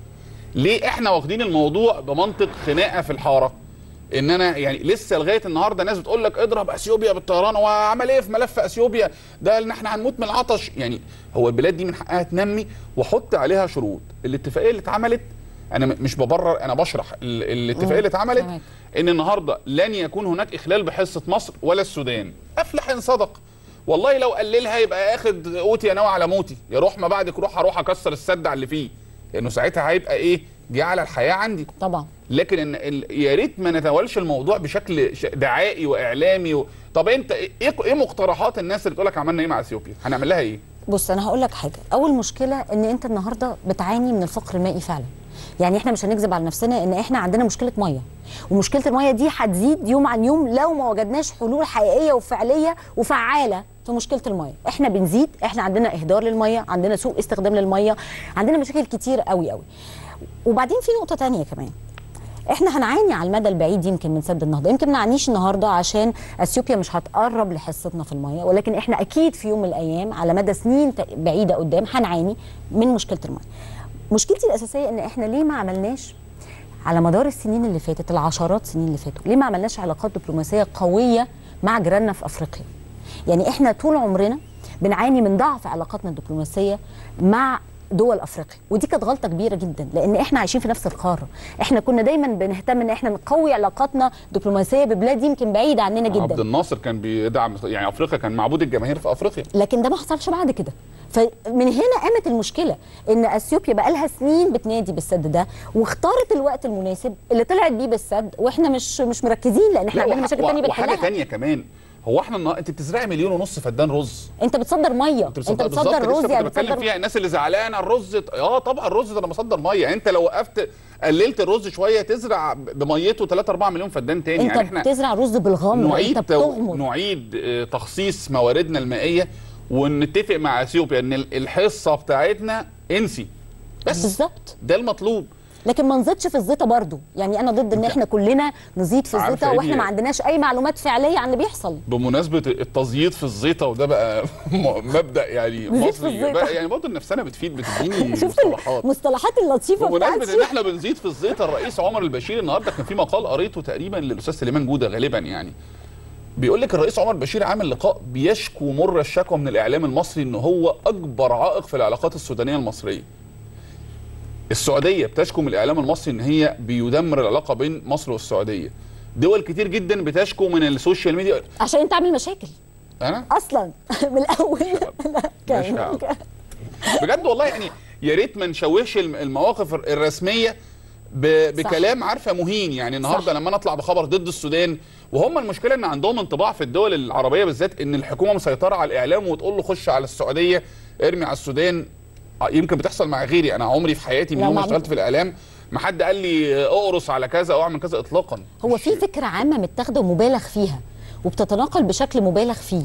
A: ليه احنا واخدين الموضوع بمنطق خناقه في الحاره ان انا يعني لسه لغايه النهارده ناس بتقول لك اضرب اثيوبيا بالطيران هو عمل ايه في ملف اثيوبيا ده ان احنا هنموت من العطش يعني هو البلاد دي من حقها تنمي وحط عليها شروط الاتفاقيه اللي اتعملت انا م- مش ببرر انا بشرح ال- الاتفاقيه اللي اتعملت
B: تمام.
A: ان النهارده لن يكون هناك اخلال بحصه مصر ولا السودان افلح ان صدق والله لو قللها يبقى اخد قوتي انوي على موتي يا روح ما بعدك روح هروح اكسر السد على اللي فيه لانه ساعتها هيبقى ايه جه على الحياه عندي
B: طبعا
A: لكن ان ال- يا ريت ما نتوالش الموضوع بشكل ش- دعائي واعلامي و... طب انت ايه ايه مقترحات الناس اللي بتقول لك عملنا ايه مع اثيوبيا هنعمل لها ايه
B: بص انا هقول لك حاجه اول مشكله ان انت النهارده بتعاني من الفقر المائي فعلا يعني احنا مش هنكذب على نفسنا ان احنا عندنا مشكله ميه ومشكله الميه دي هتزيد يوم عن يوم لو ما وجدناش حلول حقيقيه وفعليه وفعاله في مشكله الميه احنا بنزيد احنا عندنا اهدار للميه عندنا سوء استخدام للميه عندنا مشاكل كتير قوي قوي وبعدين في نقطه تانية كمان احنا هنعاني على المدى البعيد يمكن من سد النهضه يمكن ما نعانيش النهارده عشان اثيوبيا مش هتقرب لحصتنا في الميه ولكن احنا اكيد في يوم من الايام على مدى سنين ت- بعيده قدام هنعاني من مشكله الميه مشكلتي الاساسيه ان احنا ليه ما عملناش على مدار السنين اللي فاتت العشرات سنين اللي فاتوا ليه ما عملناش علاقات دبلوماسيه قويه مع جيراننا في افريقيا يعني احنا طول عمرنا بنعاني من ضعف علاقاتنا الدبلوماسيه مع دول افريقيا ودي كانت غلطه كبيره جدا لان احنا عايشين في نفس القاره احنا كنا دايما بنهتم ان احنا نقوي علاقاتنا دبلوماسيه ببلاد يمكن بعيده عننا
A: عبد
B: جدا
A: الناصر كان بيدعم يعني افريقيا كان معبود الجماهير في افريقيا
B: لكن ده ما حصلش بعد كده فمن هنا قامت المشكله ان اثيوبيا بقى لها سنين بتنادي بالسد ده واختارت الوقت المناسب اللي طلعت بيه بالسد واحنا مش مش مركزين لان احنا
A: لا،
B: عندنا
A: وح-
B: مشاكل
A: وح-
B: تانية
A: وحاجه
B: بنحلها
A: تانية كمان هو احنا النهار... انت بتزرعي مليون ونص فدان رز
B: انت بتصدر ميه
A: انت
B: انت بتصدر
A: بالظبط
B: رز
A: لسه
B: يعني
A: كنت بتكلم
B: بتصدر
A: فيها الناس اللي زعلانه الرز اه طبعا الرز ده انا بصدر ميه يعني انت لو وقفت قللت الرز شويه تزرع بميته 3 4 مليون فدان تاني
B: انت
A: يعني احنا
B: بتزرع رز بالغمر
A: نعيد
B: انت
A: تو...
B: بتغمر
A: نعيد آه، تخصيص مواردنا المائيه ونتفق مع اثيوبيا ان ال- الحصه بتاعتنا انسي بس
B: بالظبط
A: ده المطلوب
B: لكن ما نزيدش في الزيطه برضو يعني انا ضد ان احنا كلنا نزيد في
A: عارفة
B: الزيطه
A: ايه
B: واحنا
A: دي؟
B: ما عندناش اي معلومات فعليه عن اللي بيحصل
A: بمناسبه التزييط في الزيطه وده بقى م- مبدا يعني
B: نزيد في
A: مصري
B: الزيطة.
A: بقى يعني برضه النفسانه بتفيد بتديني
B: شفت
A: مصطلحات
B: المصطلحات اللطيفه
A: بمناسبه ان
B: بتاعتي
A: احنا بنزيد في الزيطه الرئيس عمر البشير النهارده كان في مقال قريته تقريبا للاستاذ سليمان جوده غالبا يعني بيقول لك الرئيس عمر البشير عامل لقاء بيشكو مر الشكوى من الاعلام المصري ان هو اكبر عائق في العلاقات السودانيه المصريه. السعوديه بتشكو من الاعلام المصري ان هي بيدمر العلاقه بين مصر والسعوديه. دول كتير جدا بتشكو من السوشيال ميديا
B: عشان انت عامل مشاكل
A: انا
B: اصلا من الاول لا
A: ماشي يا عم. بجد والله يعني يا ريت ما نشوهش الم- المواقف الر- الرسميه ب-
B: صح.
A: بكلام عارفه مهين يعني النهارده لما انا اطلع بخبر ضد السودان وهم المشكله ان عندهم انطباع في الدول العربيه بالذات ان الحكومه مسيطره على الاعلام وتقول له خش على السعوديه ارمي على السودان آه، يمكن بتحصل مع غيري انا عمري في حياتي من
B: لا،
A: يوم ما
B: مع-
A: اشتغلت في الاعلام ما حد قال لي اقرص على كذا او اعمل كذا اطلاقا
B: هو في فكره عامه متاخده ومبالغ فيها وبتتناقل بشكل مبالغ فيه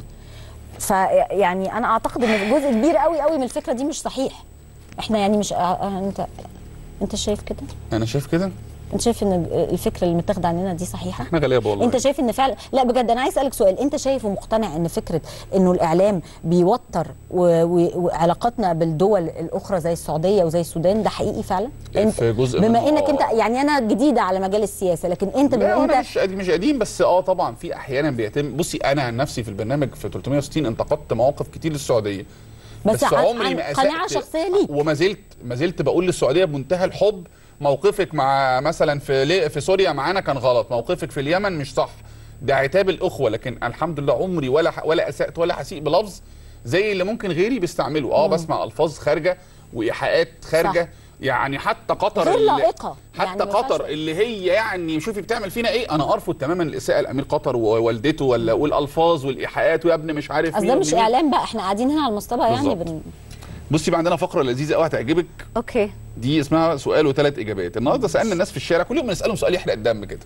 B: فيعني انا اعتقد ان جزء كبير قوي قوي من الفكره دي مش صحيح احنا يعني مش آه، انت انت شايف كده
A: انا شايف كده
B: انت شايف ان الفكره اللي متاخده عننا دي صحيحه
A: احنا غلابه والله
B: انت شايف ان فعلا لا بجد انا عايز اسالك سؤال انت شايف ومقتنع ان فكره انه الاعلام بيوتر و... و... وعلاقاتنا بالدول الاخرى زي السعوديه وزي السودان ده حقيقي فعلا انت
A: في جزء
B: بما
A: منه
B: انك
A: آه.
B: انت يعني انا جديده على مجال السياسه لكن انت
A: لا
B: بما
A: انا
B: انت
A: مش قديم مش قديم بس اه طبعا في احيانا بيتم بصي انا عن نفسي في البرنامج في 360 انتقدت مواقف كتير للسعوديه
B: بس عن-
A: عمري
B: عن
A: ما
B: قناعة
A: أسأت
B: شخصية ليك.
A: وما زلت ما زلت بقول للسعوديه بمنتهى الحب موقفك مع مثلا في لي- في سوريا معانا كان غلط موقفك في اليمن مش صح ده عتاب الاخوه لكن الحمد لله عمري ولا ح- ولا اسات ولا هسيء بلفظ زي اللي ممكن غيري بيستعمله اه بسمع الفاظ خارجه وايحاءات خارجه
B: صح.
A: يعني حتى قطر
B: غير
A: اللي-
B: لائقة.
A: حتى
B: يعني ما فيهاش
A: قطر اللي هي يعني شوفي بتعمل فينا ايه انا ارفض تماما الاساءه لامير قطر ووالدته ولا والالفاظ والايحاءات ويا ابن مش عارف
B: اصل
A: مين
B: ده مش
A: وابن مين.
B: اعلام بقى احنا قاعدين هنا على المصطبه يعني
A: بالظبط.
B: بن...
A: بصي بقى عندنا فقره لذيذه قوي هتعجبك
B: اوكي
A: دي اسمها سؤال وثلاث اجابات النهارده سالنا الناس في الشارع كل يوم بنسالهم سؤال يحرق الدم كده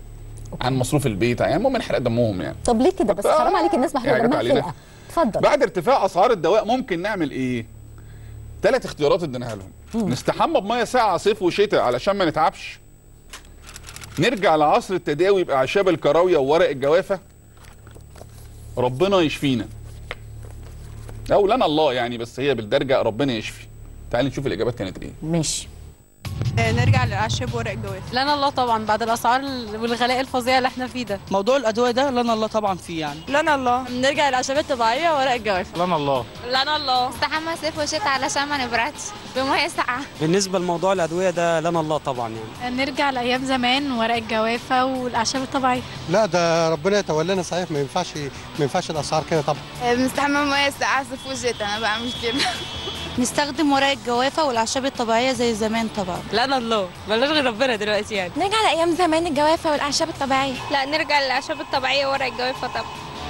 A: عن مصروف البيت يعني المهم نحرق دمهم يعني
B: طب ليه كده بس
A: آه،
B: حرام عليك الناس
A: هي
B: محروقه
A: جت
B: دمها
A: علينا.
B: خلقه اتفضل
A: بعد ارتفاع اسعار الدواء ممكن نعمل ايه ثلاث اختيارات اديناها لهم نستحمى بميه ساقعه صيف وشتاء علشان ما نتعبش نرجع لعصر التداوي باعشاب الكراويه وورق الجوافه ربنا يشفينا او لنا الله يعني بس هي بالدرجه ربنا يشفي تعالي نشوف الاجابات كانت ايه
B: ماشي
K: نرجع للاعشاب ورق الجواف
L: لنا الله طبعا بعد الاسعار والغلاء الفظيع اللي احنا فيه ده
M: موضوع الادويه ده لنا الله طبعا فيه يعني
K: لنا الله
L: نرجع للاعشاب الطبيعيه ورق الجواف
N: لنا الله
L: لنا الله
O: استحمى صيف وشتاء علشان ما نبردش بميه ساقعه
M: بالنسبه لموضوع الادويه ده لنا الله طبعا يعني
L: نرجع لايام زمان ورق الجوافه والاعشاب الطبيعيه
P: لا ده ربنا يتولانا صحيح ما ينفعش ما ينفعش الاسعار كده طبعا
O: بنستحمى ميه ساقعه صيف وشتاء انا بعمل كده
Q: نستخدم ورق الجوافه والاعشاب الطبيعيه زي زمان طبعا
L: لنا الله مالناش غير ربنا دلوقتي يعني
O: نرجع لايام زمان الجوافه والاعشاب الطبيعيه
K: لا نرجع للاعشاب الطبيعيه ورق الجوافه طبعا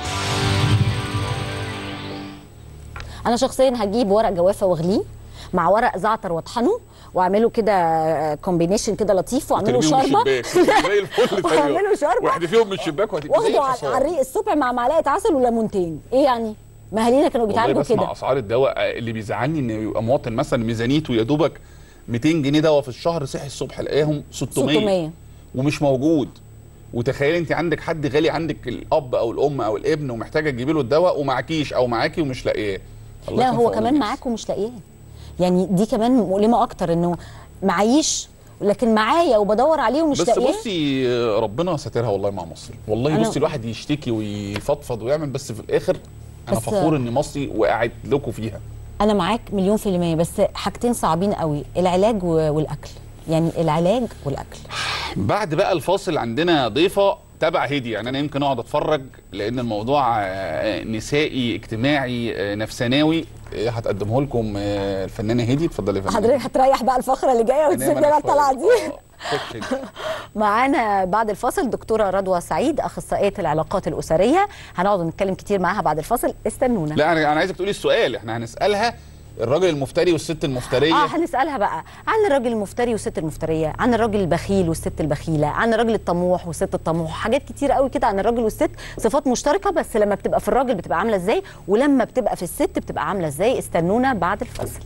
B: انا شخصيا هجيب ورق جوافه واغليه مع ورق زعتر واطحنه واعمله كده كومبينيشن كده لطيف واعمله
A: ترميهم من
B: شوربه
A: الشباك زي الفل طيب
B: واعمله شوربه
A: واحدفيهم من الشباك وهتبقى زي
B: واخده على
A: الحصان.
B: على الريق الصبح مع معلقه عسل وليمونتين ايه يعني ما اهالينا كانوا
A: والله
B: بيتعالجوا
A: بسمع
B: كده
A: اسعار الدواء اللي بيزعلني ان يبقى مواطن مثلا ميزانيته يا دوبك 200 جنيه دواء في الشهر صحي الصبح الاقيهم 600
B: 600
A: ومش موجود وتخيلي انت عندك حد غالي عندك الاب او الام او الابن ومحتاجه تجيبي له الدواء ومعكيش او معاكي ومش لاقيه الله
B: لا
A: يكون
B: هو
A: في
B: كمان
A: عون
B: معاك ومش لاقياه يعني دي كمان مؤلمه اكتر انه معيش لكن معايا وبدور عليه ومش
A: بس
B: لاقياه
A: بصي ربنا ساترها والله مع مصر والله
B: أنا-
A: بصي الواحد يشتكي ويفضفض ويعمل بس في الاخر انا
B: بس-
A: فخور اني مصري وقاعد لكم فيها
B: انا معاك مليون في المية بس حاجتين صعبين قوي العلاج و- والاكل يعني العلاج والاكل
A: بعد بقى الفاصل عندنا ضيفه تبع هدي يعني انا يمكن اقعد اتفرج لان الموضوع آه، نسائي اجتماعي آه، نفساناوي آه، هتقدمه لكم آه، الفنانه هدي اتفضلي يا فنانه
B: حضرتك هتريح بقى الفقره اللي جايه وتسيب
A: أنام
B: لنا
A: أنا
B: الطلعه
A: شوية.
B: دي
A: آه، خش انت.
B: معانا بعد الفاصل دكتوره رضوى سعيد اخصائيه العلاقات الاسريه هنقعد نتكلم كتير معاها بعد الفاصل استنونا
A: لا انا انا عايزك تقولي السؤال احنا هنسالها الراجل المفتري والست المفتريه
B: اه هنسالها بقى عن الراجل المفتري والست المفتريه عن الراجل البخيل والست البخيله عن الراجل الطموح والست الطموح حاجات كتير قوي كده عن الراجل والست صفات مشتركه بس لما بتبقى في الراجل بتبقى عامله ازاي ولما بتبقى في الست بتبقى عامله ازاي استنونا بعد الفاصل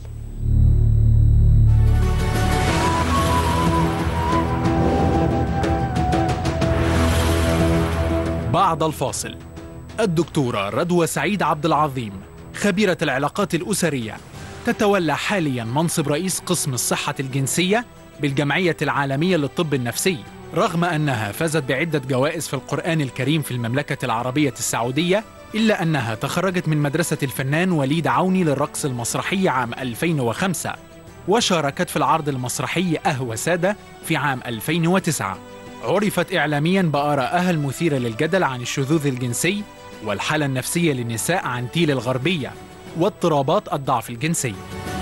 F: بعد الفاصل الدكتورة رضوى سعيد عبد العظيم خبيرة العلاقات الأسرية تتولى حاليا منصب رئيس قسم الصحة الجنسية بالجمعية العالمية للطب النفسي رغم أنها فازت بعدة جوائز في القرآن الكريم في المملكة العربية السعودية إلا أنها تخرجت من مدرسة الفنان وليد عوني للرقص المسرحي عام 2005 وشاركت في العرض المسرحي أهوى سادة في عام 2009 عرفت إعلاميا بآرائها المثيرة للجدل عن الشذوذ الجنسي والحالة النفسية للنساء عن تيل الغربية واضطرابات الضعف الجنسي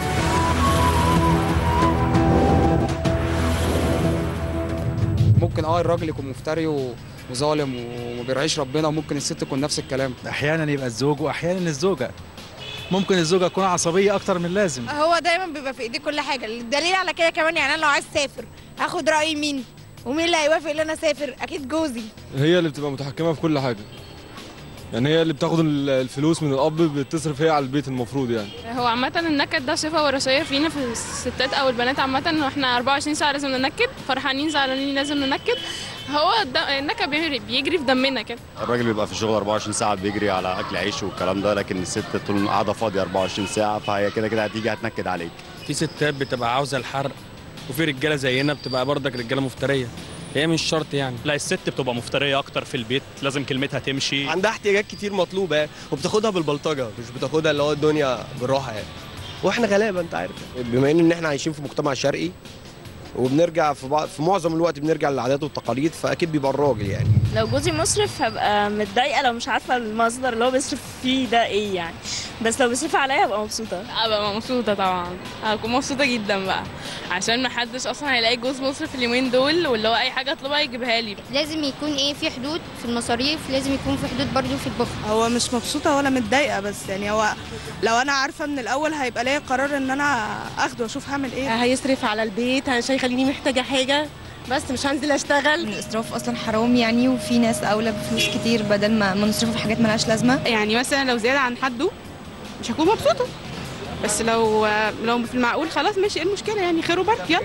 R: ممكن اه الراجل يكون مفتري و- وظالم وما بيرعيش ربنا وممكن الست تكون نفس الكلام
N: احيانا يبقى الزوج واحيانا الزوجه ممكن الزوجه تكون عصبيه اكتر من اللازم
K: هو دايما بيبقى في ايديه كل حاجه الدليل على كده كمان يعني انا لو عايز اسافر هاخد راي مين ومين اللي هيوافق ان انا اسافر اكيد جوزي
S: هي اللي بتبقى متحكمه في كل حاجه يعني هي اللي بتاخد ال- الفلوس من الاب بتصرف هي على البيت المفروض يعني
T: هو عامة النكد ده صفة وراثية فينا في الستات أو البنات عامة واحنا 24 ساعة لازم ننكد فرحانين زعلانين لازم ننكد هو الد- النكد بيجري- بيجري في دمنا كده
U: الراجل بيبقى في الشغل 24 ساعة بيجري على أكل عيش والكلام ده لكن الست طول قاعدة فاضية 24 ساعة فهي كده كده هتيجي هتنكد عليك
N: في ستات بتبقى عاوزه الحرق وفي رجاله زينا بتبقى برضك رجاله مفتريه هي مش شرط يعني
V: لا الست بتبقى مفترية أكتر في البيت لازم كلمتها تمشي
W: عندها احتياجات كتير مطلوبه يعني وبتاخدها بالبلطجه مش بتاخدها اللي هو الدنيا بالراحه يعني واحنا غلابه انت عارف بما ان احنا عايشين في مجتمع شرقي وبنرجع في بعض في معظم الوقت بنرجع للعادات والتقاليد فاكيد بيبقى الراجل يعني
X: لو جوزي مصرف هبقى متضايقه لو مش عارفه المصدر اللي هو بيصرف فيه ده ايه يعني بس لو بيصرف عليا هبقى مبسوطه
T: ابقى مبسوطة طبعا هكون مبسوطة جدا بقى عشان محدش اصلا هيلاقي جوز مصرف اليومين دول واللي هو اي حاجة اطلبها يجيبها لي
Y: لازم يكون ايه في حدود في المصاريف لازم يكون في حدود برضو في البخل
K: هو مش مبسوطه ولا متضايقه بس يعني هو لو انا عارفه من الاول هيبقى ليا قرار ان انا اخده واشوف هعمل ايه
Z: هيصرف على البيت عشان يخليني محتاجه حاجه
C: بس مش هنزل اشتغل
D: الاسراف اصلا حرام يعني وفي ناس اولى بفلوس كتير بدل ما ما نصرفه في حاجات ملهاش لازمه
L: يعني مثلا لو زياده عن حده مش هكون مبسوطه بس لو لو في المعقول خلاص ماشي ايه المشكله يعني خير وبركه يلا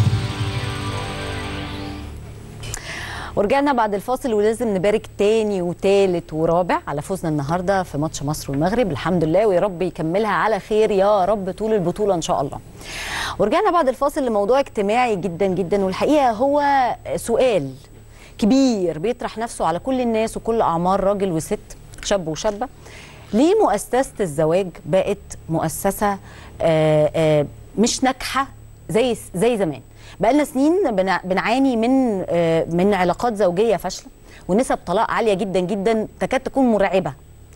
B: ورجعنا بعد الفاصل ولازم نبارك تاني وتالت ورابع على فوزنا النهارده في ماتش مصر والمغرب الحمد لله ويا رب يكملها على خير يا رب طول البطوله ان شاء الله. ورجعنا بعد الفاصل لموضوع اجتماعي جدا جدا والحقيقه هو سؤال كبير بيطرح نفسه على كل الناس وكل اعمار راجل وست شاب وشابه ليه مؤسسه الزواج بقت مؤسسه آآ آآ مش ناجحه زي زي زمان بقالنا سنين بنع- بنعاني من آه، من علاقات زوجيه فاشله ونسب طلاق عاليه جدا جدا تكاد تكون مرعبه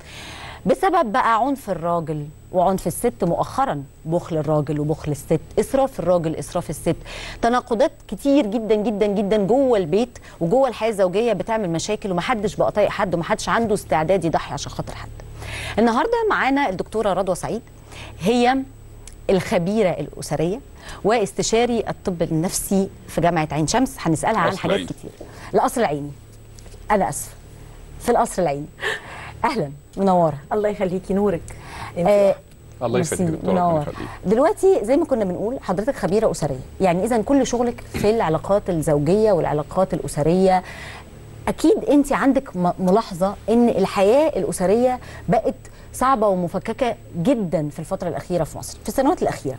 B: بسبب بقى عنف الراجل وعنف الست مؤخرا بخل الراجل وبخل الست اسراف الراجل اسراف الست تناقضات كتير جدا جدا جدا جوه البيت وجوه الحياه الزوجيه بتعمل مشاكل ومحدش بقى طايق حد ومحدش عنده استعداد يضحي عشان خاطر حد النهارده معانا الدكتوره رضوى سعيد هي الخبيره الاسريه واستشاري الطب النفسي في جامعه عين شمس هنسالها عن
A: القصر
B: حاجات
A: العيني.
B: كتير القصر العيني انا اسفه في القصر العيني اهلا منوره
E: الله يخليكي نورك
B: آه
A: الله
B: ميرسي،
A: يخليك دكتور، ربنا
B: منور.
A: يخليك.
B: دلوقتي زي ما كنا بنقول حضرتك خبيره اسريه يعني اذا كل شغلك في العلاقات الزوجيه والعلاقات الاسريه اكيد انت عندك م- ملاحظه ان الحياه الاسريه بقت صعبه ومفككه جدا في الفتره الاخيره في مصر في السنوات الاخيره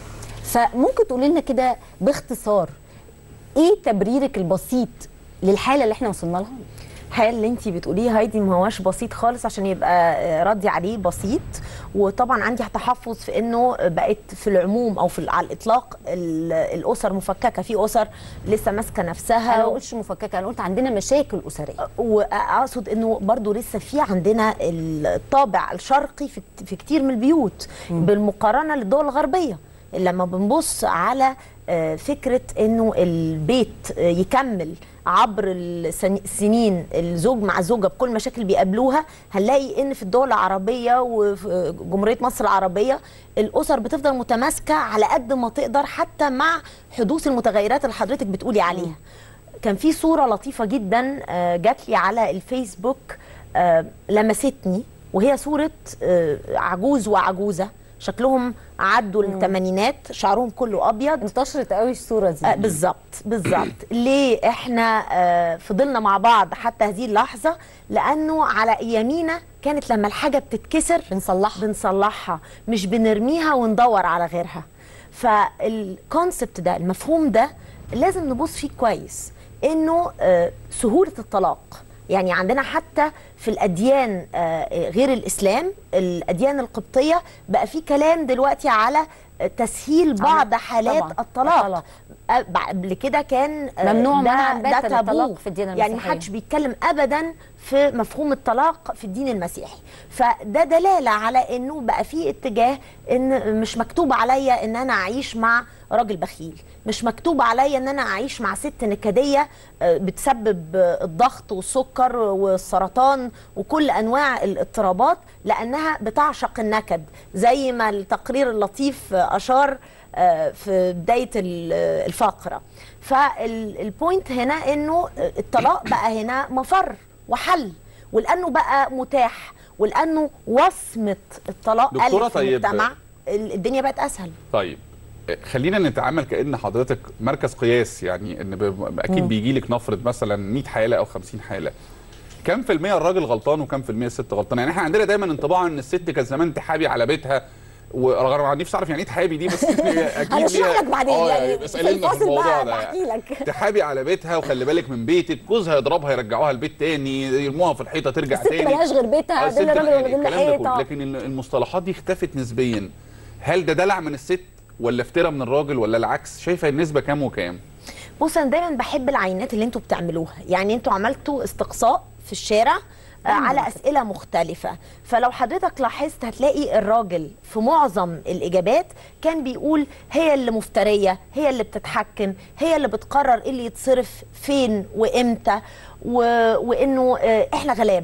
B: فممكن تقولي لنا كده باختصار ايه تبريرك البسيط للحاله اللي احنا وصلنا لها
E: الحقيقه اللي انت بتقوليه هايدي ما هواش بسيط خالص عشان يبقى آه، ردي عليه بسيط وطبعا عندي تحفظ في انه بقت في العموم او في على الاطلاق ال- الاسر مفككه في اسر لسه ماسكه نفسها
B: انا ما قلتش مفككه انا قلت عندنا مشاكل اسريه
E: واقصد انه برضو لسه في عندنا الطابع الشرقي في في كتير من البيوت بالمقارنه للدول الغربيه لما بنبص على آه، فكره انه البيت آه، يكمل عبر السن- السنين الزوج مع الزوجه بكل مشاكل بيقابلوها هنلاقي ان في الدول العربيه وفي جمهوريه مصر العربيه الاسر بتفضل متماسكه على قد ما تقدر حتى مع حدوث المتغيرات اللي حضرتك بتقولي عليها كان في صوره لطيفه جدا آه، جات لي على الفيسبوك آه، لمستني وهي صوره آه، عجوز وعجوزه شكلهم عدوا الثمانينات شعرهم كله ابيض
B: انتشرت قوي الصوره دي
E: آه بالظبط بالظبط ليه احنا آه فضلنا مع بعض حتى هذه اللحظه لانه على ايامينا كانت لما الحاجه بتتكسر
B: بنصلحها
E: بنصلحها مش بنرميها وندور على غيرها فالكونسبت ده المفهوم ده لازم نبص فيه كويس انه آه سهوله الطلاق يعني عندنا حتى في الاديان آه، غير الاسلام الاديان القبطيه بقى في كلام دلوقتي على آه، تسهيل بعض حالات
B: طبعاً.
E: الطلاق
B: الطلاق.
E: آه، قبل كده كان آه،
B: ممنوع
E: ده-
B: منعاً
E: ده
B: باتا
E: تابو.
B: الطلاق في الدين
E: يعني
B: المسيحية.
E: محدش بيتكلم ابدا في مفهوم الطلاق في الدين المسيحي فده دلاله على انه بقى في اتجاه ان مش مكتوب عليا ان انا اعيش مع راجل بخيل مش مكتوب عليا ان انا اعيش مع ست نكديه آه، بتسبب آه، الضغط والسكر والسرطان وكل انواع الاضطرابات لانها بتعشق النكد زي ما التقرير اللطيف آه، اشار آه، في بدايه ال- آه، الفقره فالبوينت هنا انه الطلاق بقى هنا مفر وحل ولانه بقى متاح ولانه وصمه الطلاق
A: دكتورة
E: قلت في
A: طيب.
E: المجتمع ال- الدنيا بقت اسهل
A: طيب خلينا نتعامل كان حضرتك مركز قياس يعني ان ب- اكيد
E: مم.
A: بيجي لك نفرض مثلا 100 حاله او 50 حاله كم في المية الراجل غلطان وكم في المية الست غلطانه يعني احنا عندنا دايما انطباع ان الست كانت زمان تحابي على بيتها ورغم عن نفسي اعرف يعني ايه تحابي دي بس هي اكيد
B: هنشرح
A: ليها-
B: لك بعدين
A: آه،
B: يعني
A: بس
B: في
A: قالي لنا في
B: الفاصل
A: الموضوع
B: بقى
A: ده
B: بحكي
A: يعني.
B: لك
A: تحابي على بيتها وخلي بالك من بيتك جوزها يضربها يرجعوها البيت تاني يرموها في الحيطه ترجع
B: الست
A: تاني
B: ملهاش غير بيتها
A: آه،
B: ده اللي
A: الست
B: الراجل
A: يعني
B: من غير
A: الكلام ده كله.
B: حيطه
A: لكن المصطلحات دي اختفت نسبيا هل ده دلع من الست ولا افتراء من الراجل ولا العكس شايفه النسبه كام وكام
E: بص انا دايما بحب العينات اللي انتوا بتعملوها يعني انتوا عملتوا استقصاء في الشارع آه، على اسئله مختلفه فلو حضرتك لاحظت هتلاقي الراجل في معظم الاجابات كان بيقول هي اللي مفتريه هي اللي بتتحكم هي اللي بتقرر ايه اللي يتصرف فين وامتى و... وانه آه، احنا غلابه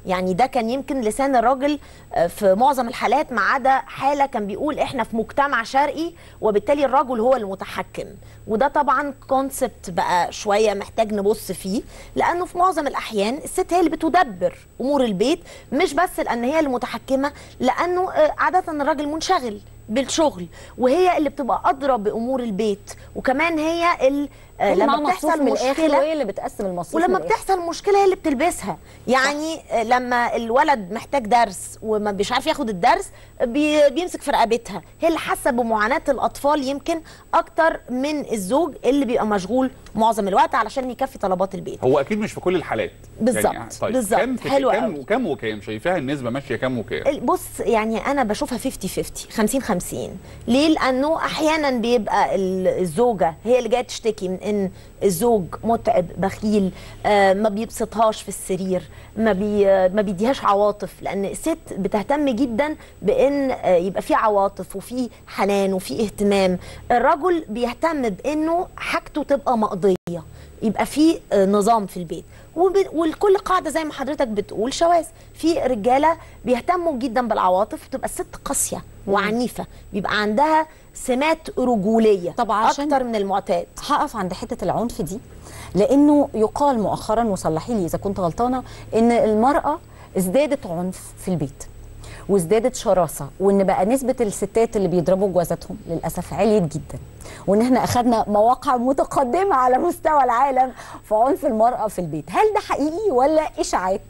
E: يعني ده كان يمكن لسان الراجل آه، في معظم الحالات ما عدا حاله كان بيقول احنا في مجتمع شرقي وبالتالي الرجل هو المتحكم وده طبعا كونسبت بقى شويه محتاج نبص فيه لانه في معظم الاحيان الست هي اللي بتدبر امور البيت مش بس لان هي المتحكمه لانه آه، عاده الراجل منشغل بالشغل وهي اللي بتبقى ادرى بامور البيت وكمان هي ال- آه،
B: اللي معاها
E: لما
B: مصروف
E: بتحصل
B: من الآخر
E: مشكله
B: وهي اللي بتقسم المصروف من
E: ولما
B: الآخر.
E: بتحصل مشكله هي اللي بتلبسها يعني آه، لما الولد محتاج درس وما مش عارف ياخد الدرس بي بيمسك في رقبتها هي اللي حاسه بمعاناه الاطفال يمكن اكتر من الزوج اللي بيبقى مشغول معظم الوقت علشان يكفي طلبات البيت
A: هو اكيد مش في كل الحالات
E: بالظبط،
A: يعني طيب
E: بالظبط.
A: كم في
E: حلو
A: كم
E: قوي.
A: وكم وكام شايفاها النسبه ماشيه كم وكام
E: بص يعني انا بشوفها 50 50 50 50 ليه لانه احيانا بيبقى ال- الزوجه هي اللي جايه تشتكي من ان الزوج متعب بخيل آه ما بيبسطهاش في السرير ما بي ما بيديهاش عواطف لان الست بتهتم جدا بان آه يبقى في عواطف وفي حنان وفي اهتمام الرجل بيهتم بانه حاجته تبقى مقضيه يبقى في آه، نظام في البيت وب- والكل قاعده زي ما حضرتك بتقول شواذ في رجاله بيهتموا جدا بالعواطف وتبقى الست قاسيه وعنيفه بيبقى عندها سمات رجوليه
B: طبعا عشان
E: اكتر من المعتاد
B: هقف عند حته العنف دي لانه يقال مؤخرا وصلحي لي اذا كنت غلطانه ان المراه ازدادت عنف في البيت وازدادت شراسه وان بقى نسبه الستات اللي بيضربوا جوازاتهم للاسف عليت جدا وان احنا اخذنا مواقع متقدمه على مستوى العالم في عنف المراه في البيت هل ده حقيقي ولا اشاعات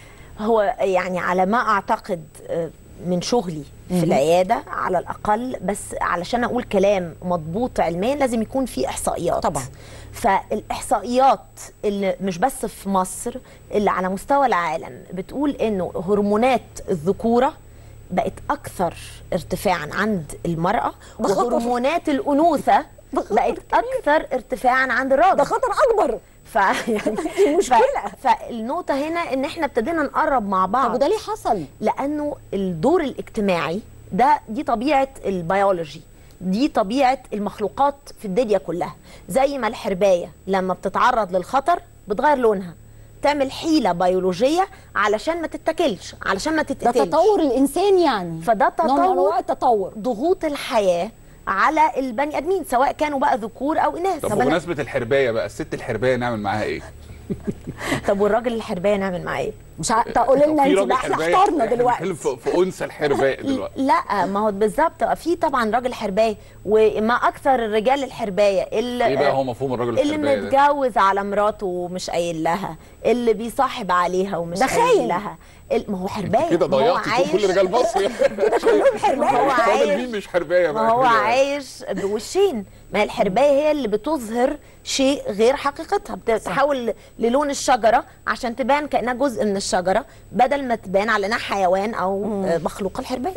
E: هو يعني على ما اعتقد آه، من شغلي في
B: مهم.
E: العياده على الاقل بس علشان اقول كلام مضبوط علميا لازم يكون في احصائيات
B: طبعا
E: فالاحصائيات اللي مش بس في مصر اللي على مستوى العالم بتقول انه هرمونات الذكوره بقت اكثر ارتفاعا عند المراه
B: ده خطر.
E: وهرمونات الانوثه بقت اكثر ارتفاعا عند الراجل
B: ده خطر اكبر
E: فيعني
B: مشكلة.
E: فالنقطه هنا ان احنا ابتدينا نقرب مع بعض
B: طب وده ليه حصل
E: لانه الدور الاجتماعي ده دي طبيعه البيولوجي دي طبيعه المخلوقات في الدنيا كلها زي ما الحربايه لما بتتعرض للخطر بتغير لونها تعمل حيله بيولوجيه علشان ما تتاكلش علشان ما
B: ده
E: تتقتلش
B: تطور الانسان يعني
E: فده
B: نوع من أنواع
E: تطور
B: التطور
E: ضغوط الحياه على البني ادمين سواء كانوا بقى ذكور او اناث
A: طب بمناسبه الحربايه بقى الست الحربايه نعمل معاها ايه؟
E: طب والراجل الحربايه نعمل معاه ايه
B: مش عارفه قولي لنا
A: في
B: انت
A: راجل
B: بقى احنا
A: حرباية-
B: احترنا
A: إحنا
B: دلوقتي
A: بنتكلم في في انثى الحربايه دلوقتي
E: لا ما هو بالظبط في طبعا راجل حربايه وما اكثر الرجال الحربايه اللي
A: ايه بقى هو مفهوم الراجل
E: اللي
A: الحربايه ده؟
E: متجوز على مراته ومش قايل لها اللي بيصاحب عليها ومش
B: ده
E: قايل
B: خاين.
E: لها ال- ما هو حربايه
A: كده
E: ما هو
A: ضيعتي
E: عايش
A: كل رجال مصر
E: ما هو
A: فاضل
E: عايش
A: مين مش حربايه بقى
E: ما هو
A: كده؟
E: عايش بوشين ما هي الحربايه هي اللي بتظهر شيء غير حقيقتها بتتحول للون الشجره عشان تبان كانها جزء من الشجره بدل ما تبان على انها حيوان او آه، مخلوق الحربايه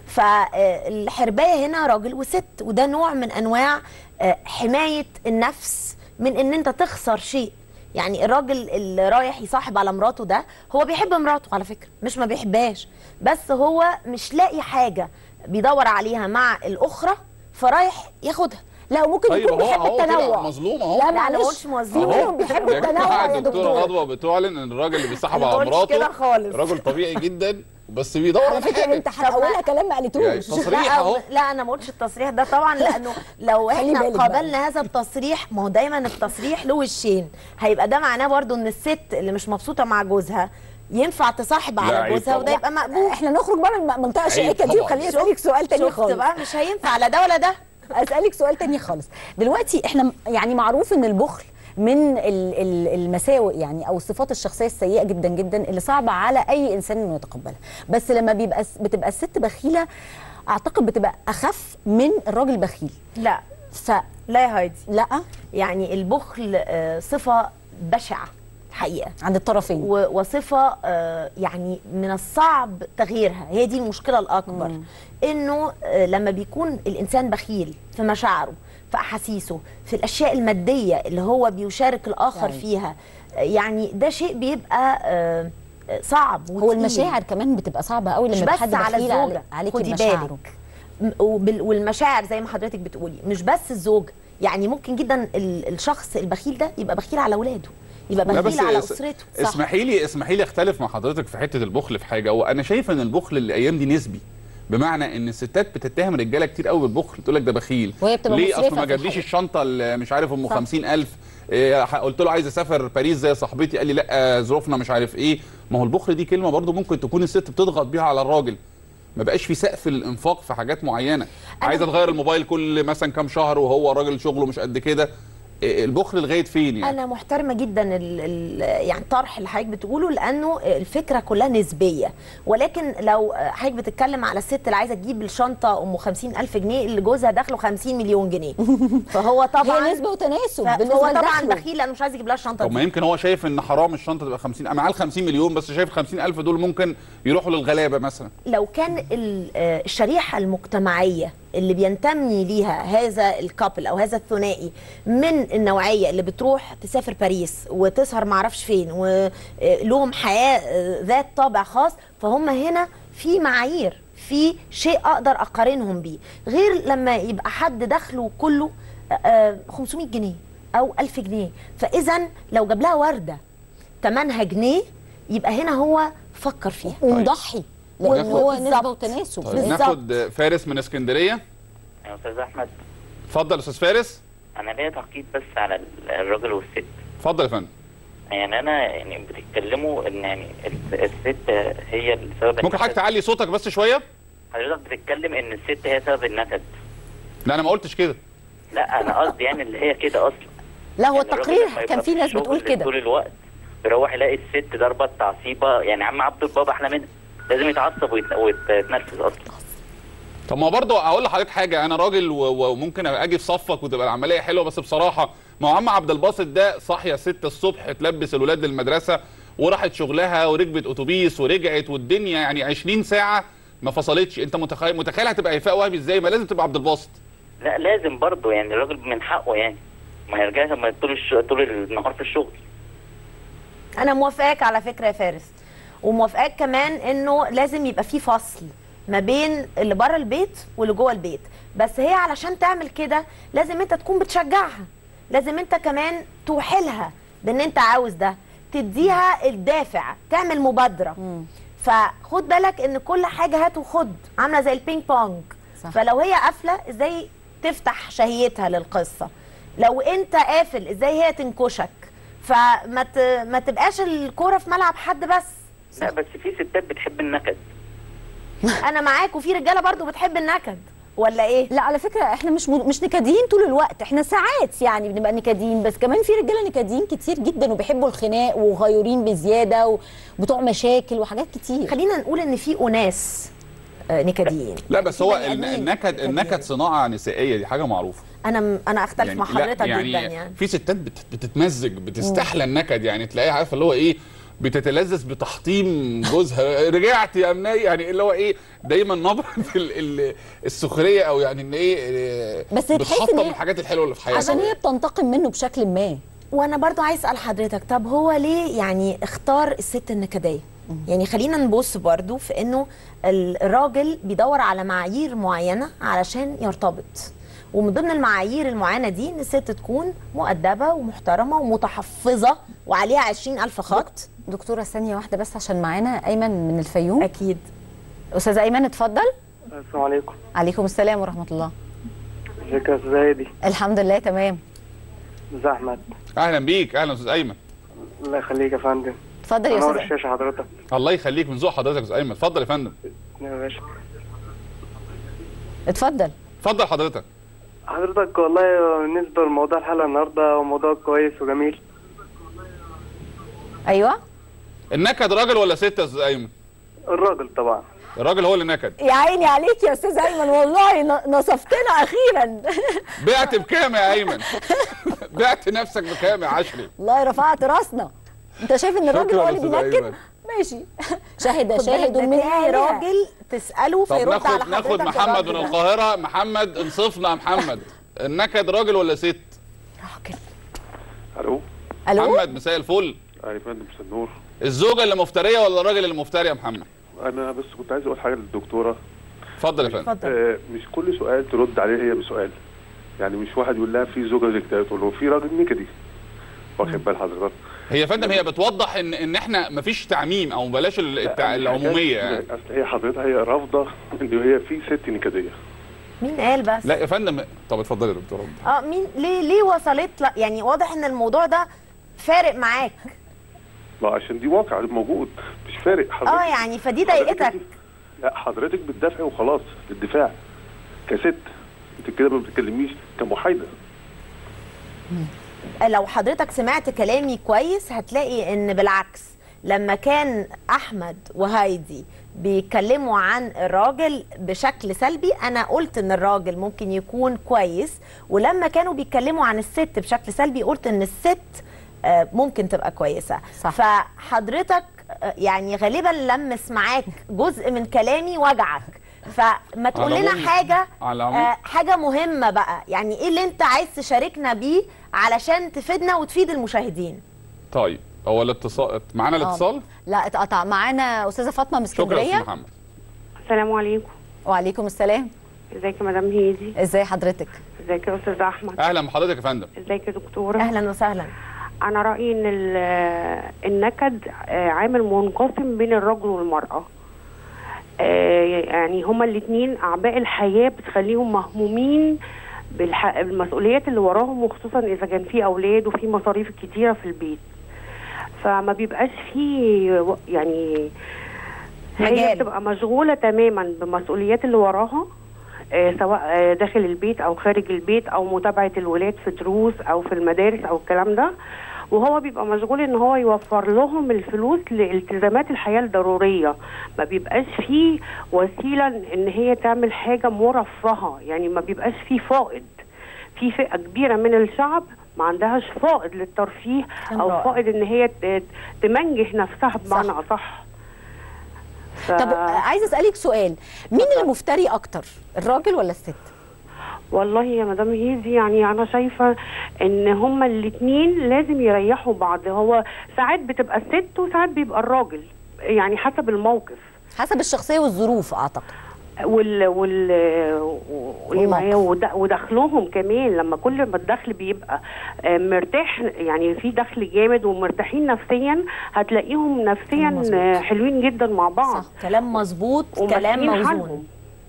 E: فالحربايه هنا راجل وست وده نوع من انواع آه، حمايه النفس من ان انت تخسر شيء يعني الراجل اللي رايح يصاحب على مراته ده هو بيحب مراته على فكره مش ما بيحبهاش بس هو مش لاقي حاجه بيدور عليها مع الاخرى فرايح ياخدها
B: لا ممكن
A: طيب
B: يكون
A: هو
B: بيحب
A: هو طلع
B: التنوع
A: مظلوم اهو
B: لا
E: لا، أنا ما
B: معلش
E: قلتش مظلوم.
B: في منهم بيحبوا
A: يا
B: التنوع
A: جماعه
B: يا
A: الدكتوره
B: دكتور
A: غضوه بتعلن ان الراجل اللي بيصاحب
E: أنا ما
A: على
E: قلتش
A: مراته
E: كده خالص.
A: راجل طبيعي جدا بس بيدور
B: على
A: على
B: فكره
A: حاجه
B: انت هتقولها كلام ما
A: يعني
B: قالتوش
A: تصريح
E: لا
A: اهو
E: لا انا ما قلتش التصريح ده طبعا لانه لو
B: خلي
E: احنا
B: بالك بقى.
E: قابلنا هذا التصريح ما هو دايما التصريح له وشين هيبقى ده معناه برضو ان الست اللي مش مبسوطه مع جوزها ينفع تصاحب
A: لا،
E: على
A: عيب
E: جوزها وده
A: طبعا.
E: يبقى مقبول
B: احنا نخرج بقى من المنطقه الشائكه دي
A: طبعا.
B: وخليني اسالك سؤال تاني
E: شفت
B: خالص
E: بقى مش هينفع لا ده ولا ده
B: اسالك سؤال تاني خالص دلوقتي احنا م- يعني معروف ان البخل من ال- ال- المساوئ يعني او الصفات الشخصيه السيئه جدا جدا اللي صعبه على اي انسان انه يتقبلها بس لما بيبقى س- بتبقى الست بخيله اعتقد بتبقى اخف من الراجل بخيل
E: لا
B: ف
E: لا يا هايدي
B: لا
E: يعني البخل آه، صفه بشعه الحقيقه
B: عند الطرفين
E: و- وصفه آه، يعني من الصعب تغييرها هي دي المشكله الاكبر
B: مم.
E: انه آه، لما بيكون الانسان بخيل في مشاعره في احاسيسه في الاشياء الماديه اللي هو بيشارك الاخر
B: يعني.
E: فيها آه، يعني ده شيء بيبقى آه، آه، صعب
B: هو
E: وتقيل.
B: المشاعر كمان بتبقى صعبة قوي
E: مش
B: لما
E: بس
B: حد
E: على
B: بخيل
E: الزوجه
B: عليكي
E: خدي
B: بمشاعره
E: بالك م- وبال- والمشاعر زي ما حضرتك بتقولي مش بس الزوج يعني ممكن جدا ال- الشخص البخيل ده يبقى بخيل على اولاده يبقى
A: لا
E: بخيل على
A: اس-
E: اسرته
A: اسمحي لي اسمحي لي اختلف مع حضرتك في حته البخل في حاجه وانا شايف ان البخل الايام دي نسبي بمعنى ان الستات بتتهم الرجاله كتير قوي بالبخل تقول لك ده بخيل
B: وهي بتبقى
A: ليه
B: مسرفة
A: اصل ما
B: في
A: جابليش
B: الحقيقة.
A: الشنطه اللي مش عارف ام
B: صح.
A: 50000 إيه قلت له عايز اسافر باريس زي صاحبتي قال لي لا ظروفنا مش عارف ايه ما هو البخل دي كلمه برضو ممكن تكون الست بتضغط بيها على الراجل ما بقاش في سقف الانفاق في حاجات معينه عايزه تغير الموبايل كل مثلا كام شهر وهو راجل شغله مش قد كده إيه البخل لغايه فين يعني
E: انا محترمه جدا ال ال يعني طرح اللي حضرتك بتقوله لانه الفكره كلها نسبيه ولكن لو حضرتك بتتكلم على الست اللي عايزه تجيب الشنطه ام 50000 جنيه اللي جوزها دخله 50 مليون جنيه فهو طبعا
B: هي نسبة وتناسب
E: ف-
B: بالنسبة
E: فهو طبعا
B: لدخله.
E: بخيل لانه مش عايز يجيب لها الشنطه
A: طب ما
E: دي
A: يمكن هو شايف ان حرام الشنطه تبقى 50 معاه ال 50 مليون بس شايف 50000 دول ممكن يروحوا للغلابه مثلا
E: لو كان ال- آه، الشريحه المجتمعيه اللي بينتمي ليها هذا الكابل او هذا الثنائي من النوعيه اللي بتروح تسافر باريس وتسهر معرفش فين ولهم حياه آه، ذات طابع خاص فهم هنا في معايير في شيء اقدر اقارنهم بيه غير لما يبقى حد دخله كله آه، 500 جنيه او 1000 جنيه فاذا لو جاب لها ورده ثمنها جنيه يبقى هنا هو فكر فيها
B: ومضحي لان
A: ناخد-
B: هو نسبة
E: بالظبط.
B: وتناسب
A: طيب ناخد فارس من اسكندريه
C: يا استاذ احمد
A: اتفضل يا استاذ فارس
C: انا ليا تعقيب بس على الراجل والست
A: اتفضل يا فندم
C: يعني انا يعني بتتكلموا ان يعني الس- الست هي السبب
A: ممكن حضرتك تعلي صوتك بس شويه
C: حضرتك بتتكلم ان الست هي سبب النكد
A: لا انا ما قلتش كده
C: لا انا قصدي يعني اللي هي كده اصلا
B: لا هو
C: يعني الراجل
B: التقرير
C: لما
B: كان
C: يبقى
B: في ناس
C: الشغل
B: بتقول كده
C: طول الوقت بيروح يلاقي الست ضربه تعصيبه يعني عم عبد البابا احلى منها لازم يتعصب ويت- ويتنرفز اصلا
A: طب ما برضه اقول لحضرتك حاجه انا راجل و- وممكن اجي في صفك وتبقى العمليه حلوه بس بصراحه ما هو عم عبد الباسط ده صاحيه 6 الصبح تلبس الولاد للمدرسه وراحت شغلها وركبت اتوبيس ورجعت والدنيا يعني 20 ساعه ما فصلتش انت متخيل متخيل هتبقى هيفاء وهبي ازاي ما لازم تبقى عبد الباسط
C: لا لازم برضه يعني الراجل من حقه يعني ما يرجعش ما طول الش... طول النهار في الشغل
E: انا موافقاك على فكره يا فارس وموافقاك كمان انه لازم يبقى في فصل ما بين اللي بره البيت واللي جوه البيت بس هي علشان تعمل كده لازم انت تكون بتشجعها لازم انت كمان توحلها بان انت عاوز ده تديها الدافع تعمل مبادره فخد بالك ان كل حاجه هات وخد عامله زي البينج بونج
B: صح.
E: فلو هي قافله ازاي تفتح شهيتها للقصه لو انت قافل ازاي هي تنكشك فما ت... ما تبقاش الكوره في ملعب حد بس
C: لا بس في ستات بتحب النكد
E: انا معاك وفي رجاله برضو بتحب النكد ولا ايه
B: لا على فكره احنا مش مد... مش نكديين طول الوقت احنا ساعات يعني بنبقى نكديين بس كمان في رجاله نكديين كتير جدا وبيحبوا الخناق وغيورين بزياده وبتوع مشاكل وحاجات كتير
E: خلينا نقول ان في اناس آه، نكديين
A: لا بس هو
E: بني
A: الن-
E: آدمين
A: النكد النكد صناعه نسائيه دي حاجه معروفه
E: انا انا اختلف مع
A: لا،
E: حضرتك
A: يعني
E: جدا يعني
A: في ستات بت- بتتمزج بتستحلى النكد يعني تلاقيها عارفه اللي هو ايه بتتلذذ بتحطيم جوزها رجعت يا مني يعني اللي هو ايه دايما نبره ال- ال- السخريه او يعني ان ايه إيه،
B: بس تحس إن
A: بتحطم
B: هي-
A: الحاجات الحلوه اللي في حياتها
B: عشان هي بتنتقم منه بشكل ما
E: وانا برضو عايز اسال حضرتك طب هو ليه يعني اختار الست النكديه يعني خلينا نبص برضو في انه الراجل بيدور على معايير معينه علشان يرتبط ومن ضمن المعايير المعينه دي ان الست تكون مؤدبه ومحترمه ومتحفظه وعليها 20000 خط
B: دكتوره ثانيه واحده بس عشان معانا ايمن من الفيوم
E: اكيد
B: استاذ ايمن اتفضل
G: السلام عليكم
B: عليكم السلام ورحمه الله
G: ازيك يا استاذ هادي
B: الحمد لله تمام
G: ازي احمد
A: اهلا بيك اهلا استاذ ايمن
G: الله يخليك يا فندم
B: اتفضل يا
G: منور
B: استاذ
G: الشاشه حضرتك
A: الله يخليك من ذوق حضرتك يا استاذ ايمن اتفضل يا فندم
G: يا باشا
B: اتفضل
A: اتفضل حضرتك
G: حضرتك والله بالنسبه لموضوع الحلقه النهارده هو موضوع كويس وجميل
B: ايوه
A: النكد راجل ولا ست يا استاذ ايمن
G: الراجل طبعا
A: الراجل هو اللي نكد
B: يا عيني عليك يا استاذ ايمن والله ن- نصفتنا اخيرا
A: بعت بكام يا ايمن بعت نفسك بكام يا عشري
B: والله رفعت راسنا انت شايف ان الراجل
A: شكراً
B: هو
A: يا
B: اللي
A: أستاذ
B: بينكد
A: أيمن.
B: ماشي شاهد
E: خد
B: شاهد
E: بالك
B: من
E: ده تاني
B: راجل
E: راجل تساله
A: طب
E: فيرد على
A: ناخد ناخد
E: حضرتك
A: محمد من
E: الراجل.
A: القاهره محمد انصفنا يا محمد النكد راجل ولا ست
H: الو
B: الو
A: محمد مساء الفل
H: ايوه يا فندم مساء النور
A: الزوجه اللي مفتريه ولا الراجل اللي مفتري يا محمد
H: انا بس كنت عايز اقول حاجه للدكتوره
A: اتفضل يا فندم
H: آه مش كل سؤال ترد عليه هي بسؤال يعني مش واحد يقول لها في زوجه زي كده تقول له في راجل نكدي واخد بال حضرتك
A: هي يا فندم هي بتوضح ان ان احنا مفيش تعميم او بلاش ال- التع... العموميه يعني
H: اصل هي حضرتها هي رافضه ان هي في ست نكديه
E: مين قال بس
A: لا يا فندم طب اتفضلي يا دكتور
E: اه مين ليه ليه وصلت لا يعني واضح ان الموضوع ده فارق معاك
H: ما عشان دي واقع موجود مش فارق حضرتك
E: اه يعني فدي ضايقتك
H: لا حضرتك بتدافعي وخلاص للدفاع كست انت كده ما بتتكلميش كمحايده
E: لو حضرتك سمعت كلامي كويس هتلاقي ان بالعكس لما كان احمد وهايدي بيتكلموا عن الراجل بشكل سلبي انا قلت ان الراجل ممكن يكون كويس ولما كانوا بيتكلموا عن الست بشكل سلبي قلت ان الست آه، ممكن تبقى كويسه صح. فحضرتك آه، يعني غالبا لمس معاك جزء من كلامي وجعك فما تقول
A: على
E: لنا
A: العموم-
E: حاجه
A: على العموم-
E: آه، حاجه مهمه بقى يعني ايه اللي انت عايز تشاركنا بيه علشان تفيدنا وتفيد المشاهدين
A: طيب هو الاتصال معانا الاتصال
B: آه. لا اتقطع معانا استاذه فاطمه من
A: شكرا يا استاذ
B: اسكندريه
A: محمد
I: السلام عليكم
B: وعليكم السلام
I: ازيك يا مدام هيدي
B: ازاي حضرتك
I: ازيك يا استاذ احمد
A: اهلا بحضرتك يا فندم
I: ازيك يا دكتوره
E: اهلا وسهلا
I: انا رايي ان ال- النكد آه، عامل منقسم بين الرجل والمراه آه، يعني هما الاثنين اعباء الحياه بتخليهم مهمومين بالح- بالمسؤوليات اللي وراهم وخصوصا اذا كان في اولاد وفي مصاريف كتيره في البيت فما بيبقاش في و- يعني هي
E: مجال.
I: بتبقى مشغوله تماما بالمسؤوليات اللي وراها آه، سواء آه، داخل البيت او خارج البيت او متابعه الولاد في دروس او في المدارس او الكلام ده وهو بيبقى مشغول ان هو يوفر لهم الفلوس لالتزامات الحياه الضروريه ما بيبقاش فيه وسيله ان هي تعمل حاجه مرفهه يعني ما بيبقاش فيه فائض في فئه كبيره من الشعب ما عندهاش فائض للترفيه او
B: رائع.
I: فائض ان هي ت- تمنجح نفسها بمعنى اصح ف...
B: طب عايزه اسالك سؤال مين المفتري اكتر الراجل ولا الست
I: والله يا مدام هيزي يعني انا شايفه ان هما الاثنين لازم يريحوا بعض هو ساعات بتبقى الست وساعات بيبقى الراجل يعني حسب الموقف
B: حسب الشخصيه والظروف اعتقد
I: وال وال واللي معايا ود- ودخلهم كمان لما كل ما الدخل بيبقى آه، مرتاح يعني في دخل جامد ومرتاحين نفسيا هتلاقيهم نفسيا آه، حلوين جدا مع بعض
E: صح كلام مظبوط
I: وماشيين
E: كلام موزون
I: حالهم.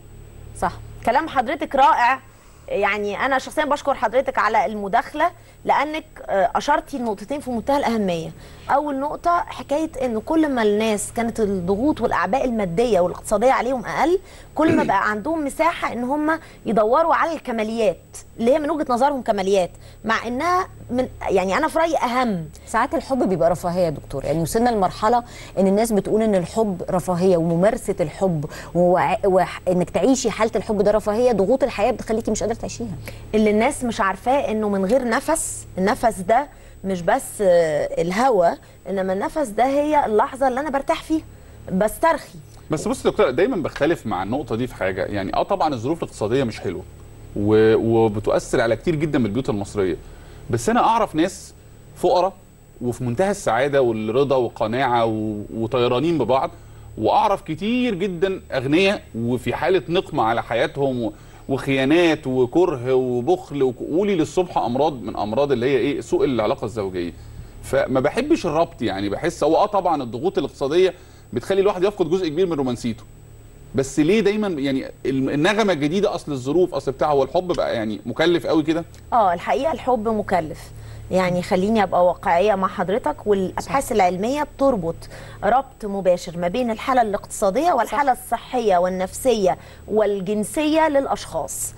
E: صح كلام حضرتك رائع يعني انا شخصيا بشكر حضرتك على المداخله لانك آه، اشرتي لنقطتين في منتهى الاهميه اول نقطه حكايه ان كل ما الناس كانت الضغوط والاعباء الماديه والاقتصاديه عليهم اقل كل ما بقى عندهم مساحه ان هم يدوروا على الكماليات اللي هي من وجهه نظرهم كماليات مع انها من يعني انا في رايي اهم
B: ساعات الحب بيبقى رفاهيه يا دكتور يعني وصلنا لمرحله ان الناس بتقول ان الحب رفاهيه وممارسه الحب وع- وانك تعيشي حاله الحب ده رفاهيه ضغوط الحياه بتخليكي مش قادره تعيشيها
E: اللي الناس مش عارفاه انه من غير نفس النفس ده مش بس آه، الهوا انما النفس ده هي اللحظه اللي انا برتاح فيها بسترخي
A: بس بص يا دكتور دايما بختلف مع النقطه دي في حاجه يعني اه طبعا الظروف الاقتصاديه مش حلوه و... وبتؤثر على كتير جدا من البيوت المصريه بس انا اعرف ناس فقراء وفي منتهى السعاده والرضا والقناعه و... وطيرانين ببعض واعرف كتير جدا اغنياء وفي حاله نقمه على حياتهم و... وخيانات وكره وبخل وقولي للصبح امراض من امراض اللي هي ايه سوء العلاقه الزوجيه فما بحبش الربط يعني بحس هو اه طبعا الضغوط الاقتصاديه بتخلي الواحد يفقد جزء كبير من رومانسيته بس ليه دايما يعني النغمه الجديده اصل الظروف اصل بتاع هو الحب بقى يعني مكلف قوي كده
E: اه الحقيقه الحب مكلف يعني خليني ابقى واقعيه مع حضرتك والابحاث العلميه بتربط ربط مباشر ما بين الحاله الاقتصاديه والحاله الصحيه والنفسيه والجنسيه للاشخاص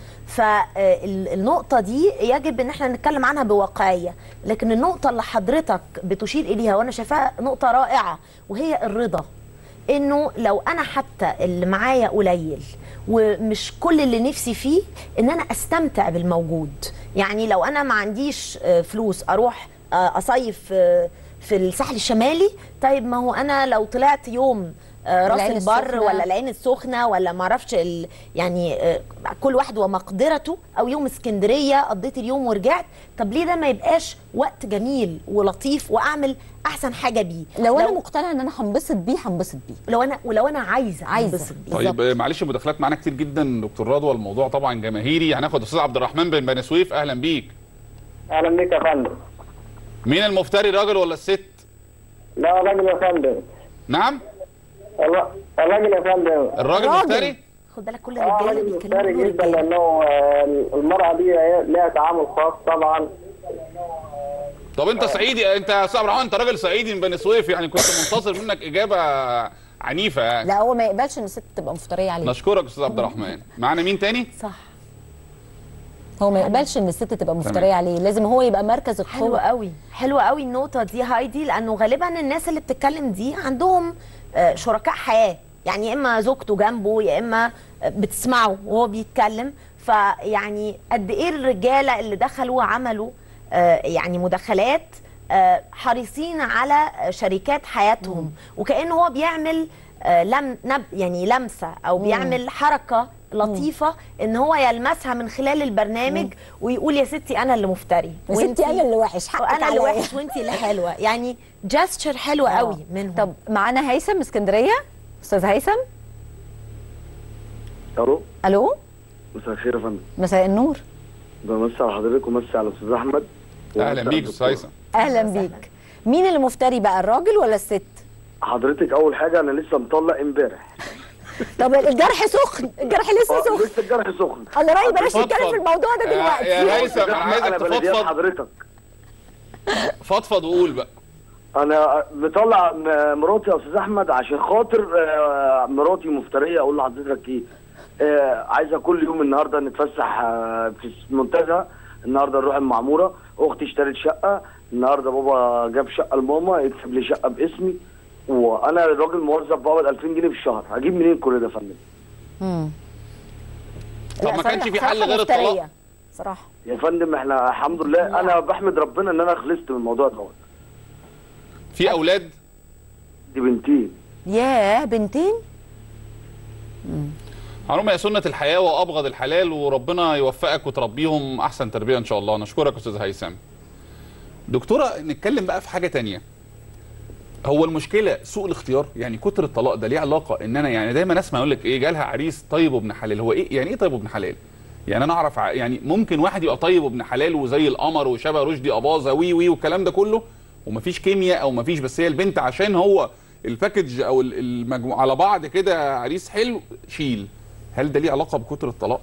E: فالنقطة دي يجب ان احنا نتكلم عنها بواقعية لكن النقطة اللي حضرتك بتشير اليها وانا شايفاها نقطة رائعة وهي الرضا انه لو انا حتى اللي معايا قليل ومش كل اللي نفسي فيه ان انا استمتع بالموجود يعني لو انا ما عنديش آه، فلوس اروح آه، اصيف آه، في الساحل الشمالي طيب ما هو انا لو طلعت يوم آه، راس
B: العين
E: البر
B: السخنة.
E: ولا العين السخنه ولا ما اعرفش ال- يعني آه، كل واحد ومقدرته او يوم اسكندريه قضيت اليوم ورجعت طب ليه ده ما يبقاش وقت جميل ولطيف واعمل احسن حاجه بيه
B: لو انا مقتنعه ان انا هنبسط بيه هنبسط بيه
E: لو انا ولو انا عايزه
B: عايزة.
E: أنبسط بيه.
A: طيب آه، معلش المداخلات معانا كتير جدا دكتور رضوى الموضوع طبعا جماهيري هناخد استاذ عبد الرحمن بن بني سويف اهلا بيك
J: اهلا بك يا فندم
A: مين المفتري الراجل ولا الست
J: لا راجل يا فندم
A: نعم
J: الر- الراجل يا فندم
A: الراجل مفتري
E: خد بالك كل
J: اه
E: الرجاله
J: راجل
E: بيتكلموا
J: مفتري
E: كله
J: جدا
E: رجالة.
J: لانه آه، المرأة دي هي- لها تعامل خاص طبعا
A: طب انت صعيدي انت يا استاذ عبد الرحمن انت راجل صعيدي من بني سويف يعني كنت منتظر منك اجابه عنيفه يعني
B: لا هو ما يقبلش ان الست تبقى مفتريه عليه
A: نشكرك استاذ عبد الرحمن معانا مين تاني
E: صح
B: هو ما يقبلش ان الست تبقى مفتريه
A: تمام.
B: عليه لازم هو يبقى مركز
E: حلو
B: القوه
E: قوي حلو قوي النقطه دي هايدي لانه غالبا الناس اللي بتتكلم دي عندهم آه، شركاء حياه يعني يا اما زوجته جنبه يا اما آه، بتسمعه وهو بيتكلم فيعني قد ايه الرجاله اللي دخلوا عملوا آه، يعني مداخلات آه، حريصين على آه، شركات حياتهم وكانه هو بيعمل آه، لم نب يعني لمسه او بيعمل حركه لطيفه ان هو يلمسها من خلال البرنامج ويقول يا ستي انا اللي مفتري
B: يا ستي
E: وإنتي-
B: أنا اللي وحش، حقك
E: وانا اللي
B: عليا.
E: وحش وانتي اللي حلوه يعني جاستشر حلوه
B: آه.
E: قوي منهم
B: طب معانا هيثم من اسكندريه استاذ هيثم
M: الو
B: الو
M: مساء الخير يا فندم
B: مساء النور
M: بمسي على حضرتك ومسي على الاستاذ احمد
A: اهلا بيك استاذ هيثم
B: اهلا بيك مين اللي مفتري بقى الراجل ولا الست
M: حضرتك اول حاجه انا لسه مطلق امبارح
B: طب الجرح سخن الجرح لسه
M: آه،
B: سخن
M: لسه الجرح سخن
B: انا رايي بلاش
M: فضفض.
B: نتكلم في الموضوع ده
A: يا-
B: دلوقتي
A: يا هيثم انا عايزك
M: أنا بلديات
A: تفضفض
M: حضرتك
A: فضفض وقول بقى
M: انا مطلع م- مراتي يا استاذ احمد عشان خاطر آه، مراتي مفتريه اقول لحضرتك ايه آه، عايزه كل يوم النهارده نتفسح آه، في المنتزه النهارده نروح المعموره اختي اشترت شقه النهارده بابا جاب شقه لماما يكتب لي شقه باسمي وانا راجل موظف بقبض 2000 جنيه في الشهر هجيب منين كل ده يا فندم
B: مم.
A: طب
B: لا،
A: ما كانش
B: صراحة-
A: في حل
B: صراحة
A: غير الطلاق
B: مفترية. صراحه
M: يا فندم احنا الحمد لله انا بحمد ربنا ان انا خلصت من الموضوع دوت
A: في اولاد
M: دي بنتين
B: ياه بنتين
A: معلومه هي سنه الحياه وابغض الحلال وربنا يوفقك وتربيهم احسن تربيه ان شاء الله نشكرك استاذ هيثم دكتوره نتكلم بقى في حاجه تانية هو المشكله سوء الاختيار يعني كتر الطلاق ده ليه علاقه ان انا يعني دايما اسمع يقول لك ايه جالها عريس طيب وابن حلال هو ايه يعني ايه طيب وابن حلال يعني انا اعرف ع- يعني ممكن واحد يبقى طيب وابن حلال وزي القمر وشبه رشدي اباظه وي وي والكلام ده كله ومفيش كيمياء او مفيش بس هي البنت عشان هو الباكج او ال- المجموع على بعض كده عريس حلو شيل هل ده ليه علاقه بكتر الطلاق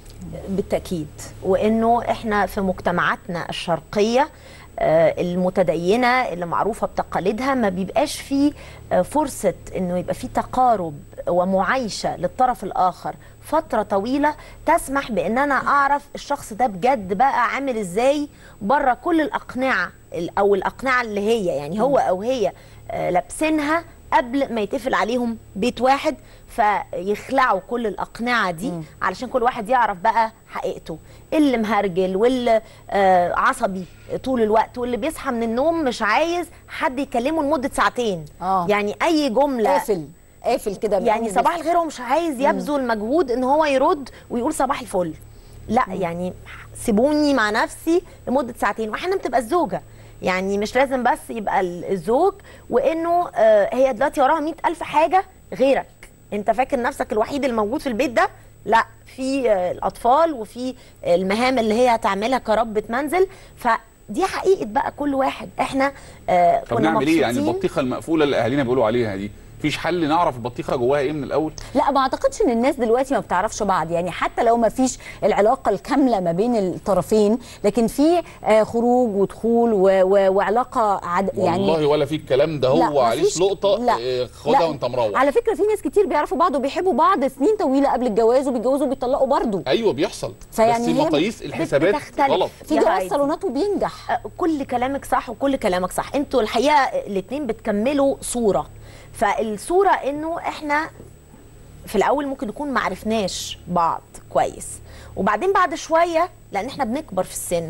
E: بالتاكيد وانه احنا في مجتمعاتنا الشرقيه آه، المتدينه اللي معروفه بتقاليدها ما بيبقاش فيه آه، فرصه انه يبقى فيه تقارب ومعايشه للطرف الاخر فتره طويله تسمح بان انا اعرف الشخص ده بجد بقى عامل ازاي بره كل الاقنعه ال- او الاقنعه اللي هي يعني هو او هي آه، لابسينها قبل ما يتقفل عليهم بيت واحد فيخلعوا كل الاقنعه دي علشان كل واحد يعرف بقى حقيقته اللي مهرجل واللي آه، عصبي طول الوقت واللي بيصحى من النوم مش عايز حد يكلمه لمده ساعتين
B: آه.
E: يعني اي جمله
B: قافل قافل كده من
E: يعني
B: أول
E: صباح
B: بس.
E: الخير هو مش عايز يبذل مجهود ان هو يرد ويقول صباح الفل لا يعني سيبوني مع نفسي لمده ساعتين واحيانا بتبقى الزوجه يعني مش لازم بس يبقى ال- الزوج وانه آه، هي دلوقتي وراها مئة ألف حاجه غيرك انت فاكر نفسك الوحيد اللي موجود في البيت ده لا في آه، الاطفال وفي المهام اللي هي هتعملها كربة منزل فدي حقيقه بقى كل واحد احنا آه،
A: طب
E: كنا
A: نعمل ايه يعني
E: مبسوطين.
A: البطيخه المقفوله اللي اهالينا بيقولوا عليها دي مفيش حل نعرف البطيخه جواها ايه من الاول
B: لا ما اعتقدش ان الناس دلوقتي ما بتعرفش بعض يعني حتى لو ما فيش العلاقه الكامله ما بين الطرفين لكن في آه، خروج ودخول و- و- وعلاقه عد يعني
A: والله ولا في الكلام ده
B: لا،
A: هو عريس
B: مفيش-
A: لقطه
B: لا.
A: إيه، خدها
B: لا.
A: وانت مروح
B: على فكره في ناس كتير بيعرفوا بعض وبيحبوا بعض سنين طويله قبل الجواز وبيتجوزوا وبيطلقوا برضه
A: ايوه بيحصل
B: فيعني
A: بس
B: هي
A: مقاييس
B: بت-
A: الحسابات
E: بتختلف.
A: غلط
B: في
E: يا
B: جواز
E: عادي.
B: صالونات وبينجح
E: آه، كل كلامك صح وكل كلامك صح انتوا الحقيقه الاثنين بتكملوا صوره فالصوره انه احنا في الاول ممكن نكون معرفناش بعض كويس وبعدين بعد شويه لان احنا بنكبر في السن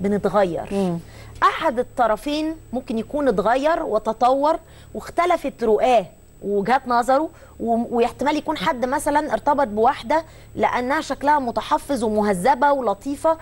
E: بنتغير احد الطرفين ممكن يكون اتغير وتطور واختلفت رؤاه ووجهات نظره و- واحتمال يكون حد مثلا ارتبط بواحده لانها شكلها متحفظ ومهذبه ولطيفه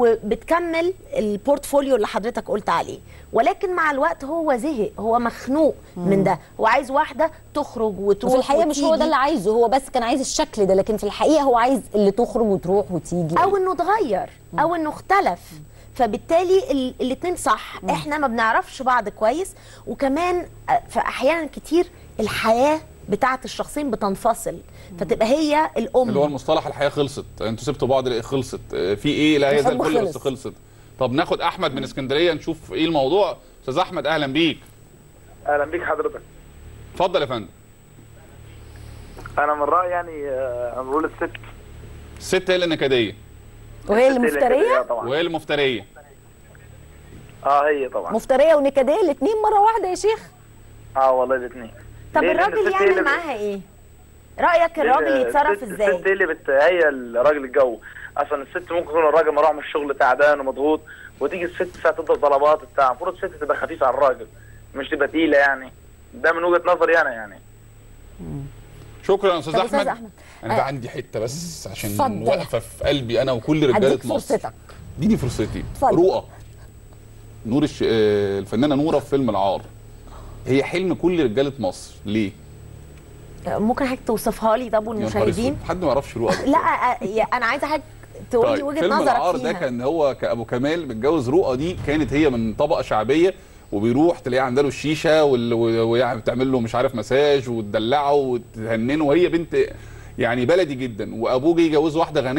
E: وبتكمل البورتفوليو اللي حضرتك قلت عليه ولكن مع الوقت هو زهق هو مخنوق من ده هو عايز واحده تخرج وتروح
B: وفي الحقيقه مش هو
E: وتيجي.
B: ده اللي عايزه هو بس كان عايز الشكل ده لكن في الحقيقه هو عايز اللي تخرج وتروح وتيجي
E: او انه اتغير او انه اختلف فبالتالي الاثنين صح احنا ما بنعرفش بعض كويس وكمان آه، في احيانا كتير الحياه بتاعت الشخصين بتنفصل فتبقى هي الام
A: اللي هو المصطلح الحياه خلصت انتوا سبتوا بعض ليه خلصت آه، في ايه لا هي زي
E: الحب
A: الفل بس
E: خلص.
A: خلصت طب ناخد احمد من اسكندريه نشوف ايه الموضوع استاذ احمد اهلا بيك
F: اهلا بيك حضرتك
A: اتفضل يا فندم
F: انا من رايي يعني آه، نقول الست
A: الست هي اللي نكديه
B: وهي اللي
F: الست هي اللي
B: مفتريه
F: طبعا
A: وهي اللي مفتريه
F: اه هي طبعا
B: مفتريه ونكديه الاثنين مره واحده يا شيخ
F: اه والله الاثنين
E: طب
F: ليه؟ لأن
E: الراجل
F: الست هي
E: يعمل
F: اللي ب-
E: معاها ايه رايك الراجل يتصرف
F: الست-
E: ازاي
F: الست هي اللي بت... هي الراجل الجو اصلا الست ممكن يكون الراجل مروح من الشغل تعبان ومضغوط وتيجي الست ساعه تفضل طلبات بتاع المفروض الست تبقى خفيفه على الراجل مش تبقى تقيله يعني ده من وجهه نظري انا يعني
A: شكرا يا استاذ
B: طب أستاذ
A: احمد
B: أحمد،
A: انا
B: آه،
A: بقى عندي حته بس عشان
B: اتفضل.
A: واقفه في قلبي انا وكل رجاله
B: هديك
A: مصر
B: فرصتك
A: اديني فرصتي
B: اتفضل.
A: رؤى نور الش... آه، الفنانه نوره في فيلم العار هي حلم كل رجاله مصر ليه؟
E: ممكن حضرتك توصفها لي طب
A: يا نهار
E: والمشاهدين
A: اسود حد ما يعرفش رؤى
E: لا آه، يا- انا عايزه حضرتك تقول لي
A: طيب
E: وجهه
A: فيلم
E: نظرك
A: العار ده
E: فيها
A: كان هو كابو كمال متجوز رؤى دي كانت هي من طبقه شعبيه وبيروح تلاقيها عامله له الشيشه وال- و- ويعني بتعمل له مش عارف مساج وتدلعه وتهننه وهي بنت يعني بلدي جدا وابوه جه يجوز واحده غنيه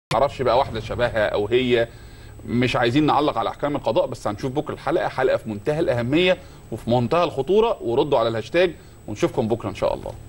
A: معرفش بقى واحده شبهها او هي مش عايزين نعلق على احكام القضاء بس هنشوف بكره الحلقه حلقه في منتهى الاهميه وفي منتهى الخطوره وردوا على الهاشتاج ونشوفكم بكره ان شاء الله